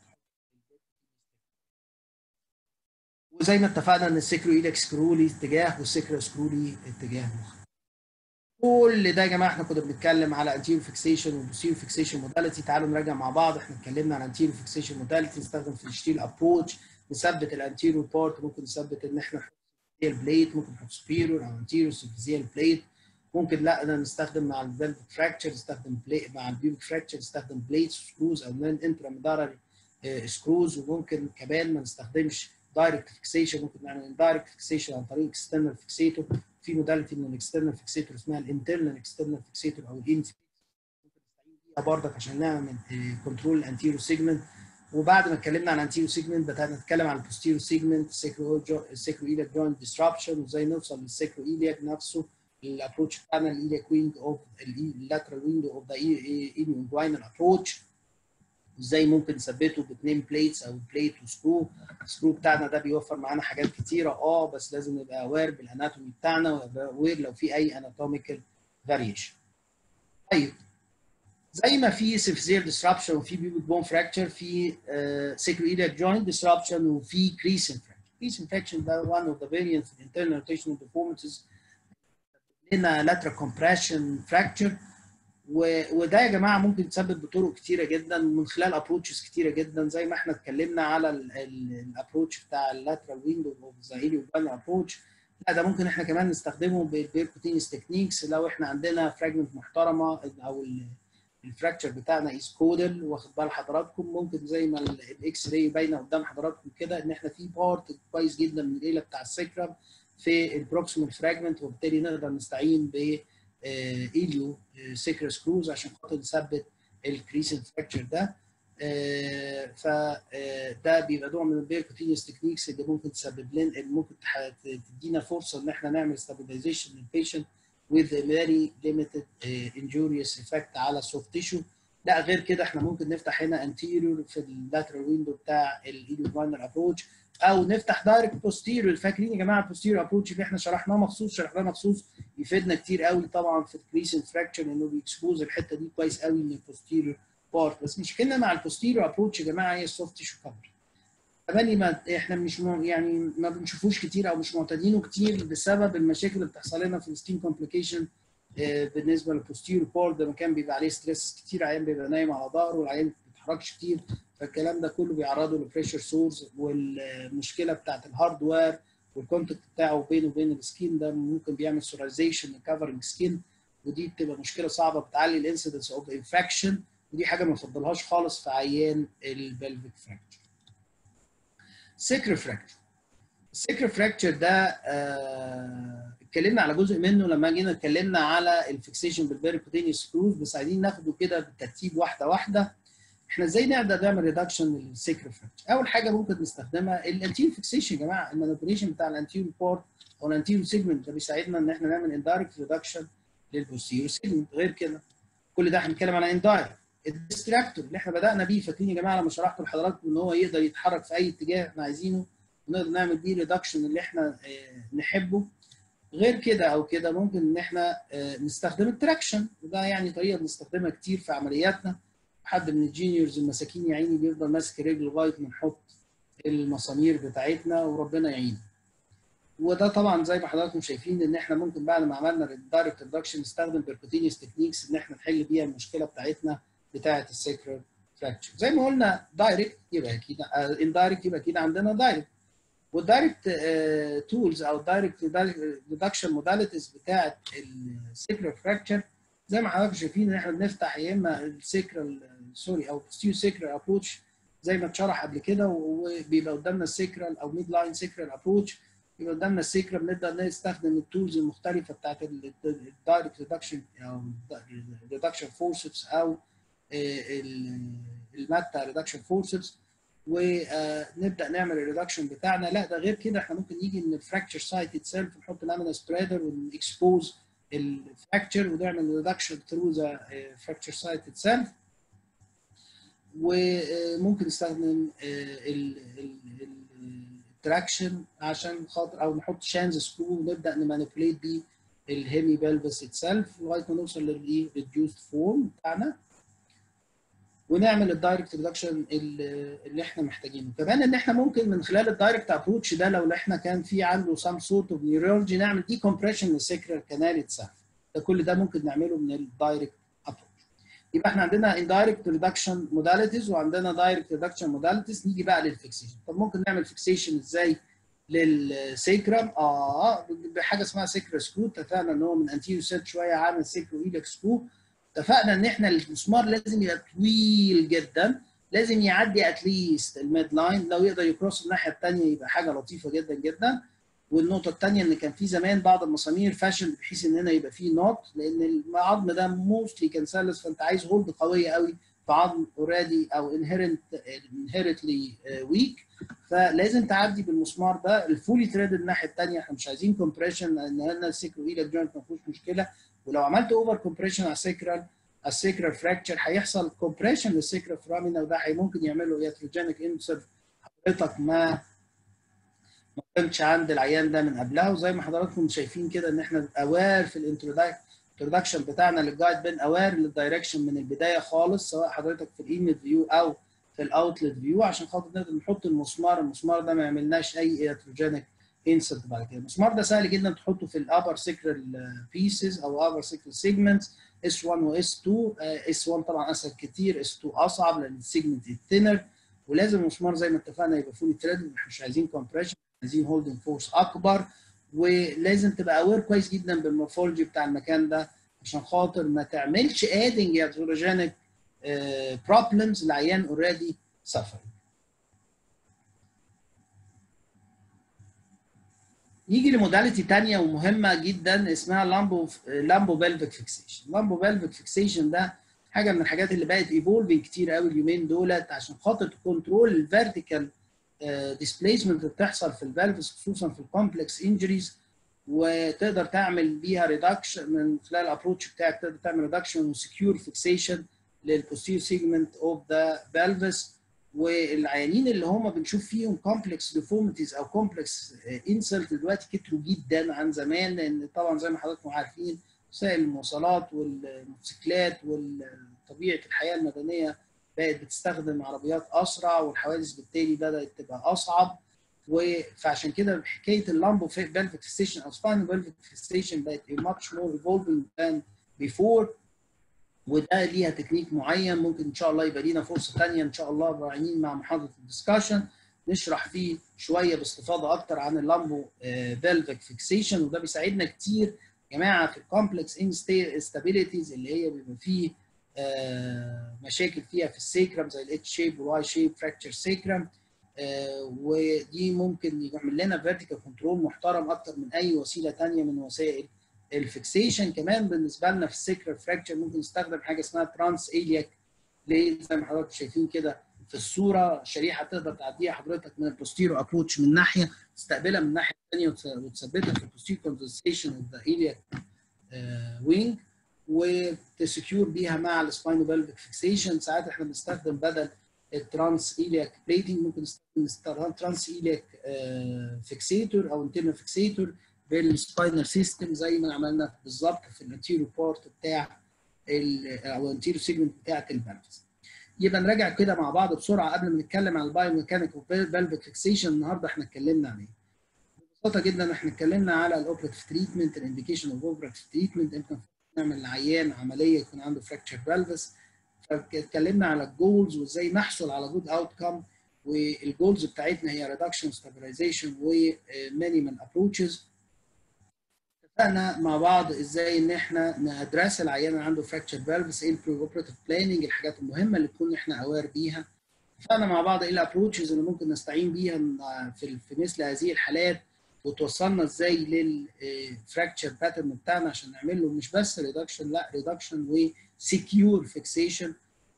وزي ما اتفقنا ان السكرو ايدك سكرو لي اتجاه والسكرو سكرو لي اتجاه مختلف. كل ده يا جماعه احنا كنا بنتكلم على انتيريو فيكسيشن وبوستيريو فيكسيشن موداليتي تعالوا نراجع مع بعض احنا اتكلمنا على انتيريو فيكسيشن موداليتي نستخدم في الشتيل ابروتش نثبت الانتيريو بارت ممكن نثبت ان احنا نحط بليت ممكن نحط سبيرور او انتيريو سوفيزيال بليت ممكن لا انا نستخدم مع الفيلفت فراكتشر نستخدم بليت مع البيوبك فراكتشر نستخدم بليتس سكروز او نون انتراميداري سكروز وممكن كمان ما نستخدمش دايركت فيكسيشن ممكن نعمل اندايركت فيكسيشن عن طريق اكسترنال فيكسيتور في موداليتي من الاكسترنال فيكسيتور اسمها الانترنال اكسترنال فيكسيتور او الان ممكن نستعين بيها برضك عشان نعمل كنترول الانتيرو سيجمنت وبعد ما اتكلمنا عن الانتيرو سيجمنت بدانا نتكلم عن البوستيرو سيجمنت السيكرو السيكرو ايلياك جوينت ديسربشن وازاي نوصل للسيكرو ايلياك نفسه الابروتش بتاعنا الايلياك وينج اوف اللاترال وينج اوف ذا ايليوانجوينال ابروتش ازاي ممكن نثبته باثنين بليتس او بليت وسكرو السكرو بتاعنا ده بيوفر معانا حاجات كتيره اه بس لازم نبقى اوير بالاناتومي بتاعنا ويبقى اوير لو في اي اناتوميكال فاريشن طيب زي ما في سيفزير ديسربشن وفي بيبك بون فراكتشر في سيكرو ايلياك جوينت ديسربشن وفي كريسن فراكتشر كريسن فراكتشر ده one of the variants of internal rotational deformities لنا lateral compression fracture وده يا جماعه ممكن يتسبب بطرق كتيره جدا من خلال ابروتشز كتيره جدا زي ما احنا اتكلمنا على الابروتش بتاع اللاترال ويندو اوف ذا هيليو ابروتش لا ده ممكن احنا كمان نستخدمه بالبيركوتينس تكنيكس لو احنا عندنا فراجمنت محترمه او الفراكتشر بتاعنا از كودل واخد بال حضراتكم ممكن زي ما الاكس راي باينه قدام حضراتكم كده ان احنا في بارت كويس جدا من العيله بتاع السكرم في البروكسيمال فراجمنت وبالتالي نقدر نستعين ب ايليو سيكر سكروز عشان خاطر نثبت الكريسنت فراكشر ده فده بيبقى نوع من البيركوتينيوس تكنيكس اللي ممكن تسبب لنا اللي ممكن تدينا فرصه ان احنا نعمل stabilization للبيشنت with a very limited uh, injurious effect على soft tissue لا غير كده احنا ممكن نفتح هنا anterior في اللاترال ويندو بتاع الايديوفاينر ابروتش او نفتح دايركت بوستيريور فاكرين يا جماعه البوستيريور ابروتش اللي احنا شرحناه مخصوص شرحناه مخصوص يفيدنا كتير قوي طبعا في الكريسنت فراكشر انه بيكسبوز الحته دي كويس قوي من البوستيريور بارت بس مشكلتنا مع البوستيريور ابروتش يا جماعه هي السوفت تيشو كفر كمان ما احنا مش م... يعني ما بنشوفوش كتير او مش معتادينه كتير بسبب المشاكل اللي بتحصل لنا في الستين كومبليكيشن بالنسبه للبوستيريور بارت ده مكان بيبقى عليه ستريس كتير عيان بيبقى نايم على ظهره والعيان ما بيتحركش كتير فالكلام ده كله بيعرضه لبريشر سورس والمشكله بتاعت الهاردوير والكونتاكت بتاعه بينه وبين السكين ده ممكن بيعمل سورايزيشن كفرنج سكين ودي بتبقى مشكله صعبه بتعلي الانسيدنس اوف انفكشن ودي حاجه ما بفضلهاش خالص في عيان البلفيك فراكتشر. سكر فراكتشر السكر فراكتشر ده آه اتكلمنا على جزء منه لما جينا اتكلمنا على الفيكسيشن بالبيريكوتينيوس سكروز بس عايزين ناخده كده بالترتيب واحده واحده احنا ازاي نقدر نعمل ريدكشن للسكر فراكتشر اول حاجه ممكن نستخدمها الانتيريور فيكسيشن يا جماعه المانيبيوليشن بتاع الانتيريور بورت او الانتيريور سيجمنت ده بيساعدنا ان احنا نعمل اندايركت ريدكشن للبوستيريور سيجمنت غير كده كل ده هنتكلم على اندايركت الديستراكتور اللي احنا بدانا بيه فاكرين يا جماعه لما شرحت لحضراتكم ان هو يقدر يتحرك في اي اتجاه احنا عايزينه ونقدر نعمل بيه ريدكشن اللي احنا اه نحبه غير كده او كده ممكن ان احنا اه نستخدم التراكشن وده يعني طريقه بنستخدمها كتير في عملياتنا حد من الجينيورز المساكين يا عيني بيفضل ماسك رجله لغايه ما نحط المسامير بتاعتنا وربنا يعينه وده طبعا زي ما حضراتكم شايفين ان احنا ممكن بعد ما عملنا الدايركت ريدكشن نستخدم بيركوتينيوس تكنيكس ان احنا نحل بيها المشكله بتاعتنا بتاعه السيكرال فراكشر زي ما قلنا دايركت يبقى اكيد اندايركت يبقى اكيد عندنا دايركت والدايركت تولز او الدايركت ريدكشن موداليتيز بتاعه السيكرال فراكشر زي ما حضراتكم شايفين ان احنا بنفتح يا اما السيكرال سوري او ستيو سيكرال ابروتش زي ما اتشرح قبل كده وبيبقى قدامنا السيكرال او ميد لاين سيكرال ابروتش يبقى قدامنا السكره بنبدا نستخدم التولز المختلفه بتاعت الدايركت ريدكشن او الريدكشن فورسبس او الماتا ريدكشن فورسبس ونبدا نعمل الريدكشن بتاعنا لا ده غير كده احنا ممكن نيجي من الفراكتشر سايت اتسيلف نحط لامينا سبريدر ونكسبوز الفراكتشر ونعمل ريدكشن ثرو ذا فراكتشر سايت اتسيلف وممكن نستخدم التراكشن عشان خاطر او نحط شانز سكرو ونبدا نمانيبيوليت بيه الهيمي بلفس اتسلف لغايه ما نوصل للايه ريديوست فورم بتاعنا ونعمل الدايركت ريدكشن اللي احنا محتاجينه كمان ان احنا ممكن من خلال الدايركت ابروتش ده لو احنا كان في عنده سام سورت اوف نيورولوجي نعمل دي كومبريشن للسكرال كانال اتسلف ده كل ده ممكن نعمله من الدايركت ابروتش يبقى احنا عندنا indirect reduction modalities وعندنا direct reduction modalities نيجي بقى للفيكسيشن طب ممكن نعمل فيكسيشن ازاي للسيكرم اه بحاجه اسمها سيكرا سكرو اتفقنا ان هو من انتيريو سيت شويه عامل سيكرو ايلك سكرو اتفقنا ان احنا المسمار لازم يبقى طويل جدا لازم يعدي اتليست الميد لاين لو يقدر يكروس الناحيه الثانيه يبقى حاجه لطيفه جدا جدا والنقطه الثانيه ان كان في زمان بعض المسامير فاشل بحيث ان هنا يبقى فيه نوت لان العظم ده موستلي كان سلس فانت عايز هولد قويه قوي في عظم اوريدي او انهيرنت انهيرتلي ويك فلازم تعدي بالمسمار ده الفولي تريد الناحيه الثانيه احنا مش عايزين كومبريشن لان هنا السيكرو ايلك جوينت ما فيهوش مشكله ولو عملت اوفر كومبريشن على السيكرال السيكرال فراكتشر هيحصل كومبريشن للسيكرال فرامينا وده ممكن يعمل له ياتروجينيك انسر حضرتك ما ما كانش عند العيان ده من قبلها وزي ما حضراتكم شايفين كده ان احنا اوير في الانترودكشن بتاعنا للجايد بين اوير للدايركشن من البدايه خالص سواء حضرتك في الايميد فيو او في الاوتلت فيو عشان خاطر نقدر نحط المسمار المسمار ده ما يعملناش اي اتروجينيك انسرت بعد كده المسمار ده سهل جدا تحطه في الابر سيكرال بيسز او ابر سيكرال سيجمنتس اس 1 واس 2 اس 1 طبعا اسهل كتير اس 2 اصعب لان السيجمنت الثينر ولازم المسمار زي ما اتفقنا يبقى فولي تريد مش عايزين كومبريشن عايزين هولدنج فورس اكبر ولازم تبقى اوير كويس جدا بالمورفولوجي بتاع المكان ده عشان خاطر ما تعملش ادنج ياتروجينيك بروبلمز لعيان اوريدي سفر نيجي لموداليتي ثانيه ومهمه جدا اسمها لامبو لامبو بلفيك فيكسيشن لامبو بلفيك فيكسيشن ده حاجه من الحاجات اللي بقت ايفولفنج كتير قوي اليومين دولت عشان خاطر تكنترول الفيرتيكال ديسبيسمنت اللي بتحصل في الفالفز خصوصا في الكومبلكس انجريز وتقدر تعمل بيها ريدكشن من خلال الابروتش بتاعك تقدر تعمل ريدكشن وسكيور فيكسيشن للبوستير سيجمنت اوف ذا فالفز والعيانين اللي هم بنشوف فيهم كومبلكس ديفورميتيز او كومبلكس انسلت دلوقتي كتروا جدا عن زمان لان طبعا زي ما حضراتكم عارفين وسائل المواصلات والموتوسيكلات وطبيعه الحياه المدنيه بقت بتستخدم عربيات اسرع والحوادث بالتالي بدات تبقى اصعب فعشان كده حكايه اللامبو بلفيك ستيشن او سباينال بلفيك ستيشن بقت much more evolving than before وده ليها تكنيك معين ممكن ان شاء الله يبقى لينا فرصه ثانيه ان شاء الله راعيين مع محاضره الدسكشن نشرح فيه شويه باستفاضه اكتر عن اللامبو بلفيك فيكسيشن وده بيساعدنا كتير يا جماعه في الكومبلكس انستابيليتيز اللي هي بيبقى فيه مشاكل فيها في السيكرم زي الاتش شيب والواي شيب فراكتشر سيكرم ودي ممكن يعمل لنا فيرتيكال كنترول محترم اكتر من اي وسيله ثانيه من وسائل الفيكسيشن كمان بالنسبه لنا في السيكرال فراكتشر ممكن نستخدم حاجه اسمها ترانس ايلياك ليه زي ما حضراتكم شايفين كده في الصوره شريحه تقدر تعديها حضرتك من البوستيرو ابروتش من ناحيه تستقبلها من الناحيه الثانيه وتثبتها في البوستيرو كونفرسيشن اوف ذا ايلياك وينج وتسكيور بيها مع السباينو بلفيك فيكسيشن ساعات احنا بنستخدم بدل الترانس ايلياك بليتنج ممكن نستخدم ترانس ايلياك فيكسيتور او انترنال فيكسيتور بالسباينال سيستم زي ما عملنا بالظبط في الانتيريو بارت بتاع او الانتيريو سيجمنت بتاعت البلفز يبقى نراجع كده مع بعض بسرعه قبل ما نتكلم عن البايو ميكانيك بلفيك فيكسيشن النهارده احنا اتكلمنا عن ايه ببساطه جدا احنا اتكلمنا على الاوبريتيف تريتمنت الانديكيشن اوف اوبريتيف تريتمنت امتى نعمل للعيان عمليه يكون عنده فراكتشر بلفس فاتكلمنا على الجولز وازاي نحصل على جود اوت كم والجولز بتاعتنا هي ريدكشن ستابلايزيشن ومينيمال ابروتشز اتفقنا مع بعض ازاي ان احنا ندرس العيان اللي عنده فراكتشر فالفز ايه البري اوبريتيف بلاننج الحاجات المهمه اللي نكون احنا اوير بيها اتفقنا مع بعض ايه الابروتشز اللي ممكن نستعين بيها في في مثل هذه الحالات وتوصلنا ازاي للفراكتشر باترن بتاعنا عشان نعمل له مش بس ريدكشن لا ريدكشن وسكيور فيكسيشن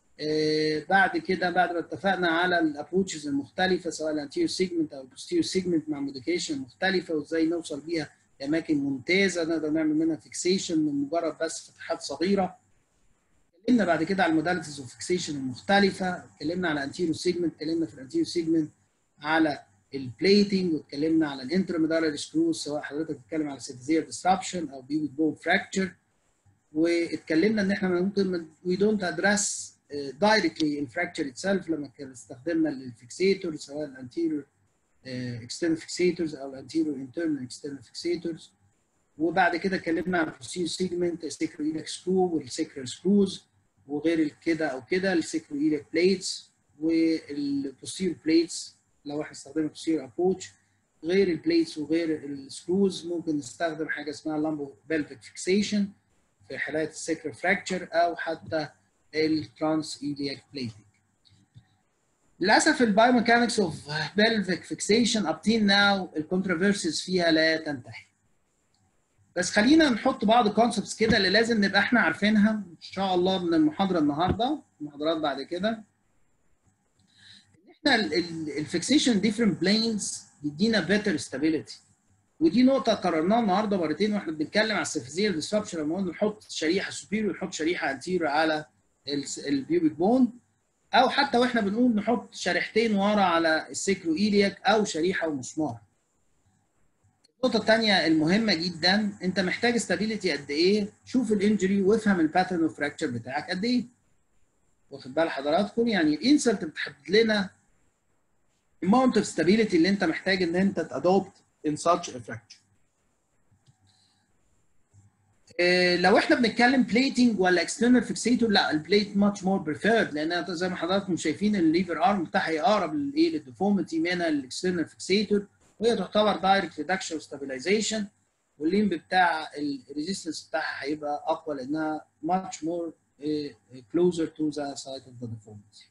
بعد كده بعد ما اتفقنا على الابروتشز المختلفه سواء الانتيريو سيجمنت او البوستيريو سيجمنت مع موديفيكيشن مختلفه وازاي نوصل بيها لاماكن ممتازه نقدر نعمل منها فيكسيشن من مجرد بس فتحات صغيره اتكلمنا بعد كده على الموداليتيز اوف فيكسيشن المختلفه اتكلمنا على انتيريو سيجمنت اتكلمنا في الانتيريو سيجمنت على البليتنج واتكلمنا على الانترميدالري سكروز سواء حضرتك بتتكلم على سيتيزير ديسربشن او بيبي بون فراكتشر واتكلمنا ان احنا ممكن وي دونت ادرس دايركتلي الفراكتشر اتسلف لما استخدمنا الفيكسيتور سواء الانتيريور external fixators او الانتيريور internal external fixators وبعد كده اتكلمنا عن البوستيريور سيجمنت السيكرويلك سكرو والسيكرال سكروز وغير كده او كده السيكرويلك بليتس والبوستيريور بليتس لو احنا استخدمنا بوستيريور ابروتش غير البليتس وغير السكروز ممكن نستخدم حاجه اسمها لامبو بلفيك فيكسيشن في حالات السيكرال فراكتشر او حتى الترانس ايلياك بليتنج للاسف البايوميكانكس اوف بلفيك فيكسيشن اب تيل ناو الكونتروفيرسيز فيها لا تنتهي بس خلينا نحط بعض الكونسبتس كده اللي لازم نبقى احنا عارفينها ان شاء الله من المحاضره النهارده المحاضرات بعد كده ان احنا الفيكسيشن ديفرنت بلينز بيدينا بيتر ستابيليتي ودي نقطه قررناها النهارده مرتين واحنا بنتكلم على السيفيزير ديسربشن لما قلنا نحط شريحه سوبيريور ونحط شريحه انتيريور على البيوبيك بون او حتى واحنا بنقول نحط شريحتين ورا على السيكرو ايلياك او شريحه ومسمار النقطه الثانيه المهمه جدا انت محتاج استابيليتي قد ايه شوف الانجري وافهم الباترن اوف فراكتشر بتاعك قد ايه واخد بال حضراتكم يعني الانسلت بتحدد لنا amount of stability اللي انت محتاج ان انت تادوبت in such a fracture لو احنا بنتكلم بليتنج ولا اكسترنال فيكسيتور لا البليت ماتش مور بريفيرد لان زي ما حضراتكم شايفين الليفر ارم بتاعها اقرب للايه للديفورميتي من الاكسترنال فيكسيتور وهي تعتبر دايركت ريدكشن وستابلايزيشن والليمب بتاع الريزيستنس بتاعها هيبقى اقوى لانها ماتش مور closer to the site of the deformity.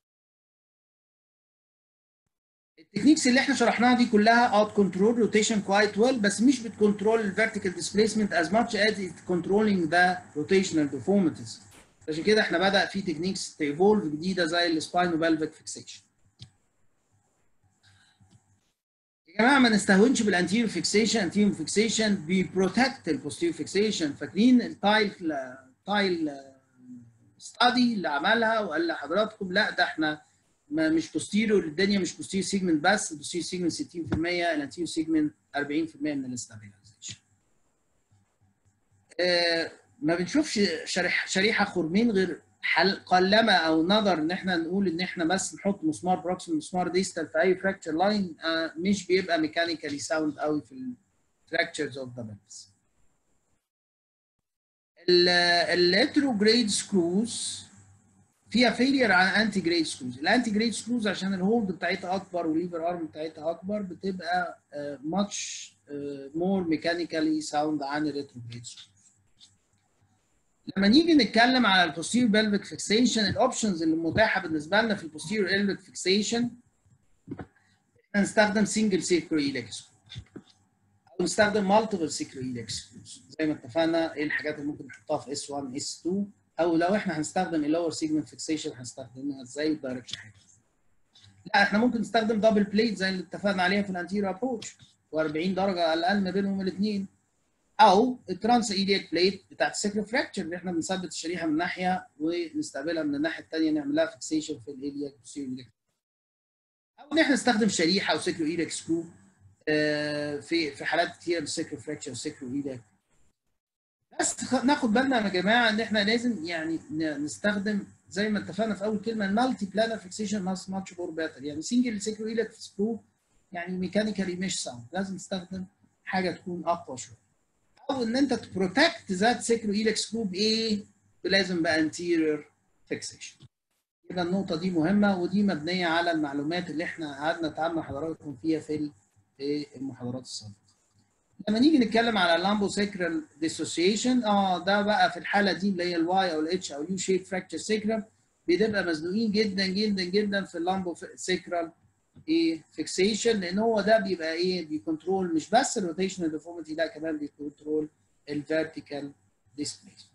التكنيكس اللي احنا شرحناها دي كلها اوت كنترول روتيشن كوايت ويل بس مش بتكنترول الفيرتيكال ديسبيسمنت as much as it's controlling the rotational deformities عشان كده احنا بدا في تكنيكس تيفولف جديده زي السباينو بلفيك فيكسيشن يا جماعه ما نستهونش بالانتيريور فيكسيشن انتيريور فيكسيشن بيبروتكت البوستيريور فيكسيشن فاكرين التايل تايل ستادي اللي عملها وقال لحضراتكم لا ده احنا ما مش بوستيريور الدنيا مش بوستيريور سيجمنت بس البوستيريور سيجمنت 60% الانتيريور سيجمنت 40% من الاستابيلايزيشن آه ما بنشوفش شريحه شريحه خرمين غير حل قلما او نظر ان احنا نقول ان احنا بس نحط مسمار بروكسيمال مسمار ديستال في اي فراكتشر لاين آه مش بيبقى ميكانيكالي ساوند قوي في الفراكتشرز اوف ذا بلفس الاتروجريد سكروز فيها فيلير عن انتي جريد سكروز الانتي جريد سكروز عشان الهولد بتاعتها اكبر والليفر ارم بتاعتها اكبر بتبقى ماتش مور ميكانيكالي ساوند عن الريتروجريد سكروز لما نيجي نتكلم على البوستيريور بلفيك فيكسيشن الاوبشنز اللي متاحه بالنسبه لنا في البوستيريور بلفيك فيكسيشن احنا نستخدم سنجل سيكرو ايلكس او نستخدم مالتيبل سيكرو ايلكس زي ما اتفقنا ايه الحاجات اللي ممكن نحطها في اس 1 اس 2 او لو احنا هنستخدم اللور سيجمنت فيكسيشن هنستخدمها ازاي الدايركشن حاجه لا احنا ممكن نستخدم دبل بليت زي اللي اتفقنا عليها في الانتيريور ابروتش و40 درجه على الاقل ما بينهم الاثنين او الترانس ايديك بليت بتاعت السكر فراكتشر اللي احنا بنثبت الشريحه من ناحيه ونستقبلها من الناحيه الثانيه نعمل لها فيكسيشن في الايديك او ان احنا نستخدم شريحه او سكرو ايدك سكرو في في حالات كتير للسكر فراكتشر وسكرو ايدك بس ناخد بالنا يا جماعه ان احنا لازم يعني نستخدم زي ما اتفقنا في اول كلمه المالتي بلانر فيكسيشن ماس ماتش بور باتر يعني سنجل سكرو ايدك سكرو يعني ميكانيكالي مش ساوند لازم نستخدم حاجه تكون اقوى شويه او ان انت تبروتكت ذات سكرو ايلك سكرو بايه؟ لازم بانتيريور فيكسيشن. يبقى النقطه دي مهمه ودي مبنيه على المعلومات اللي احنا قعدنا نتعامل حضراتكم فيها في المحاضرات السابقه. لما نيجي نتكلم على اللامبو سيكرال ديسوسيشن اه ده بقى في الحاله دي اللي هي الواي او الاتش او اليو شيب فراكتشر سيكرال بتبقى مزنوقين جدا جدا جدا في اللامبو سيكرال ايه فيكسيشن لان هو ده بيبقى ايه بيكنترول مش بس الروتيشنال ديفورميتي لا كمان بيكنترول الفيرتيكال ديسبيسمنت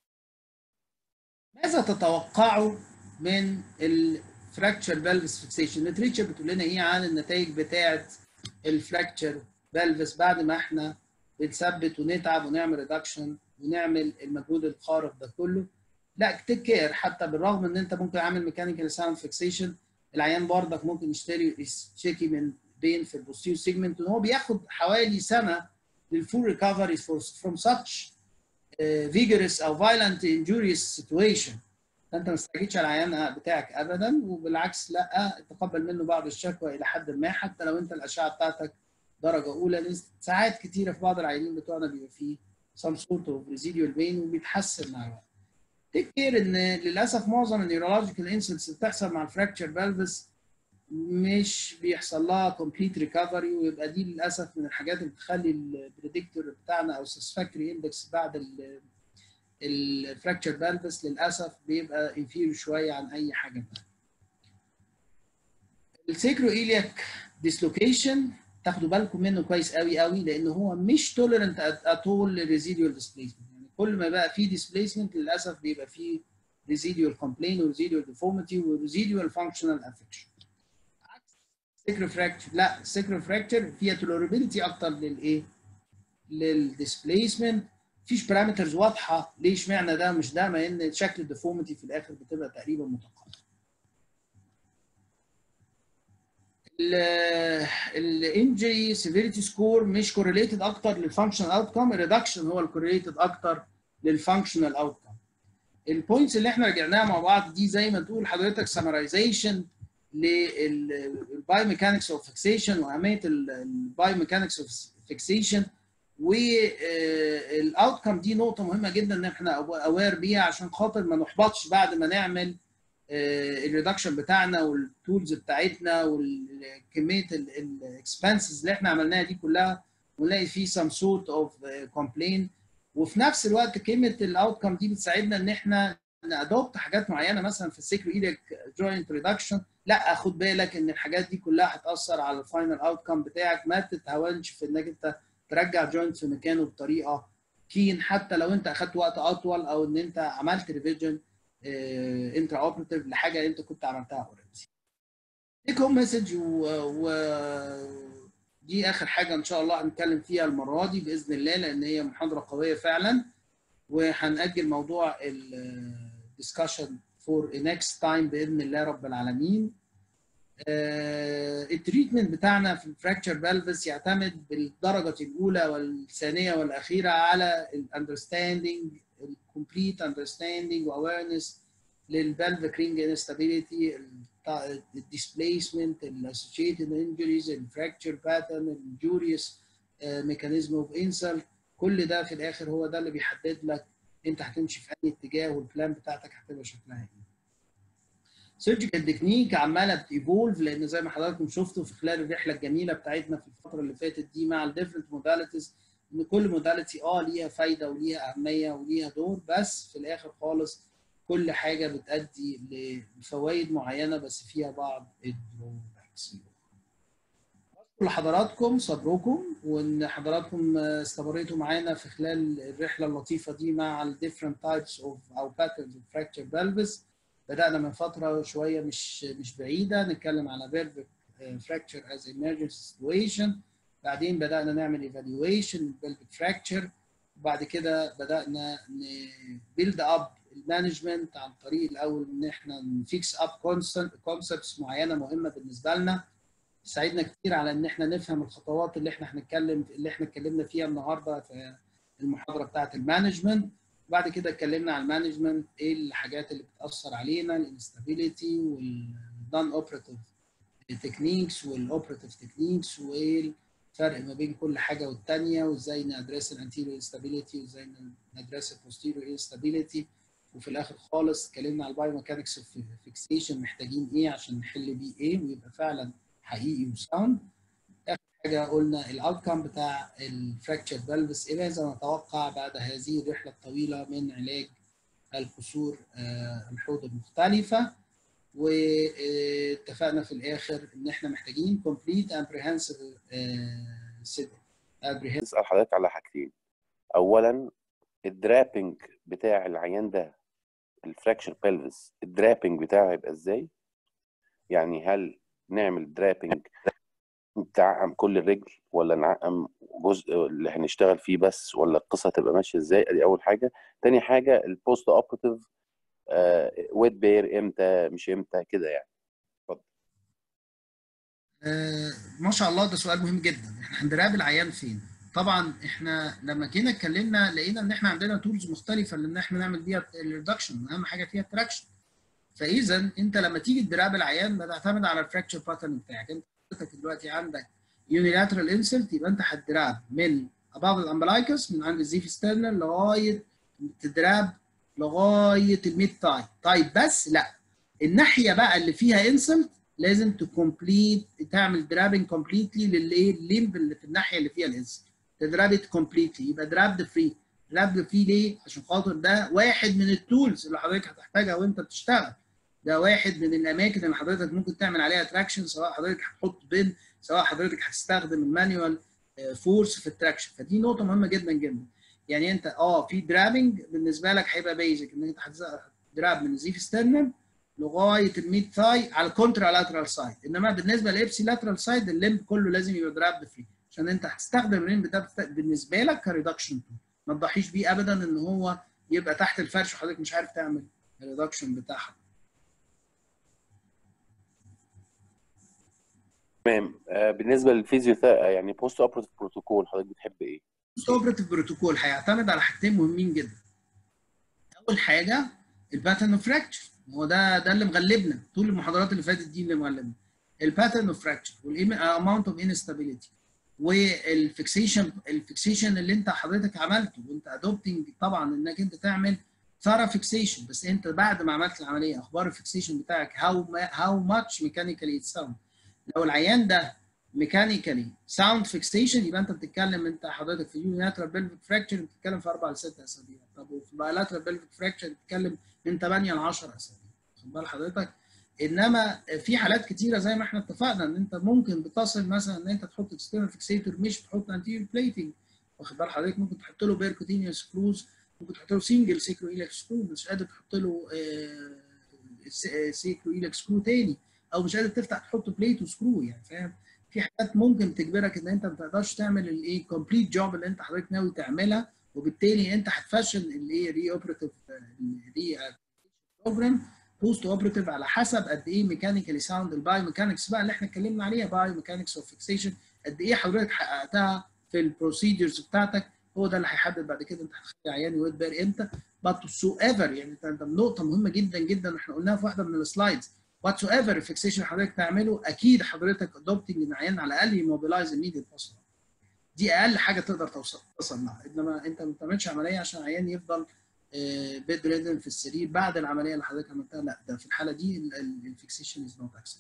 ماذا تتوقعوا من الفراكتشر بلفس فيكسيشن الليتريتشر بتقول لنا ايه عن النتائج بتاعه الفراكتشر بلفس بعد ما احنا بنثبت ونتعب ونعمل ريدكشن ونعمل المجهود الخارق ده كله لا تيك كير حتى بالرغم ان انت ممكن عامل ميكانيكال ساوند فيكسيشن العيان برضك ممكن يشتري يشتكي من بين في البوستيريور سيجمنت ان هو بياخد حوالي سنه للفول ريكفري فروم such فيجرس او فايلنت injurious situation فانت ما تستعجلش على العيان بتاعك ابدا وبالعكس لا تقبل منه بعض الشكوى الى حد ما حتى لو انت الاشعه بتاعتك درجه اولى لان ساعات كتيره في بعض العيانين بتوعنا بيبقى فيه some sort of residual pain وبيتحسن مع الوقت. تفتكر ان للاسف معظم النيورولوجيكال انسلتس اللي بتحصل مع الفراكتشر بلفس مش بيحصل لها كومبليت ريكفري ويبقى دي للاسف من الحاجات اللي بتخلي البريدكتور بتاعنا او الساتسفاكتوري اندكس بعد الفراكتشر بلفس للاسف بيبقى انفيريور شويه عن اي حاجه ثانيه. السيكرو ايلياك ديسلوكيشن تاخدوا بالكم منه كويس قوي قوي لان هو مش توليرنت اتول للريزيديوال ديسبيسمنت يعني كل ما بقى فيه ديسبيسمنت للاسف بيبقى فيه ريزيديوال كومبلين وريزيديوال ديفورميتي وريزيديوال فانكشنال افكشن عكس السيكرو فراكتشر لا السيكرو فراكتشر فيها توليرابيلتي اكتر للايه؟ للديسبيسمنت مفيش بارامترز واضحه ليه اشمعنى ده مش ده مع ان شكل الديفورميتي في الاخر بتبقى تقريبا متقاربه الانجري سيفيريتي سكور مش كورليتد اكتر للفانكشنال اوتكم الريدكشن هو الكورليتد اكتر للفانكشنال اوتكم البوينتس اللي احنا رجعناها مع بعض دي زي ما تقول حضرتك سمرايزيشن للباي ميكانكس اوف فيكسيشن واهميه الباي ميكانكس اوف فيكسيشن والاوتكم دي نقطه مهمه جدا ان احنا اوير بيها عشان خاطر ما نحبطش بعد ما نعمل الريدكشن بتاعنا والتولز بتاعتنا وكميه الاكسبنسز اللي احنا عملناها دي كلها ونلاقي فيه سم سورت اوف كومبلين وفي نفس الوقت كلمه الاوتكم دي بتساعدنا ان احنا نادوبت حاجات معينه مثلا في السيكرو ايدك جوينت ريدكشن لا خد بالك ان الحاجات دي كلها هتاثر على الفاينل اوتكم بتاعك ما تتهاونش في انك انت ترجع جوينت في مكانه بطريقه كين حتى لو انت اخدت وقت اطول او ان انت عملت ريفيجن انترا اوبراتيف لحاجه انت كنت عملتها اوريدي تيك هوم مسج و دي اخر حاجه ان شاء الله هنتكلم فيها المره دي باذن الله لان هي محاضره قويه فعلا وهنأجل موضوع الدسكشن فور نيكست تايم باذن الله رب العالمين التريتمنت بتاعنا في الفراكتشر فالفز يعتمد بالدرجه الاولى والثانيه والاخيره على الاندرستاندينج الكومبليت اندرستاندينج واويرنس للبلفيك رينج انستابيليتي الديسبيسمنت الاسوشيتد انجريز الفراكتشر باترن الجوريوس ميكانيزم اوف انسلت كل ده في الاخر هو ده اللي بيحدد لك انت هتمشي في اي اتجاه والبلان بتاعتك هتبقى شكلها ايه. سيرجيكال تكنيك عماله بتيفولف لان زي ما حضراتكم شفتوا في خلال الرحله الجميله بتاعتنا في الفتره اللي فاتت دي مع الديفرنت موداليتيز ان كل موداليتي اه ليها فايده وليها اهميه وليها دور بس في الاخر خالص كل حاجه بتؤدي لفوائد معينه بس فيها بعض الدروباكس. لحضراتكم صبركم وان حضراتكم استمريتوا معانا في خلال الرحله اللطيفه دي مع الديفرنت تايبس اوف او باترنز اوف فراكتشر فالفز بدانا من فتره شويه مش مش بعيده نتكلم على بيرفكت فراكتشر از emergency سيتويشن بعدين بدانا نعمل ايفالويشن للبلفيك فراكتشر وبعد كده بدانا بيلد اب المانجمنت عن طريق الاول ان احنا نفيكس اب كونسبتس معينه مهمه بالنسبه لنا ساعدنا كتير على ان احنا نفهم الخطوات اللي احنا هنتكلم اللي احنا اتكلمنا فيها النهارده في المحاضره بتاعه المانجمنت وبعد كده اتكلمنا عن المانجمنت ايه الحاجات اللي بتاثر علينا الانستابيليتي والنون اوبراتيف تكنيكس والاوبراتيف تكنيكس وايه الفرق ما بين كل حاجه والثانيه وازاي ندرس الانتيريور انستابيليتي وازاي ندرس البوستيريور انستابيليتي وفي الاخر خالص اتكلمنا على البايو ميكانكس فيكسيشن محتاجين ايه عشان نحل بيه ايه ويبقى فعلا حقيقي وساوند اخر حاجه قلنا الاوتكم بتاع الفراكتشر فالفس ايه ماذا نتوقع بعد هذه الرحله الطويله من علاج الكسور الحوض المختلفه واتفقنا في الاخر ان احنا محتاجين كومبليت امبريهنسيف اسال حضرتك على حاجتين اولا الدرابنج بتاع العيان ده الفراكشر بلفس الدرابنج بتاعه هيبقى ازاي يعني هل نعمل درابنج نعقم كل الرجل ولا نعقم جزء اللي هنشتغل فيه بس ولا القصه هتبقى ماشيه ازاي دي اول حاجه تاني حاجه البوست اوبراتيف ويت بير امتى مش امتى كده يعني اتفضل آه ما شاء الله ده سؤال مهم جدا احنا هندراب العيان فين طبعا احنا لما جينا اتكلمنا لقينا ان احنا عندنا تولز مختلفه ان احنا نعمل بيها الريدكشن اهم حاجه فيها التراكشن فاذا انت لما تيجي تدراب العيان بتعتمد على الفراكشر باترن بتاعك انت حضرتك دلوقتي عندك يونيلاترال انسلت يبقى انت هتدراب من اباف الامبلايكس من عند الزيف ستيرنال لغايه تدراب لغايه الميد تاي طيب بس لا الناحيه بقى اللي فيها انسلت لازم تكمبليت تعمل درابنج كومبليتلي للايه الليمب اللي في الناحيه اللي فيها الانسلت تدرابت كومبليتلي يبقى درابد فري درابد فري ليه؟ عشان خاطر ده واحد من التولز اللي حضرتك هتحتاجها وانت بتشتغل ده واحد من الاماكن اللي حضرتك ممكن تعمل عليها تراكشن سواء حضرتك هتحط بين سواء حضرتك هتستخدم المانيوال فورس في التراكشن فدي نقطه مهمه جدا جدا يعني انت اه في درابنج بالنسبه لك هيبقى بيزك ان انت هتدراب من الزيف ستيرنم لغايه الميد ثاي على الكونترا لاترال سايد انما بالنسبه للابسي لاترال سايد الليمب كله لازم يبقى دراب فري عشان انت هتستخدم الليمب ده بالنسبه لك كريدكشن ما تضحيش بيه ابدا ان هو يبقى تحت الفرش وحضرتك مش عارف تعمل الريدكشن بتاعها تمام آه بالنسبه للفيزيوثيرابي يعني بوست اوبراتيف بروتوكول حضرتك بتحب ايه؟ بوست اوبراتيف بروتوكول هيعتمد على حاجتين مهمين جدا. اول حاجه الباترن اوف فراكتشر هو ده ده اللي مغلبنا طول المحاضرات اللي فاتت دي اللي مغلبنا. الباترن اوف فراكتشر والاماونت اوف انستابيليتي والفيكسيشن الفيكسيشن اللي انت حضرتك عملته وانت ادوبتنج طبعا انك انت تعمل ثرا فيكسيشن بس انت بعد ما عملت العمليه اخبار الفيكسيشن بتاعك هاو هاو ماتش ميكانيكالي ساوند لو العيان ده ميكانيكالي ساوند فيكسيشن يبقى انت بتتكلم انت حضرتك في يونيلاترال بلفيك فراكشر بتتكلم في اربع لست اسابيع طب وفي بايلاترال بلفيك فراكشر بتتكلم من 8 ل 10 اسابيع خد بال حضرتك انما في حالات كتيره زي ما احنا اتفقنا ان انت ممكن بتصل مثلا ان انت تحط اكسترنال فيكسيتور مش تحط انتيريور بليتنج واخد بال حضرتك ممكن تحط له بيركوتينيوس كروز ممكن تحط له سنجل سيكرو ايلك سكرو مش قادر تحط له سيكرو ايلك سكرو تاني او مش قادر تفتح تحط بليت وسكرو يعني فاهم في حاجات ممكن تجبرك ان انت ما تقدرش تعمل الايه كومبليت جوب اللي انت حضرتك ناوي تعملها وبالتالي انت هتفشل الايه ري اوبريتيف ري بروجرام بوست اوبريتيف على حسب قد ايه ميكانيكالي ساوند البايو ميكانكس بقى اللي احنا اتكلمنا عليها بايو ميكانكس اوف فيكسيشن قد ايه حضرتك حققتها في البروسيدرز بتاعتك هو ده اللي هيحدد بعد كده انت هتخلي عيان يويت بير امتى بات سو ايفر يعني انت انت نقطه مهمه جدا جدا احنا قلناها في واحده من السلايدز واتس ايفر الفيكسيشن حضرتك تعمله اكيد حضرتك ادوبتنج ان عيان على الاقل يموبيلايز ايميديت بوست دي اقل حاجه تقدر توصل توصل لها انما انت ما بتعملش عمليه عشان عيان يفضل بيد ريدن في السرير بعد العمليه اللي حضرتك عملتها لا ده في الحاله دي الفيكسيشن از نوت اكسبت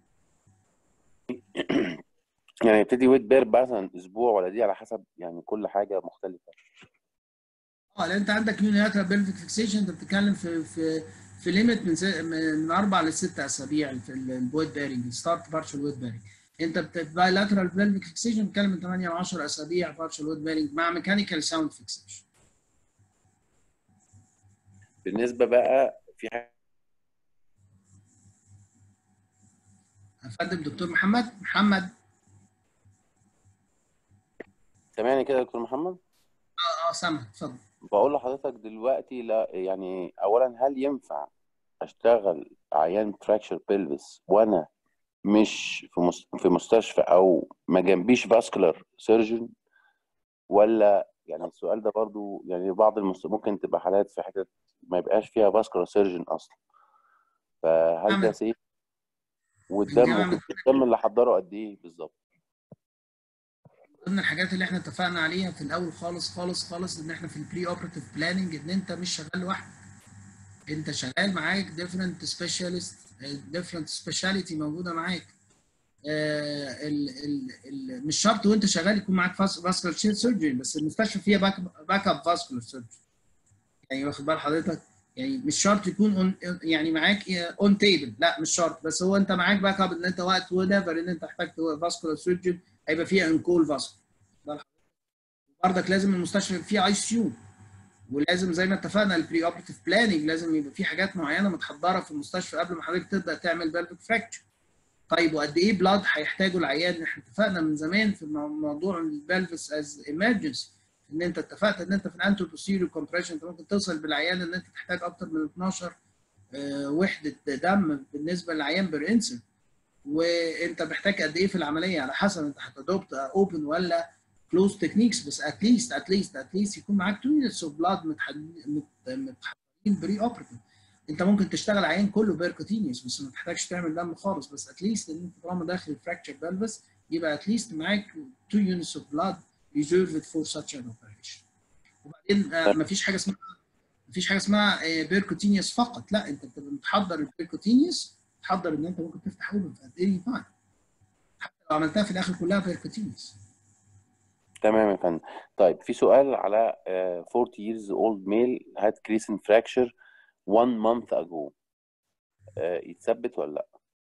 يعني يبتدي ويت بير مثلا اسبوع ولا دي على حسب يعني كل حاجه مختلفه اه لان انت عندك يونيلاترال بيلفيك فيكسيشن انت بتتكلم في في في ليميت من من اربع لست اسابيع في الويت بيرنج ستارت بارشل ويت بيرنج انت بايلاترال بيلفيك فيكسيشن بتتكلم من 8 ل 10 اسابيع بارشل ويت بيرنج مع ميكانيكال ساوند فيكسيشن بالنسبه بقى في حاجه افندم دكتور محمد محمد سامعني كده يا دكتور محمد اه اه سامع اتفضل بقول لحضرتك دلوقتي لا يعني اولا هل ينفع اشتغل عيان فراكشر بيلفس وانا مش في في مستشفى او ما جنبيش فاسكولار سيرجن ولا يعني السؤال ده برضو يعني بعض المست... ممكن تبقى حالات في حتت ما يبقاش فيها فاسكولار سيرجن اصلا فهل ده سيف والدم ممكن الدم اللي حضره قد ايه بالظبط ضمن الحاجات اللي احنا اتفقنا عليها في الاول خالص خالص خالص ان احنا في البري اوبراتيف بلاننج ان انت مش شغال لوحدك انت شغال معاك ديفرنت سبيشالست ديفرنت سبيشاليتي موجوده معاك آه ال ال ال مش شرط وانت شغال يكون معاك فاسكولار سيرجري بس المستشفى فيها باك باك اب فاسكولار سيرجري يعني واخد بال حضرتك يعني مش شرط يكون on يعني معاك اون تيبل لا مش شرط بس هو انت معاك باك اب ان انت وقت ونيفر ان انت احتجت فاسكولار سيرجري هيبقى فيها انكول فاسكولار برضك لازم المستشفى فيه اي سي يو ولازم زي ما اتفقنا البري اوبريتيف بلاننج لازم يبقى في حاجات معينه متحضره في المستشفى قبل ما حضرتك تبدا تعمل بلفيك فراكتشر طيب وقد ايه بلاد هيحتاجه العيان احنا اتفقنا من زمان في موضوع البلفس از ايمرجنسي ان انت اتفقت ان انت في الانتو بوستيريو كومبريشن انت ممكن توصل بالعيان ان انت تحتاج اكتر من 12 وحده دم بالنسبه للعيان برانسن وانت محتاج قد ايه في العمليه على حسب انت هتادوبت اوبن ولا كلوز تكنيكس بس اتليست اتليست اتليست يكون معاك 2 يونتس اوف بلاد متحضرين بري اوبريتيف انت ممكن تشتغل عيان كله بيركوتينيوس بس ما تحتاجش تعمل دم خالص بس اتليست ان انت طالما داخل فراكتشر بلفس يبقى اتليست معاك 2 يونتس اوف بلاد reserved for such an operation. وبعدين آه مفيش حاجه اسمها مفيش حاجه اسمها آه بيركوتينيوس فقط لا انت بتبقى متحضر البيركوتينيوس تحضر ان انت ممكن تفتح اوبن في اني تايم حتى لو عملتها في الاخر كلها بيركوتينيوس تمام يا فندم طيب في سؤال على uh, 40 years old male had crescent fracture one month ago uh, يتثبت ولا لا؟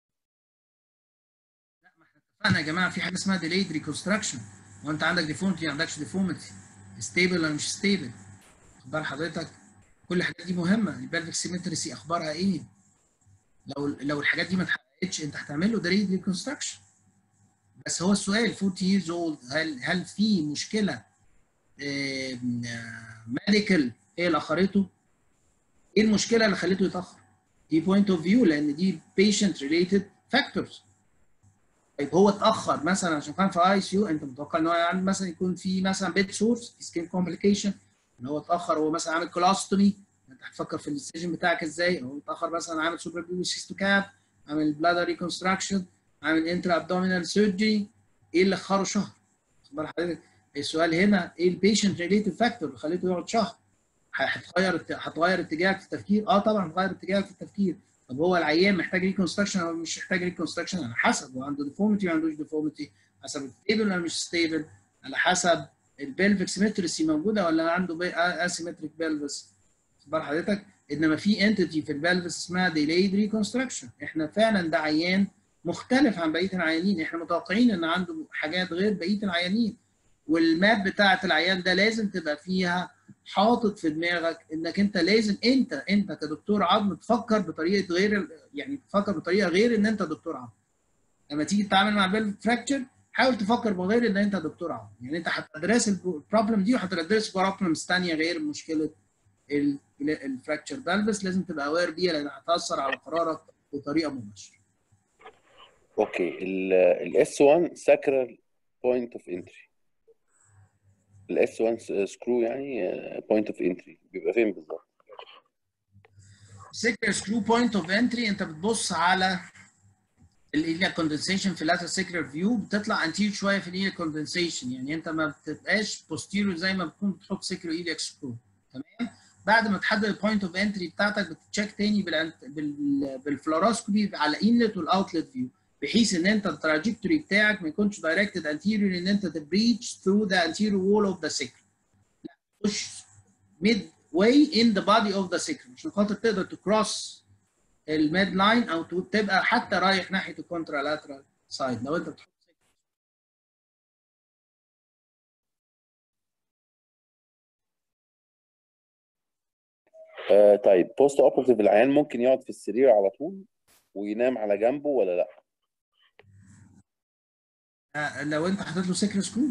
لا ما احنا اتفقنا يا جماعه في حاجه اسمها delayed reconstruction وانت عندك ديفورمتي ما عندكش ديفورمتي ستيبل ولا مش ستيبل خد بال حضرتك كل الحاجات دي مهمه البلفيك سيمترسي اخبارها ايه لو لو الحاجات دي ما اتحققتش انت هتعمل له ديليد ريكونستراكشن بس هو السؤال 40 years old هل هل في مشكله ميديكال هي اللي اخرته؟ ايه المشكله اللي خليته يتاخر؟ دي بوينت اوف فيو لان دي patient ريليتد فاكتورز طيب هو اتاخر مثلا عشان كان في اي سي يو انت متوقع ان هو يعني مثلا يكون في مثلا بيت سورس سكين كومبليكيشن ان هو اتاخر هو مثلا عامل كولاستومي انت هتفكر في الديسيجن بتاعك ازاي هو اتاخر مثلا عامل سوبر بيوسيستو كاب عامل بلادر ريكونستراكشن عامل انترا ابدومينال سيرجري ايه اللي اخره شهر خد بال حضرتك السؤال هنا ايه البيشنت ريليتد فاكتور اللي خليته يقعد شهر هتغير هتغير اتجاهك في التفكير اه طبعا هتغير اتجاهك في التفكير طب هو العيان محتاج ريكونستراكشن او مش محتاج ريكونستراكشن على حسب هو عنده ديفورميتي ما عندوش ديفورميتي حسب ستيبل ولا مش ستيبل على حسب البلفيك سيمترسي موجوده ولا عنده اسيمتريك بلفس بال حضرتك انما في انتيتي في البلفس اسمها ديليد ريكونستراكشن احنا فعلا ده عيان مختلف عن بقيه العيانين احنا متوقعين ان عنده حاجات غير بقيه العيانين والماب بتاعه العيان ده لازم تبقى فيها حاطط في دماغك انك انت لازم انت انت كدكتور عظم تفكر بطريقه غير يعني تفكر بطريقه غير ان انت دكتور عظم لما تيجي تتعامل مع البلف فراكتشر حاول تفكر بغير ان انت دكتور عظم يعني انت هتدرس البروبلم دي وهتدرس بروبلمز ثانيه غير مشكله الفراكتشر بلفس لازم تبقى اوير بيها لان هتاثر على قرارك بطريقه مباشره اوكي الاس 1 ساكرال بوينت اوف انتري الاس 1 سكرو يعني بوينت اوف انتري بيبقى فين بالظبط؟ سكر سكرو بوينت اوف انتري انت بتبص على الايليا كوندنسيشن في اللاتر سيكلر فيو بتطلع انتير شويه في الايليا كوندنسيشن يعني انت ما بتبقاش بوستيريور زي ما بتكون بتحط سيكلر ايليا سكرو تمام بعد ما تحدد البوينت اوف انتري بتاعتك بتتشيك تاني بال بالفلوروسكوبي على انلت والاوتلت فيو بحيث ان انت التراجكتوري بتاعك ما يكونش دايركتد انتيريور ان انت تبريتش ثرو ذا anterior وول اوف ذا سيكل لا تخش ميد واي ان ذا بادي اوف ذا سيكل عشان خاطر تقدر تكروس الميد لاين او تبقى حتى رايح ناحيه الكونترالاترال سايد لو انت بتحط آه طيب بوست اوبرتيف العيان ممكن يقعد في السرير على طول وينام على جنبه ولا لا؟ آه لو انت حاطط له سيكل سكرو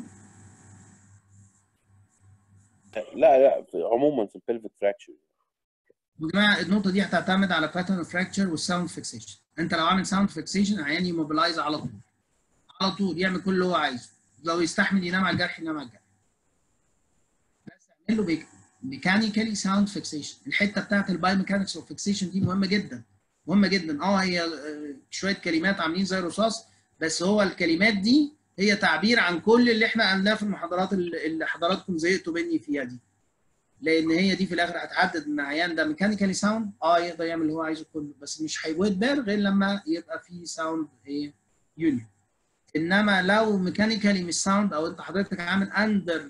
لا لا في عموما في البلفيك فراكشر يا جماعه النقطه دي هتعتمد على باترن فراكشر والساوند فيكسيشن انت لو عامل ساوند فيكسيشن العيان يموبلايز على طول على طول يعمل كل اللي هو عايزه لو يستحمل ينام على الجرح ينام على الجرح بس اعمل له بيك ميكانيكالي ساوند فيكسيشن الحته بتاعت الباي ميكانكس اوف فيكسيشن دي مهمه جدا مهمه جدا اه هي شويه كلمات عاملين زي الرصاص بس هو الكلمات دي هي تعبير عن كل اللي احنا قلناه في المحاضرات اللي حضراتكم زهقتوا مني فيها دي لان هي دي في الاخر هتحدد ان العيان ده ميكانيكالي ساوند اه يقدر يعمل اللي هو عايزه كله بس مش هيويت بير غير لما يبقى في ساوند ايه يونيون انما لو ميكانيكالي مش ساوند او انت حضرتك عامل اندر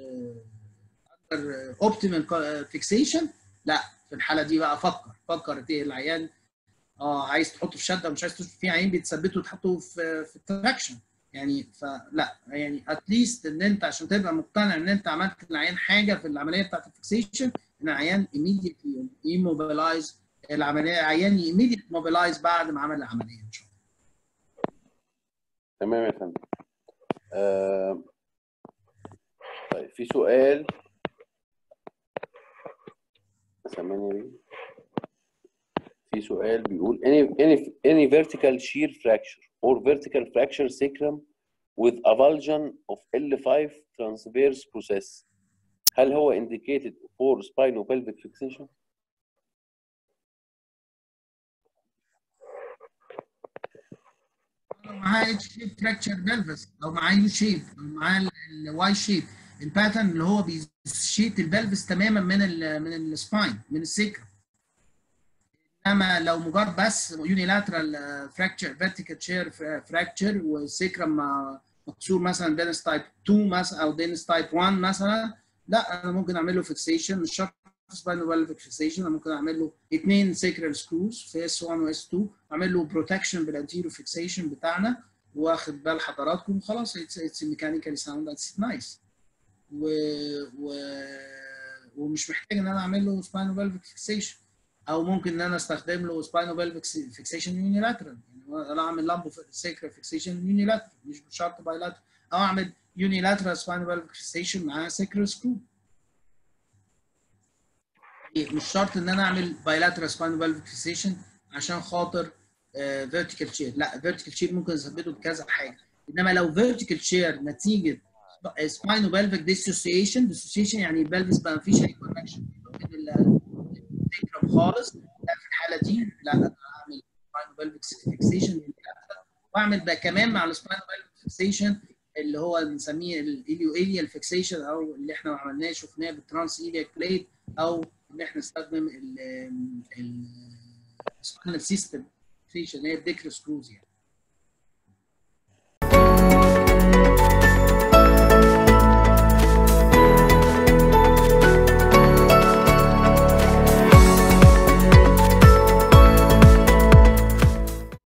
اندر اوبتيمال فيكسيشن لا في الحاله دي بقى فكر فكر العيان اه عايز تحطه في شده مش عايز تحطه في عيان بيتثبتوا تحطه في في التراكشن يعني فلا يعني اتليست ان انت عشان تبقى مقتنع ان انت عملت للعيان حاجه في العمليه بتاعت الفيكسيشن ان العيان immediately يموبلايز العمليه عيان immediately موبلايز بعد ما عمل العمليه ان شاء الله تمام يا فندم آه... طيب في سؤال ثمانية في سؤال بيقول any any any vertical shear fracture or vertical fracture sacrum with avulsion of L5 transverse process هل هو indicated for spinopelvic fixation؟ لو معاه اتش شيب فراكشر بلفس او معاه يو شيب او معاه الواي شيب الباترن اللي هو بيشيت البلفس تماما من ال من السباين من السكر انما لو مجرد بس يونيلاترال فراكتشر فيرتيكال شير فراكتشر والسكرم مكسور مثلا دينس تايب 2 مثلا او دينس تايب 1 مثلا لا انا ممكن اعمل له فيكسيشن مش شرط سباينال فالف فيكسيشن انا ممكن اعمل له اثنين سيكرال سكروز في اس 1 واس 2 اعمل له بروتكشن بالانتيرو فيكسيشن بتاعنا واخد بال حضراتكم خلاص اتس ميكانيكالي ساوند ذاتس نايس و... و... ومش محتاج ان انا اعمل له سباينال فالف فيكسيشن او ممكن ان انا استخدم له سباينال فالف فيكسيشن يونيلاترال يعني انا اعمل لامبو سيكرال فيكسيشن يونيلاترال مش شرط بايلاترال او اعمل يونيلاترال سباينال فالف فيكسيشن مع سيكرال سكرو مش شرط ان انا اعمل بايلاترال سباينال فالف فيكسيشن عشان خاطر فيرتيكال شير لا فيرتيكال شير ممكن اثبته بكذا حاجه انما لو فيرتيكال شير نتيجه سباينو بالفيك ديسوسيشن ديسوسيشن يعني البلفس بقى ما فيش اي كونكشن بين السكرم خالص لا في الحاله دي لا انا هعمل سباينو بالفيك فيكسيشن واعمل بقى كمان مع السباينو بالفيك فيكسيشن اللي هو بنسميه الايليو ايليال فيكسيشن او اللي احنا ما عملناه شفناه بالترانس ايلياك بليت او ان احنا نستخدم ال السباينال سيستم فيكسيشن اللي هي الديكر سكروز يعني